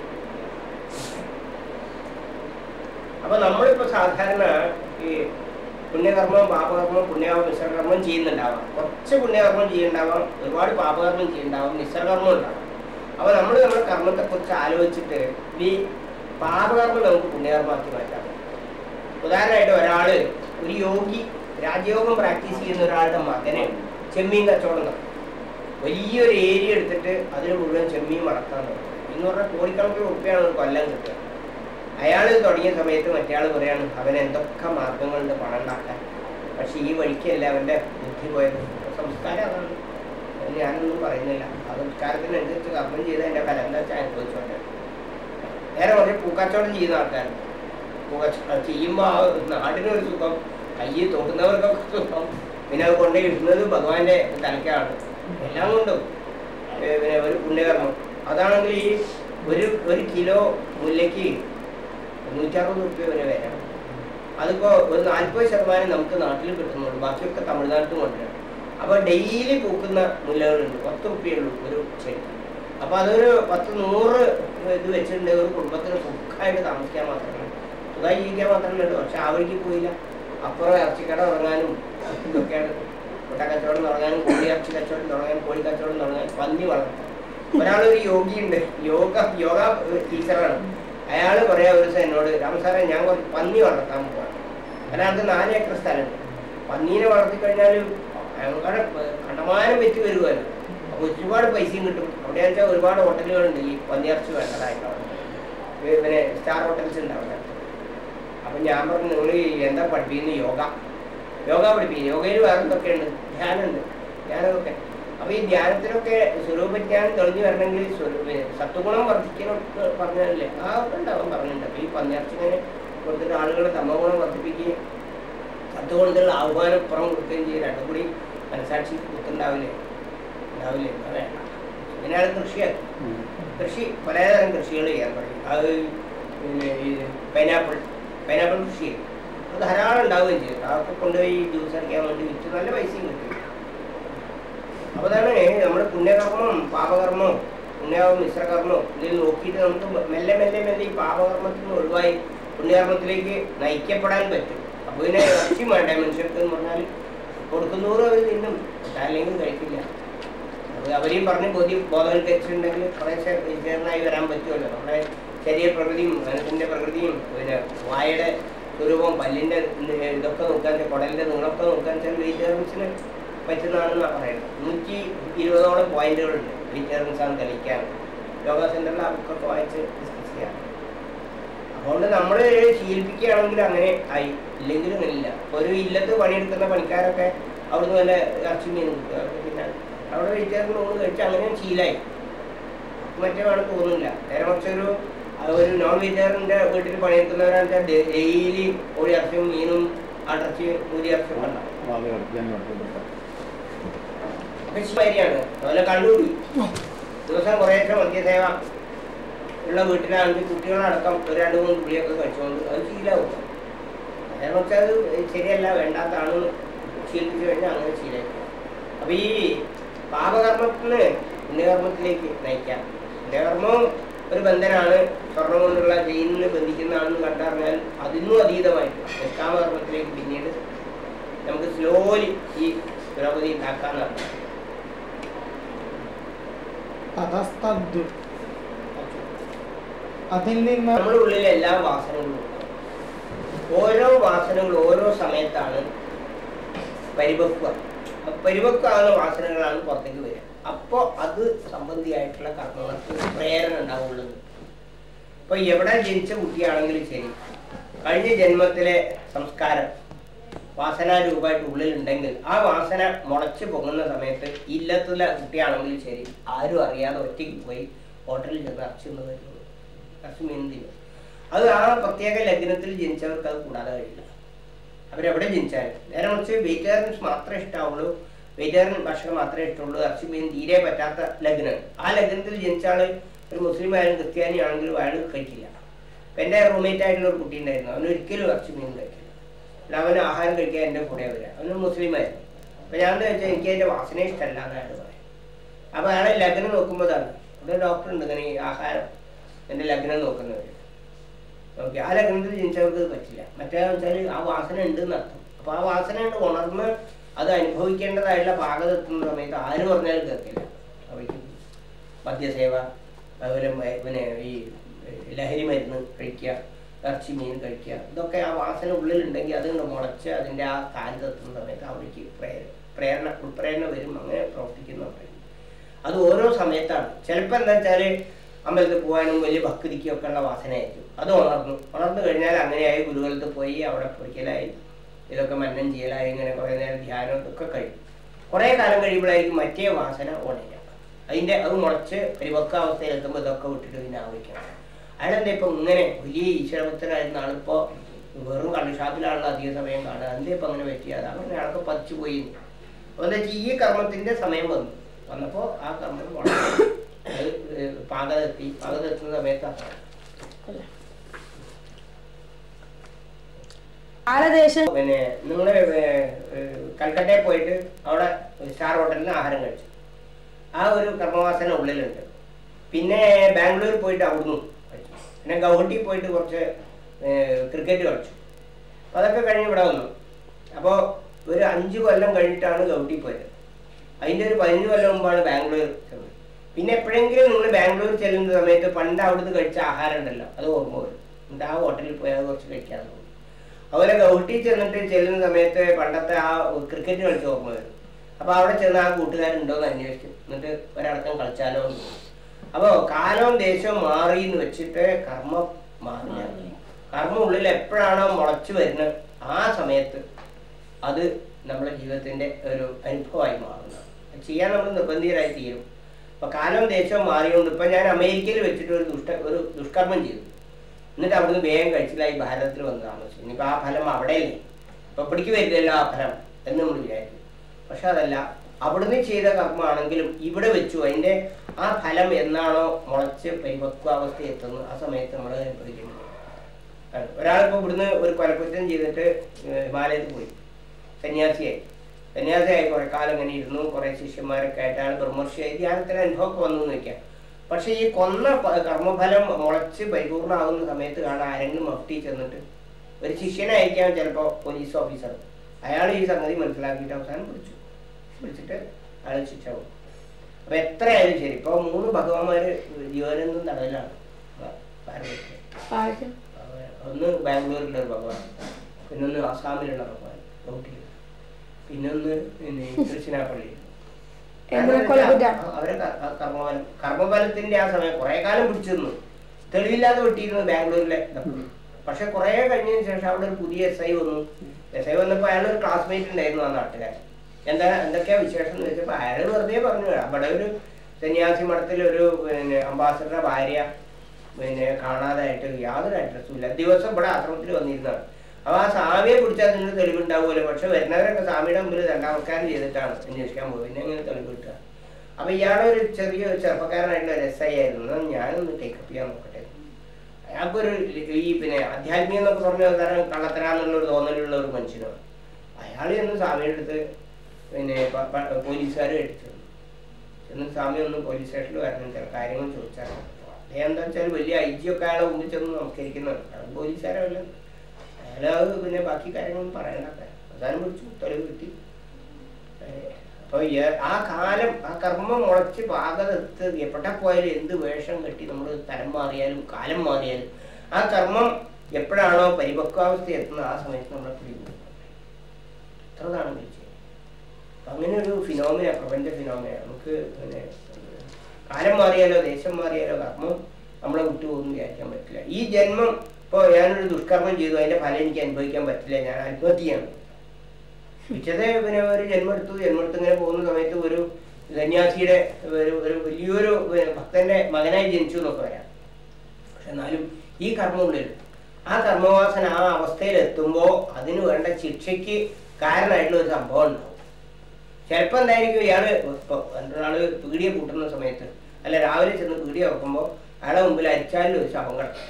അപ്പൊ നമ്മളിപ്പോ സാധാരണ ഈ പുണ്യകർമ്മം പാപകർമ്മം പുണ്യകർമ്മം മിശ്രകർമ്മം ചെയ്യുന്നുണ്ടാവാം കുറച്ച് പുണ്യകർമ്മം ചെയ്യുന്നുണ്ടാവാം ഒരുപാട് പാപകർമ്മം ചെയ്യുന്നുണ്ടാവാം മിശ്രകർമ്മം ഉണ്ടാവാം അപ്പൊ നമ്മൾ നമ്മുടെ കർമ്മത്തെ കുറിച്ച് ആലോചിച്ചിട്ട് ഈ പാപകർമ്മം നമുക്ക് പുണ്യകർമ്മമാക്കി മാറ്റാം ഉദാഹരണമായിട്ട് ഒരാള് ഒരു യോഗി രാജയോഗം പ്രാക്ടീസ് ചെയ്യുന്ന ഒരാളുടെ മകന് ചെമ്മീൻ കച്ചവടം നടത്തും വലിയൊരു ഏരിയ എടുത്തിട്ട് അതിന് മുഴുവൻ ചെമ്മീൻ വളർത്താൻ തുടങ്ങി എന്ന് പറഞ്ഞാൽ കോടിക്കണക്കിന് ഉറുപ്പ്യാണ് ഒരു കൊല്ലം കിട്ടുക അയാൾ തുടങ്ങിയ സമയത്ത് മറ്റേയാൾ പറയാണ് അവൻ എന്തൊക്കെ മാർഗങ്ങളുണ്ട് പണം ഉണ്ടാക്കാൻ പക്ഷെ ഈ വഴിക്കല്ല അവന്റെ ബുദ്ധി പോയത് സംസ്കാരം അതാണ് അത് ഞാനൊന്നും പറയുന്നില്ല ആ സംസ്കാരത്തിനനുസരിച്ച് കർമ്മം ചെയ്ത് എന്റെ ഫലം എന്താ വെച്ചാൽ അനുഭവിച്ചോട്ടെ നേരെ പറഞ്ഞ് പൂക്കച്ചവടം ചെയ്യുന്ന ആൾക്കാർ പൂക്കച്ചവടം ചെയ്യുമ്പോൾ ആ നാടിനൊരു സുഖം കയ്യിൽ തൊടുന്നവർക്കൊക്കെ സുഖം പിന്നെ അത് കൊണ്ടുപോയി ഇടുന്നത് ഭഗവാന്റെ തലക്കാണ് എല്ലാം കൊണ്ടും ഏ, പിന്നെ ഒരു പുണ്യകർമ്മം അതാണെങ്കിൽ ഈ ഒരു ഒരു കിലോ മുല്ലയ്ക്ക് നൂറ്ററുപത് റുപ്യ വരെ വരാം അതിപ്പോ ഒരു നാൽപ്പത് ശതമാനം നമുക്ക് നാട്ടിൽ കിട്ടുന്നുള്ളൂ ബാക്കിയൊക്കെ തമിഴ്നാട്ടിൽ കൊണ്ടുവരാം അപ്പൊ ഡെയിലി പൂക്കുന്ന മുല്ലകളുണ്ട് പത്ത് റുപ്യുള്ളൂ ഒരു ചെടി അപ്പൊ അതൊരു പത്ത് നൂറ് ഇത് വെച്ചിട്ടുണ്ട് ഒരു കുടുംബത്തിന് സുഖമായിട്ട് താമസിക്കാൻ മാത്രമേ സുഖമായി ജീവിക്കാൻ മാത്രമേ ഉള്ളൂ പക്ഷെ ആ വഴിക്ക് പോയില്ല അപ്പുറം ഇറച്ചിക്കട തുടങ്ങാനും ഇതൊക്കെയാണ് മുട്ട കച്ചവടം തുടങ്ങാനും കോഴി ഇറച്ചി കച്ചവടം തുടങ്ങാനും കോഴി കച്ചവടം തുടങ്ങാനും പന്നി വളർത്താം ഒരാളൊരു യോഗിയുണ്ട് യോഗ യോഗ ടീച്ചറാണ് അയാൾ പറയാ ഒരു ദിവസം എന്നോട് രാമസാറെ ഞാൻ കുറച്ച് പന്നി വളർത്താൻ പോവാണ് അതിനകത്ത് നാല് ഏക്കർ സ്ഥലമുണ്ട് പന്നീനെ വളർത്തി കഴിഞ്ഞാൽ ഭയങ്കര കണ്ടമാനം വെച്ച് വരുമല്ലോ അപ്പൊ ഒരുപാട് പൈസയും കിട്ടും അവിടെ വെച്ചാൽ ഒരുപാട് ഹോട്ടലുകളുണ്ട് ഈ പന്നിയിറച്ചി വേണ്ടതായിട്ടുള്ള പിന്നെ സ്റ്റാർ ഹോട്ടൽസ് ഉണ്ട് അവിടെ അപ്പൊ ഞാൻ പറഞ്ഞു നിങ്ങൾ എന്താ പഠിപ്പിക്കുന്ന യോഗ യോഗ പഠിപ്പിക്കും യോഗയിൽ വേറെ എന്തൊക്കെ ഉണ്ട് ധ്യാനമുണ്ട് ധ്യാനമൊക്കെ അപ്പൊ ഈ ധ്യാനത്തിനൊക്കെ സ്വരൂപജ്ഞാനം തെളിഞ്ഞു വരണമെങ്കിൽ സ്വരൂ- സത്വഗുണം വർദ്ധിക്കണം എന്ന് പറഞ്ഞല്ലേ ആ ഒക്കെ ഉണ്ടാവും പറഞ്ഞിട്ടുണ്ട് അപ്പൊ ഈ പന്നിയർച്ചിങ്ങനെ കൊടുത്തിട്ട് ആളുകൾ തമഗുണം വർദ്ധിപ്പിക്കുകയും സത്വഗുണത്തിലുള്ള ആഹ്വാനം പുറം കൊടുക്കുകയും ചെയ്യും രണ്ടും കൂടി മനസാക്ഷി കുത്തുണ്ടാവില്ലേ ഉണ്ടാവില്ലേ എന്നാ വേണ്ട ഇങ്ങനെയാണ് കൃഷിയാക്കി കൃഷി പലതരം കൃഷികൾ ചെയ്യാൻ പറയും അത് പിന്നെ ഈ പൈനാപ്പിൾ പൈനാപ്പിൾ കൃഷി ചെയ്യും. അത് ധാരാളം ഉണ്ടാവുകയും ചെയ്യും അതൊക്കെ കൊണ്ടുപോയി ജ്യൂസ് അടിക്കാൻ വേണ്ടി വിറ്റ് നല്ല പൈസയും കിട്ടും അപ്പോൾ അതാണ് നമ്മുടെ പുണ്യകർമ്മം പാപകർമ്മം പുണ്യകർമ്മം മിശ്രകർമ്മം ഇതിൽ നോക്കിയിട്ട് നമുക്ക് മെല്ലെ മെല്ലെ മെല്ലെ ഈ പാപകർമ്മത്തിൽ നിന്ന് ഒഴിവായി പുണ്യകർമ്മത്തിലേക്ക് നയിക്കപ്പെടാൻ പറ്റും അപ്പോൾ ഇതിനെ ഇറച്ചി വേണ്ടേ മനുഷ്യർക്ക് എന്ന് പറഞ്ഞാൽ കൊടുക്കുന്നവരും അവർ തിന്നും അല്ലെങ്കിൽ കഴിക്കില്ല അത് അവരെയും പറഞ്ഞ് ബോധ്യം ബോധവൽക്കരിച്ചിട്ടുണ്ടെങ്കിൽ കുറേശ്ശെ വിചാരണയായി വരാൻ പറ്റുമല്ലോ നമ്മുടെ ശരീര പ്രകൃതിയും മനസ്സിന്റെ പ്രകൃതിയും പിന്നെ വായയുടെ സ്വരൂപം പല്ലിന്റെ ഇതൊക്കെ നോക്കാൻ കുടലിന്റെ നീളമൊക്കെ നോക്കാൻ വെച്ചാൽ വെജിറ്റേറിയൻസിന് പറ്റുന്നതാണെന്നാണ് പറയുന്നത് നൂറ്റി ഇരുപതോളം പോയിന്റുകളുണ്ട് വെജിറ്റേറിയൻസ് ആണ് തെളിയിക്കാൻ യോഗ സെന്ററിൽ ആ ബുക്കൊക്കെ വായിച്ച് ഡിസ്കസ് ചെയ്യാം അതുകൊണ്ട് നമ്മൾ ശീലിപ്പിക്കുകയാണെങ്കിൽ അങ്ങനെ ആയി ഇല്ലെങ്കിലും ഇല്ല ഒരു ഇല്ലത്ത് പണിയെടുക്കുന്ന പണിക്കാരൊക്കെ അവിടുന്ന് വല്ല ഇറച്ചി മീൻ കിട്ടുക പിന്നെ അവിടെ വെജിറ്റേറിയൻ ഊണ് കഴിച്ച് അങ്ങനെ ശീലമായി മറ്റേ വേണം തോന്നുന്നില്ല നേരെ മറിച്ച് ഒരു ആ ഒരു നോൺ വെജിറ്റേറിയൻ്റെ വീട്ടിൽ പണിയെടുക്കുന്നവരാണെന്ന് വെച്ചാൽ ഡെയിലി കോഴി ഇറച്ചിയും മീനും അടർച്ചയും മൂരി ഇറച്ചിയും ഉണ്ടാവും കൃഷിമാരിയാണ് അതുപോലെ കണ്ണൂരി ദിവസം കുറേശ്ശെ മദ്യസേവ ഉള്ള വീട്ടിലാണെങ്കിൽ കുട്ടികളടക്കം ഒരു രണ്ട് മൂന്ന് പുളിയൊക്കെ കഴിച്ചുകൊണ്ട് അത് ശീലമാവും നേരെ മറിച്ച് അത് ശരിയല്ല വേണ്ടാത്തതാണെന്ന് ശീലിപ്പിച്ചു കഴിഞ്ഞാൽ അങ്ങനെ ശീലമായി അപ്പൊ ഈ പാപകർമ്മത്തിന് പുണ്യകർമ്മത്തിലേക്ക് നയിക്കാം പുണ്യകർമ്മം ഒരു ബന്ധനാണ് സ്വർണം കൊണ്ടുള്ള ജയിലിൽ ബന്ധിക്കുന്നതാണെന്ന് കണ്ടറിഞ്ഞാൽ അതിനും അതീതമായിട്ട് നിഷ്കാമകർമ്മത്തിലേക്ക് പിന്നീട് നമുക്ക് സ്ലോലി ഈ പുരോഗതി ഉണ്ടാക്കാന്നാണ് തതസ്തദ്ദു അതിൽ നിന്ന് നമ്മുടെ ഉള്ളിലെ എല്ലാ വാസനകളും ഉണ്ട്. ഓരോ വാസനകളും ഓരോ സമയത്താണ് പരിപക്വ അപ്പൊ പരിപക്വമാകുന്ന വാസനകളാണ് പുറത്തേക്ക് വരിക അപ്പോൾ അത് സംബന്ധിയായിട്ടുള്ള കർമ്മങ്ങൾക്ക് പ്രേരണ ഉണ്ടാവുള്ളത് ഇപ്പൊ എവിടെ ജനിച്ച കുട്ടിയാണെങ്കിലും ശരി കഴിഞ്ഞ ജന്മത്തിലെ സംസ്കാരം വാസനാരൂപമായിട്ട് ഉള്ളിലുണ്ടെങ്കിൽ ആ വാസന മുളച്ച് പൊങ്ങുന്ന സമയത്ത് ഇല്ലത്തുള്ള കുട്ടിയാണെങ്കിലും ശരി ആരും അറിയാതെ ഒറ്റയ്ക്ക് പോയി ഹോട്ടലിൽ ചെന്ന് ഇറച്ചി ഒന്ന് വരുന്നത് ഇറച്ചി മീൻ തിന്നും അത് ആ പ്രത്യേക ലഗ്നത്തിൽ ജനിച്ചവർക്ക് അത് കൂടാതെ കഴിയില്ല അവരെവിടെ ജനിച്ചാലും നേരെ മറിച്ച് വെജിറ്റേറിയൻസ് മാത്രമേ ഇഷ്ടമാവുള്ളൂ വെജിറ്റേറിയൻ ഭക്ഷണം മാത്രമേ ഇഷ്ടമുള്ളൂ ഇറച്ചി മീൻ തീരെ പറ്റാത്ത ലഗ്നം ആ ലഗ്നത്തിൽ ജനിച്ച ആള് ഒരു മുസ്ലിം ആയാലും ക്രിസ്ത്യാനി ആണെങ്കിലും അയാൾ കഴിക്കില്ല ഇപ്പൊ എൻ്റെ റൂംമേറ്റ് ആയിട്ടുള്ള ഒരു കുട്ടി ഉണ്ടായിരുന്നു അവന് ഒരിക്കലും ഇറച്ചി മീൻ കഴിക്കില്ല അല്ല അവന് ആഹാരം കഴിക്കാൻ എൻ്റെ കൂടെ വരിക അവന് മുസ്ലിം ആയിരുന്നു അപ്പൊ ഞാൻ എന്താ വെച്ചാൽ എനിക്ക് അതിന്റെ വാസന ഇഷ്ടമല്ല എന്ന് അയാൾ പറയും അപ്പൊ അയാളെ ലഗ്നം നോക്കുമ്പോൾ ഇതാണ് ഇവിടെ ഡോക്ടർ ഉണ്ട് ഇങ്ങനെ ഈ ആഹാരം എൻ്റെ ലഗ്നം നോക്കുന്നവർ ഓക്കെ ആ ലഗ്നത്തിൽ ജനിച്ചവർക്ക് ഇത് പറ്റില്ല മറ്റേ വെച്ചാൽ ആ വാസന ഉണ്ട് എന്നർത്ഥം അപ്പൊ ആ വാസന ഉണ്ട് ഉണർന്ന് അത് അനുഭവിക്കേണ്ടതായുള്ള പാകതെത്തുന്ന സമയത്ത് ആര് പറഞ്ഞാലും കേൾക്കില്ല അവയ്ക്ക് മദ്യസേവ അതുപോലെ മ- പിന്നെ ഈ ലഹരി മരുന്ന് കഴിക്കുക ഇറച്ചി മീൻ കഴിക്കുക ഇതൊക്കെ ആ വാസന ഉള്ളിലുണ്ടെങ്കിൽ അത് മുളച്ച് അതിൻ്റെ ആ സ്ഥാനത്തെത്തുന്ന സമയത്ത് അവർക്ക് പ്രേര പ്രേരണ ഉൾപ്രേരണ വരും അങ്ങനെ പ്രവർത്തിക്കുന്നുണ്ട് അത് ഓരോ സമയത്താണ് ചിലപ്പോൾ എന്താ വെച്ചാൽ അമ്പലത്തിൽ പോകാനും വലിയ ഭക്തിക്കും ഒക്കെ ഉള്ള വാസനയായിരിക്കും അത് ഉണർന്നു ഉണർന്നു കഴിഞ്ഞാൽ അങ്ങനെയായി ഗുരുകുലത്തിൽ പോയി അവിടെ പൊരിക്കലായി ഇതൊക്കെ മന്നം ചെയ്യലായി ഇങ്ങനെ കുറേ നേരം ധ്യാനം ഇതൊക്കെ കഴിയും കുറേ കാലം കഴിയുമ്പോഴായിരിക്കും മറ്റേ വാസന ഉണരുക അതിൻ്റെ അത് മുളച്ച് പരിപക്വാവസ്ഥയിൽ എത്തുമ്പോൾ ഇതൊക്കെ വിട്ടിട്ട് പിന്നെ ആവശ്യം അയാളെന്താ ഇപ്പം ഇങ്ങനെ വലിയ ഈശ്വരഭക്തനായിരുന്ന ആളിപ്പോൾ വെറും കള്ളുഷാപ്പിലാണല്ലോ അധിക സമയം കാണുക എന്താ ഇപ്പം അങ്ങനെ പറ്റിയ അതാണ് അയാൾക്ക് പതിച്ചു പോയി അപ്പോൾ എന്താ വെച്ചാൽ ഈ കർമ്മത്തിൻ്റെ സമയം വന്നു വന്നപ്പോൾ ആ കർമ്മം വളരെ അത് പാകതെത്തി പാകതെത്തുന്ന സമയത്താണ് കാലദേശം പിന്നെ നിങ്ങൾ കൽക്കട്ടയിൽ പോയിട്ട് അവിടെ സ്റ്റാർ ഹോട്ടലിൽ ആഹാരം കഴിച്ചു ആ ഒരു കർമ്മവാസന ഉള്ളിലുണ്ട് പിന്നെ ബാംഗ്ലൂർ പോയിട്ട് അവിടുന്ന് കഴിച്ചു പിന്നെ ഗൗഹട്ടി പോയിട്ട് കുറച്ച് ക്രിക്കറ്റ് കളിച്ചു അപ്പൊ അതൊക്കെ കഴിഞ്ഞ് ഇവിടെ വന്നു അപ്പോൾ ഒരു അഞ്ച് കൊല്ലം കഴിഞ്ഞിട്ടാണ് ഗൗഹട്ടി പോയത് അതിൻ്റെ ഒരു പതിനഞ്ച് കൊല്ലം മുമ്പാണ് ബാംഗ്ലൂർ ചെന്നത് പിന്നെ എപ്പോഴെങ്കിലും നിങ്ങൾ ബാംഗ്ലൂർ ചെല്ലുന്ന സമയത്ത് പണ്ട് അവിടുന്ന് കഴിച്ച ആഹാരം ഉണ്ടല്ലോ അത് ഓർമ്മ വരും എന്നിട്ട് ആ ഹോട്ടലിൽ പോയി അത് കുറച്ച് കഴിക്കാൻ തോന്നും അതുപോലെ ഗൗട്ടി ചെന്നിട്ട് ചെല്ലുന്ന സമയത്ത് പണ്ടത്തെ ആ ക്രിക്കറ്റ് കളിച്ച് ഓർമ്മ വരും അപ്പോൾ അവിടെ ചെന്ന് ആ കൂട്ടുകാരുണ്ടോ എന്ന് അന്വേഷിച്ചു എന്നിട്ട് ഒരടക്കം കളിച്ചാലോ എന്ന് തോന്നി. അപ്പോൾ കാലവും ദേശവും മാറി എന്ന് വെച്ചിട്ട് കർമ്മം മാറില്ല കർമ്മം ഉള്ളിൽ എപ്പോഴാണോ മുളച്ചു വരുന്നത് ആ സമയത്ത് അത് നമ്മുടെ ജീവിതത്തിൻ്റെ ഒരു അനുഭവമായി മാറുന്നതാണ് അത് ചെയ്യാൻ നമ്മൾ നിർബന്ധിതരായി തീരും അപ്പോൾ കാലം ദേശവും മാറിയുകൊണ്ട് ഇപ്പം ഞാൻ അമേരിക്കയിൽ വെച്ചിട്ട് ഒരു ദുഷ്ട ഒരു ദുഷ്കർമ്മം ചെയ്തു എന്നിട്ട് അവിടുന്ന് വേഗം കഴിച്ചിലായി ഭാരതത്തിൽ വന്ന് താമസിച്ചു ഇനിയിപ്പോൾ ആ ഫലം അവിടെയല്ലേ ഇപ്പം പിടിക്ക് വരില്ലല്ലോ ആ ഫലം എന്ന് നമ്മൾ വിചാരിക്കും പക്ഷെ അതല്ല അവിടുന്ന് ചെയ്ത കർമ്മമാണെങ്കിലും ഇവിടെ വെച്ചു അതിൻ്റെ ആ ഫലം എന്നാണോ മുളച്ച് പരിപക്വാവസ്ഥ എത്തുന്നത് ആ സമയത്ത് നമ്മൾ അനുഭവിക്കുന്നത് ആണ്. ഒരാളിപ്പോൾ ഇവിടുന്ന് ഒരു കൊലക്കുറ്റം ചെയ്തിട്ട് ഏഹ് ഹിമാലയത്തിൽ പോയി സന്യാസിയായി സന്യാസിയായി കുറെ കാലം ഇങ്ങനെ ഇരുന്നു കുറെ ശിഷ്യന്മാരൊക്കെ ആയിട്ട് ആൾ ബ്രഹ്മർഷിയായി ധ്യാനത്തിന് അനുഭവമൊക്കെ വന്നു എന്ന് വെക്കാം പക്ഷെ ഈ കൊന്ന പ- കർമ്മഫലം മുളച്ച് പരിപൂർണ്ണമാകുന്ന സമയത്ത് കാണാൻ ആരെങ്കിലും മഫ്റ്റി ചെന്നിട്ട് ഒരു ശിഷ്യനായിരിക്കാം ചിലപ്പോൾ പോലീസ് ഓഫീസർ അയാൾ ഈ സംഗതി മനസ്സിലാക്കിയിട്ട് അവസാനം പിടിച്ചു പിടിച്ചിട്ട് അയാൾ ശിക്ഷ കൊടുക്കും അപ്പൊ എത്രയായാലും ശരി ഇപ്പൊ മൂന്ന് ഭഗവാന്മാര് ജീവനെന്നും തടവിലാണ് ഭ- ഭാരതത്തിൽ ആര്? ഒന്ന് ബാംഗ്ലൂരിലുള്ള ഒരു ഭഗവാൻ പിന്നൊന്ന് ആസാമിലുള്ള ഭഗവാൻ ഊട്ടിയിൽ പിന്നൊന്ന് പിന്നെ തൃശ്ശിനാപ്പള്ളിയിൽ എന്തിനാ കൊലകുറ്റം? അവരെ ക- ആ കർമ്മഫലം കർമ്മഫലത്തിന്റെ ആ സമയം കുറെ കാലം പിടിച്ചിരുന്നു തെളിവില്ലാതെ വെട്ടിയിരുന്നു ബാംഗ്ലൂരിലെ ഇതൊക്കെ. പക്ഷെ കുറെ കഴിഞ്ഞതിന് ശേഷം അവിടെ ഒരു പുതിയ എസ് ഐ വന്നു എസ് ഐ വന്നപ്പോൾ അയാൾ ഒരു ക്ലാസ്മേറ്റ് ഉണ്ടായിരുന്നു ആ നാട്ടുകാരൻ എന്താ എന്തൊക്കെയാ വിശേഷം എന്ന് വെച്ചപ്പോൾ അയാൾ വെറുതെ പറഞ്ഞു അവിടെ ഒരു സന്യാസി മഠത്തിൽ ഒരു പിന്നെ അംബാസഡറുടെ ഭാര്യ പിന്നെ കാണാതായിട്ട് യാതൊരു അഡ്രസ്സും ഇല്ല ദിവസം ഇവിടെ ആശ്രമത്തിൽ വന്നിരുന്നതാണ് അപ്പൊ ആ സ്വാമിയെ പിടിച്ചാൽ അതിന് തെളിവുണ്ടാവുമല്ലോ പക്ഷെ വരുന്നവരൊക്കെ സ്വാമിയുടെ മുമ്പിൽ രണ്ടാമക്കാരൻ ചെയ്തിട്ടാണ് അന്വേഷിക്കാൻ പോയി പിന്നെ എങ്ങനെ തെളിവ് കിട്ടുക അപ്പൊ ഇയാളൊരു ചെറിയ ചെറുപ്പക്കാരനായിട്ടുള്ള ഒരു എസ് ഐ ആയിരുന്നു എന്നാൽ ഞാനൊന്ന് ടേക്കപ്പ് ചെയ്യാൻ നോക്കട്ടെ അയാൾക്കൊരു ഈ പിന്നെ ആധ്യാത്മികം എന്നൊക്കെ പറഞ്ഞ തരം കള്ളത്തരാന്നുള്ള ഒരു തോന്നലുള്ള ഒരു മനുഷ്യനാണ് അയാൾ ചെന്ന് സ്വാമിയുടെ അടുത്ത് പിന്നെ പ- പ- പോലീസുകാർ എടുത്തു ചെന്ന് സ്വാമി ഒന്ന് പോലീസ് സ്റ്റേഷനിൽ വരണം ചില കാര്യങ്ങൾ ചോദിച്ചാൽ അദ്ദേഹം എന്താ വെച്ചാൽ വലിയ ഐ ജി ഒക്കെ അയാളെ മുമ്പിൽ ചെന്ന് നമസ്കരിക്കുന്നതാണ് അത് പോലീസുകാരല്ല അയാൾ പിന്നെ ബാക്കി കാര്യങ്ങളൊന്നും പറയണ്ടൊക്കെ അവസാനം പിടിച്ചു തെളിവ് കിട്ടി അപ്പൊ ആ കാലം ആ കർമ്മം മുളച്ച് പാകത്ത് എവിടെ പോയാലും എന്ത് വേഷം കെട്ടി നമ്മൾ തരം മാറിയാലും കാലം മാറിയാലും ആ കർമ്മം എപ്പോഴാണോ പരിപക്വാവസ്ഥ എത്തുന്നത് ആ സമയത്ത് നമ്മളെ പിടിക്കും അത്രതാണ് വിളിച്ചത് അപ്പൊ അങ്ങനെ ഒരു ഫിനോമിന പ്രപഞ്ച ഫിനോമിന നമുക്ക് പിന്നെ കാലം മാറിയാലോ ദേശം മാറിയാലോ കർമ്മം നമ്മളെ വിട്ടുപോകുന്നു വിചാരിക്കാൻ പറ്റില്ല ഈ ജന്മം ഇപ്പോൾ ഞാനൊരു ദുഷ്കർമ്മം ചെയ്തു അതിന്റെ ഫലം എനിക്ക് അനുഭവിക്കാൻ പറ്റില്ല ഞാൻ ആത്മഹത്യയാണ് ഉച്ചത്തെ പിന്നെ ഒരു ജന്മം എടുത്തു ജന്മം എടുത്ത് ഇങ്ങനെ പോകുന്ന സമയത്ത് ഒരു സന്യാസിയുടെ ഒരു ഒരു വലിയൊരു പിന്നെ ഭക്തന്റെ മകനായി ജനിച്ചു എന്നൊക്കെ വരാം പക്ഷെ എന്നാലും ഈ കർമ്മമുള്ളിൽ ആ കർമ്മവാസന ആ അവസ്ഥയിൽ എത്തുമ്പോൾ അതിന് വേണ്ട ശിക്ഷയ്ക്ക് കാരണമായിട്ടുള്ള ഒരു സംഭവം ഉണ്ടാവും ചിലപ്പോൾ എന്തായിരിക്കും ഇയാള് ഇപ്പോൾ ഒരാള് പീടിയെ കൂട്ടുന്ന സമയത്ത് അല്ല രാവിലെ ചെന്ന് പീടിയ വെക്കുമ്പോൾ അയാളെ മുമ്പിൽ അരിച്ചാലിൽ ഒരു ശവം കിടക്കും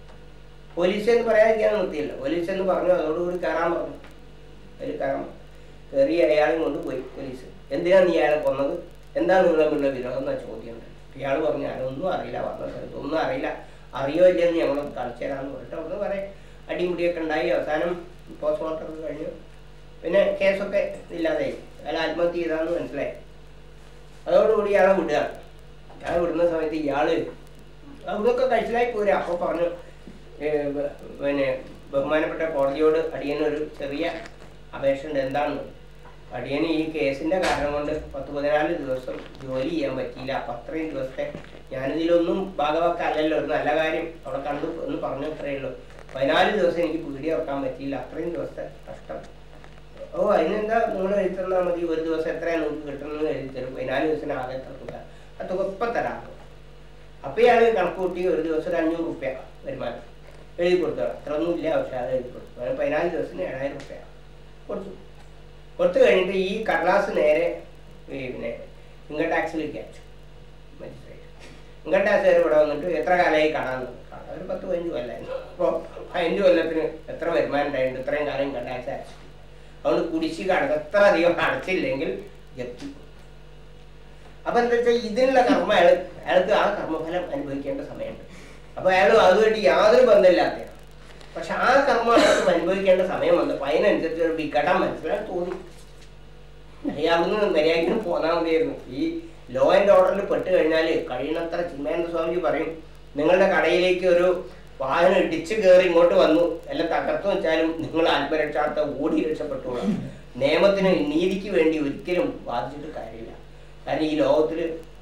പോലീസ് എന്ന് പറയാതിരിക്കാൻ നിർത്തിയില്ല പോലീസ് എന്ന് പറഞ്ഞു അതോടുകൂടി കയറാൻ പറഞ്ഞു അതിൽ കയറാൻ കയറി അയാളെയും കൊണ്ട് പോയി പോലീസ് എന്തിനാണ് നീ അയാളെ കൊന്നത് എന്താണ് നിങ്ങളെ തമ്മിലുള്ള വിരോധം എന്ന ചോദ്യം ഇയാൾ പറഞ്ഞു ഞാനൊന്നും അറിയില്ല വന്ന സ്ഥലത്ത് ഒന്നും അറിയില്ല അറിയോ ഇല്ലെന്ന് ഞങ്ങൾ കളിച്ചു തരാമെന്ന് പറഞ്ഞിട്ട് അവിടെ പറയാം അടിമുടിയൊക്കെ ഉണ്ടായി അവസാനം പോസ്റ്റ്മോർട്ടം ഒക്കെ കഴിഞ്ഞു പിന്നെ കേസൊക്കെ ഇല്ലാതായി അയാൾ ആത്മഹത്യ ചെയ്താന്ന് മനസ്സിലായി അതോടുകൂടി ഇയാളെ വിടുകയാണ് ഇയാളെ വിടുന്ന സമയത്ത് ഇയാള് അവിടെയൊക്കെ കഴിച്ചിലായി പോരാ അപ്പോൾ പറഞ്ഞു ഏ, ബ- പിന്നെ ബഹുമാനപ്പെട്ട കോടതിയോട് അടിയനൊരു ചെറിയ അപേക്ഷ ഉണ്ട് എന്താണെന്ന് അടിയന് ഈ കേസിന്റെ കാരണം കൊണ്ട് പത്ത് പതിനാല് ദിവസം ജോലി ചെയ്യാൻ പറ്റിയില്ല അപ്പൊ അത്രയും ദിവസത്തെ ഞാനിതിലൊന്നും ഭാഗവാക്കല്ലല്ലോ ഒരു നല്ല കാര്യം അവിടെ കണ്ടു എന്ന് പറഞ്ഞു അത്രയേ ഉള്ളൂ പതിനാല് ദിവസം എനിക്ക് പീടി വെക്കാൻ പറ്റിയില്ല അത്രയും ദിവസത്തെ കഷ്ടം ഓ അതിനെന്താ നിങ്ങൾ എഴുതി തന്നാൽ മതി ഒരു ദിവസം എത്രയാണ് നിങ്ങൾക്ക് കിട്ടുന്നത് എഴുതി തരും പതിനാല് ദിവസത്തിന് ആകെ എത്ര തുക ആ തുക ഇപ്പം തരാം അപ്പൊ ഇയാള് കണക്ക് കൂട്ടി ഒരു ദിവസം ഒരു അഞ്ഞൂറ് റുപ്യ വരുമാനം എഴുതി കൊടുത്തു അത്ര ഒന്നും ഇല്ല പക്ഷെ അത് എഴുതി കൊടുത്തു അങ്ങനെ പതിനാല് ദിവസത്തിന് ഏഴായിരം റുപ്യ കൊടുത്തു കൊടുത്തു കഴിഞ്ഞിട്ട് ഈ കടലാസ് നേരെ ഈ പിന്നെ ഇൻകം ടാക്സിലേക്ക് അയച്ചു മജിസ്ട്രേറ്റ് ഇൻകം ടാക്സ് വരെ ഇവിടെ വന്നിട്ട് എത്ര കാലമായി കടാന്ന് കട ഒരു പത്ത് പതിനഞ്ച് കൊല്ലായിരുന്നു അപ്പോൾ പതിനഞ്ച് കൊല്ലത്തിന് എത്ര വരുമാനം ഉണ്ടായിട്ടുണ്ട് ഇത്രയും കാലം ഇൻകം ടാക്സ് അയച്ചു അതുകൊണ്ട് കുടിശ്ശിക അടക്കം എത്ര അധികം അടച്ചില്ലെങ്കിൽ ജപ്തി അപ്പൊ എന്താ വെച്ചാൽ ഇതിനുള്ള കർമ്മ അയാൾ അയാൾക്ക് ആ കർമ്മഫലം അനുഭവിക്കേണ്ട സമയമുണ്ട് അപ്പൊ അയാൾ അതുമായിട്ട് യാതൊരു ബന്ധമില്ലാത്തയാണ് പക്ഷെ ആ കർമ്മം അയാൾക്ക് അനുഭവിക്കേണ്ട സമയം വന്നപ്പോൾ അതിനനുസരിച്ച് ഒരു വികടം മനസ്സിലാക്കി തോന്നി അയാളൊന്ന് മര്യാദയ്ക്ക് പോന്നാൽ മതിയായിരുന്നു ഈ ലോ ആൻഡ് ഓർഡറിൽ പെട്ട് കഴിഞ്ഞാൽ കഴിയുന്നത്ര ചിന്മേന്ദ്ര സ്വാമിജി പറയും നിങ്ങളുടെ കടയിലേക്ക് ഒരു വാഹനം ഇടിച്ചു കയറി ഇങ്ങോട്ട് വന്നു എല്ലാം തകർത്തു വെച്ചാലും നിങ്ങൾ ആത്മരക്ഷാർത്ഥം ഓടി രക്ഷപ്പെട്ടോളാം നിയമത്തിന് നീതിക്ക് വേണ്ടി ഒരിക്കലും വാദിച്ചിട്ട് കാര്യമില്ല കാരണം ഈ ലോകത്തിൽ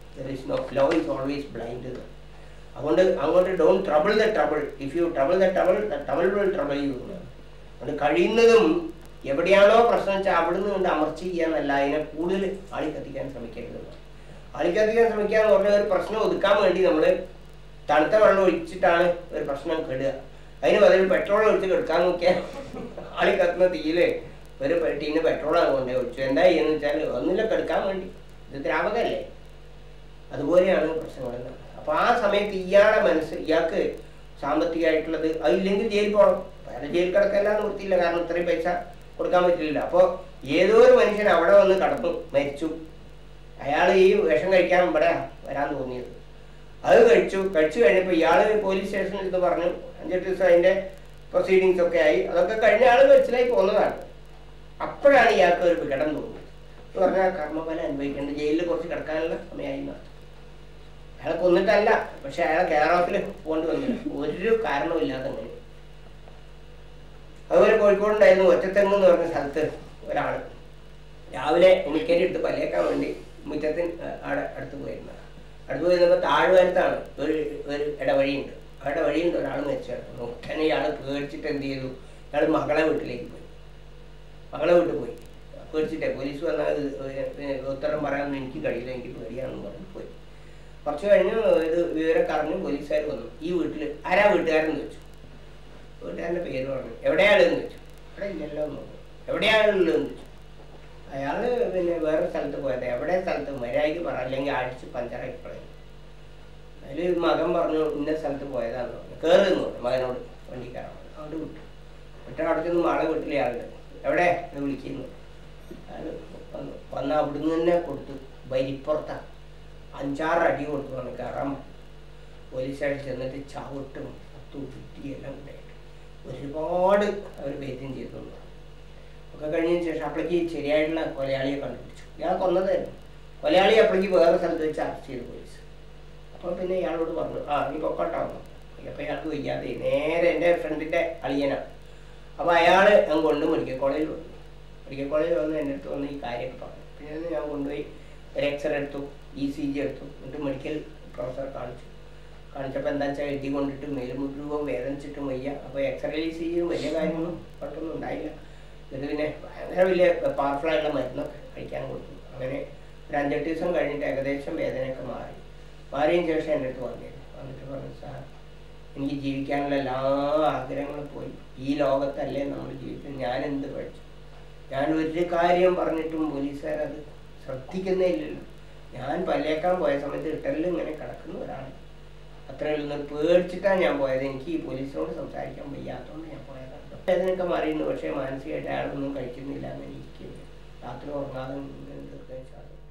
ലോ ഈസ് ഓൾവേസ് ബ്ലൈൻഡ് അതുകൊണ്ട് അങ്ങോട്ട് don't trouble the trouble if you trouble the trouble the trouble will trouble you അതുകൊണ്ട് കഴിയുന്നതും എവിടെയാണോ പ്രശ്നം വെച്ചാൽ അവിടുന്ന് കൊണ്ട് അമർച്ച ചെയ്യാന്നല്ല അതിനെ കൂടുതൽ ആളി കത്തിക്കാൻ ശ്രമിക്കരുത് ആളി കത്തിക്കാൻ ശ്രമിക്കുക എന്ന് പറഞ്ഞാൽ ഒരു പ്രശ്നം ഒതുക്കാൻ വേണ്ടി നമ്മൾ തണുത്ത വെള്ളം ഒഴിച്ചിട്ടാണ് ഒരു പ്രശ്നം കെടുക അതിന് പകരം പെട്രോൾ ഒഴിച്ച് കെടുക്കാൻ നോക്കിയാൽ ആളി കത്തുന്ന തീയില് ഒരു ടീന് പെട്രോളാണ് കൊണ്ടേ ഒഴിച്ചു എന്താ ചെയ്യുന്നത് വെച്ചാൽ ഒന്നില്ല കെടുക്കാൻ വേണ്ടി ഇത് ദ്രാവകമല്ലേ അതുപോലെയാണ് പ്രശ്നങ്ങളെല്ലാം അപ്പൊ ആ സമയത്ത് ഇയാളുടെ മനസ്സ് ഇയാൾക്ക് സാമ്പത്തികമായിട്ടുള്ളത് അതില്ലെങ്കിൽ ജയിലിൽ പോകണം അയാളെ ജയിൽ കിടക്കല്ലാന്ന് വൃത്തിയില്ല കാരണം ഇത്രയും പൈസ കൊടുക്കാൻ പറ്റില്ല അപ്പോൾ ഏതോ ഒരു മനുഷ്യൻ അവിടെ വന്ന് കടന്നു മരിച്ചു അയാൾ ഈ വിഷം കഴിക്കാൻ ഇവിടെ വരാൻ തോന്നിയത് അത് കഴിച്ചു കഴിച്ചു കഴിഞ്ഞപ്പോൾ ഇയാൾ പോലീസ് സ്റ്റേഷനിൽ ഇത് പറഞ്ഞു അഞ്ചെട്ട് ദിവസം അതിന്റെ പ്രൊസീഡിങ്സ് ഒക്കെ ആയി അതൊക്കെ കഴിഞ്ഞ ആൾ മനസ്സിലായി പോകുന്നതാണ് അപ്പോഴാണ് ഇയാൾക്ക് ഒരു വികടം തോന്നുന്നത് എന്ന് പറഞ്ഞാൽ കർമ്മഫലം അനുഭവിക്കേണ്ടത് ജയിലിൽ കുറച്ച് കിടക്കാനുള്ള സമയമായി എന്നർത്ഥം. അയാളെ കൊന്നിട്ടല്ല പക്ഷെ അയാളെ കെയർ ഓഫിൽ പോകേണ്ടി വന്നില്ല ഒരു കാരണമില്ലാതെ അങ്ങനെ അതുപോലെ കോഴിക്കോടുണ്ടായിരുന്നു ഒറ്റത്തെങ്ങ് എന്ന് പറഞ്ഞ സ്ഥലത്ത് ഒരാൾ രാവിലെ ഉമിക്കരി എടുത്ത് പല്ലേക്കാൻ വേണ്ടി മുറ്റത്തിന് അവിടെ അടുത്ത് പോയിരുന്ന അടുത്ത് പോയിരുന്നപ്പോൾ താഴ്വാരത്താണ് ഒരു ഒരു ഇടവഴിയുണ്ട് ആ ഇടവഴിയുണ്ട് ഒരാൾ മരിച്ചു കിടക്കുന്നു ഉടനെ ഇയാൾ പേടിച്ചിട്ട് എന്ത് ചെയ്തു ഇയാൾ മകളെ വീട്ടിലേക്ക് പോയി മകളെ വീട്ടിൽ പോയി പേടിച്ചിട്ടേ പോലീസ് വന്നാൽ ഇത് പിന്നെ ഉത്തരം പറയാനൊന്നും എനിക്ക് കഴിയില്ല എനിക്ക് പേടിയാണെന്ന് പറഞ്ഞ് പോയി കുറച്ച് കഴിഞ്ഞ് ഇത് വിവരമൊക്കെ അറിഞ്ഞ് പോലീസുകാർ വന്നു ഈ വീട്ടിൽ ആരാ വീട്ടുകാരെന്ന് ചോദിച്ചു വീട്ടുകാരൻ്റെ പേര് പറഞ്ഞു എവിടെയാണെന്ന് ചോദിച്ചു ഇവിടെ ഇല്ലല്ലോ എന്ന് പറഞ്ഞു എവിടെയാണുള്ളതെന്ന് ചോദിച്ചു അയാള് പിന്നെ വേറെ സ്ഥലത്ത് പോയത് എവിടെ സ്ഥലത്ത് മര്യാദയ്ക്ക് പറ അല്ലെങ്കിൽ അടിച്ച് പഞ്ചറാക്കി കളയും അതിൽ മകൻ പറഞ്ഞു ഇന്ന സ്ഥലത്ത് പോയതാന്ന് പറഞ്ഞു കയറുന്നു പറഞ്ഞു മകനോട് വണ്ടി കയറാൻ പറഞ്ഞു അവിടെ വിട്ടു വിട്ട അവിടെ ചെന്ന് മാളെ വീട്ടിലെ ആളുണ്ട് എവിടെ എന്ന് വിളിക്കുന്നു അയാൾ വന്നു വന്ന അവിടുന്ന് തന്നെ കൊടുത്തു വരിപ്പുറത്താണ് അഞ്ചാറ് അടി കൊടുത്തു പറഞ്ഞു കയറാൻ പോലീസായിട്ട് ചെന്നിട്ട് ചവിട്ടും തുട്ടി എല്ലാം ഉണ്ടായിട്ട് ഒരുപാട് അവർ പേറ്റും ചെയ്തു എന്ന് പറഞ്ഞു. ഒക്കെ കഴിഞ്ഞതിന് ശേഷം അപ്പോഴേക്ക് ശരിയായിട്ടുള്ള കൊലയാളിയെ കണ്ടുപിടിച്ചു ഇയാൾ കൊന്നതായിരുന്നു കൊലയാളി അപ്പോഴേക്ക് വേറെ സ്ഥലത്ത് വെച്ച് അറസ്റ്റ് ചെയ്തു പോലീസ് അപ്പോൾ പിന്നെ ഇയാളോട് പറഞ്ഞു ആ നീ പൊക്കോട്ടാവുന്നു അപ്പോൾ ഇയാൾക്ക് വയ്യാതെ നേരെ എൻ്റെ ഫ്രണ്ടിൻ്റെ അളിയനാണ് അപ്പോൾ അയാൾ ഞാൻ കൊണ്ട് മെഡിക്കൽ കോളേജിൽ വന്നു മെഡിക്കൽ കോളേജിൽ വന്ന് എൻ്റെ അടുത്ത് വന്ന് ഈ കാര്യമൊക്കെ പറഞ്ഞു പിന്നെ ഞാൻ കൊണ്ടുപോയി ഒരു എക്സ്റേ എടുത്തു ഇ സി ജി എടുത്തു എന്നിട്ട് മെഡിക്കൽ പ്രൊഫസർ കാണിച്ചു കാണിച്ചപ്പോൾ എന്താ വെച്ചാൽ എഴുതി കൊണ്ടിട്ട് മേലും മുഴുവൻ വേദനിച്ചിട്ടും വയ്യ അപ്പോൾ എക്സ്റേ ഇ സി ജിയും വലിയ കാര്യമൊന്നും കുഴപ്പമൊന്നും ഉണ്ടായില്ല എന്നിട്ട് പിന്നെ ഭയങ്കര വലിയ പവർഫുൾ ആയിട്ടുള്ള മരുന്നൊക്കെ കഴിക്കാൻ കൊടുത്തു അങ്ങനെ ഒരു അഞ്ചെട്ട് ദിവസം കഴിഞ്ഞിട്ട് ഏകദേശം വേദനയൊക്കെ മാറി മാറിയതിന് ശേഷം എൻ്റെ അടുത്ത് വന്നിരുന്നു വന്നിട്ട് പറഞ്ഞു സാർ എനിക്ക് ജീവിക്കാനുള്ള എല്ലാ ആഗ്രഹങ്ങളും പോയി ഈ ലോകത്തല്ലേ നമ്മൾ ജീവിക്കുന്നത് ഞാൻ എന്ത് പഠിച്ചു ഞാൻ ഒരു കാര്യം പറഞ്ഞിട്ടും പോലീസുകാരത് ശ്രദ്ധിക്കുന്നേ ഇല്ലല്ലോ ഞാൻ പല്ലേക്കാൻ പോയ സമയത്ത് ഇട്ടലിൽ ഇങ്ങനെ കിടക്കുന്ന ഒരാൾ അത്രയേ ഉള്ളൂ എന്ന് പേടിച്ചിട്ടാണ് ഞാൻ പോയത് എനിക്ക് ഈ പോലീസിനോട് സംസാരിക്കാൻ വയ്യാത്തതുകൊണ്ട് ഞാൻ പോയതാണ് വേദനയൊക്കെ മാറിയിരുന്നു പക്ഷേ മാനസികമായിട്ട് അയാളൊന്നും കഴിക്കുന്നില്ല അങ്ങനെ ഇരിക്കുന്നു രാത്രി ഉറങ്ങാതെ ഇങ്ങനെ ദീർഘ ശ്വാസം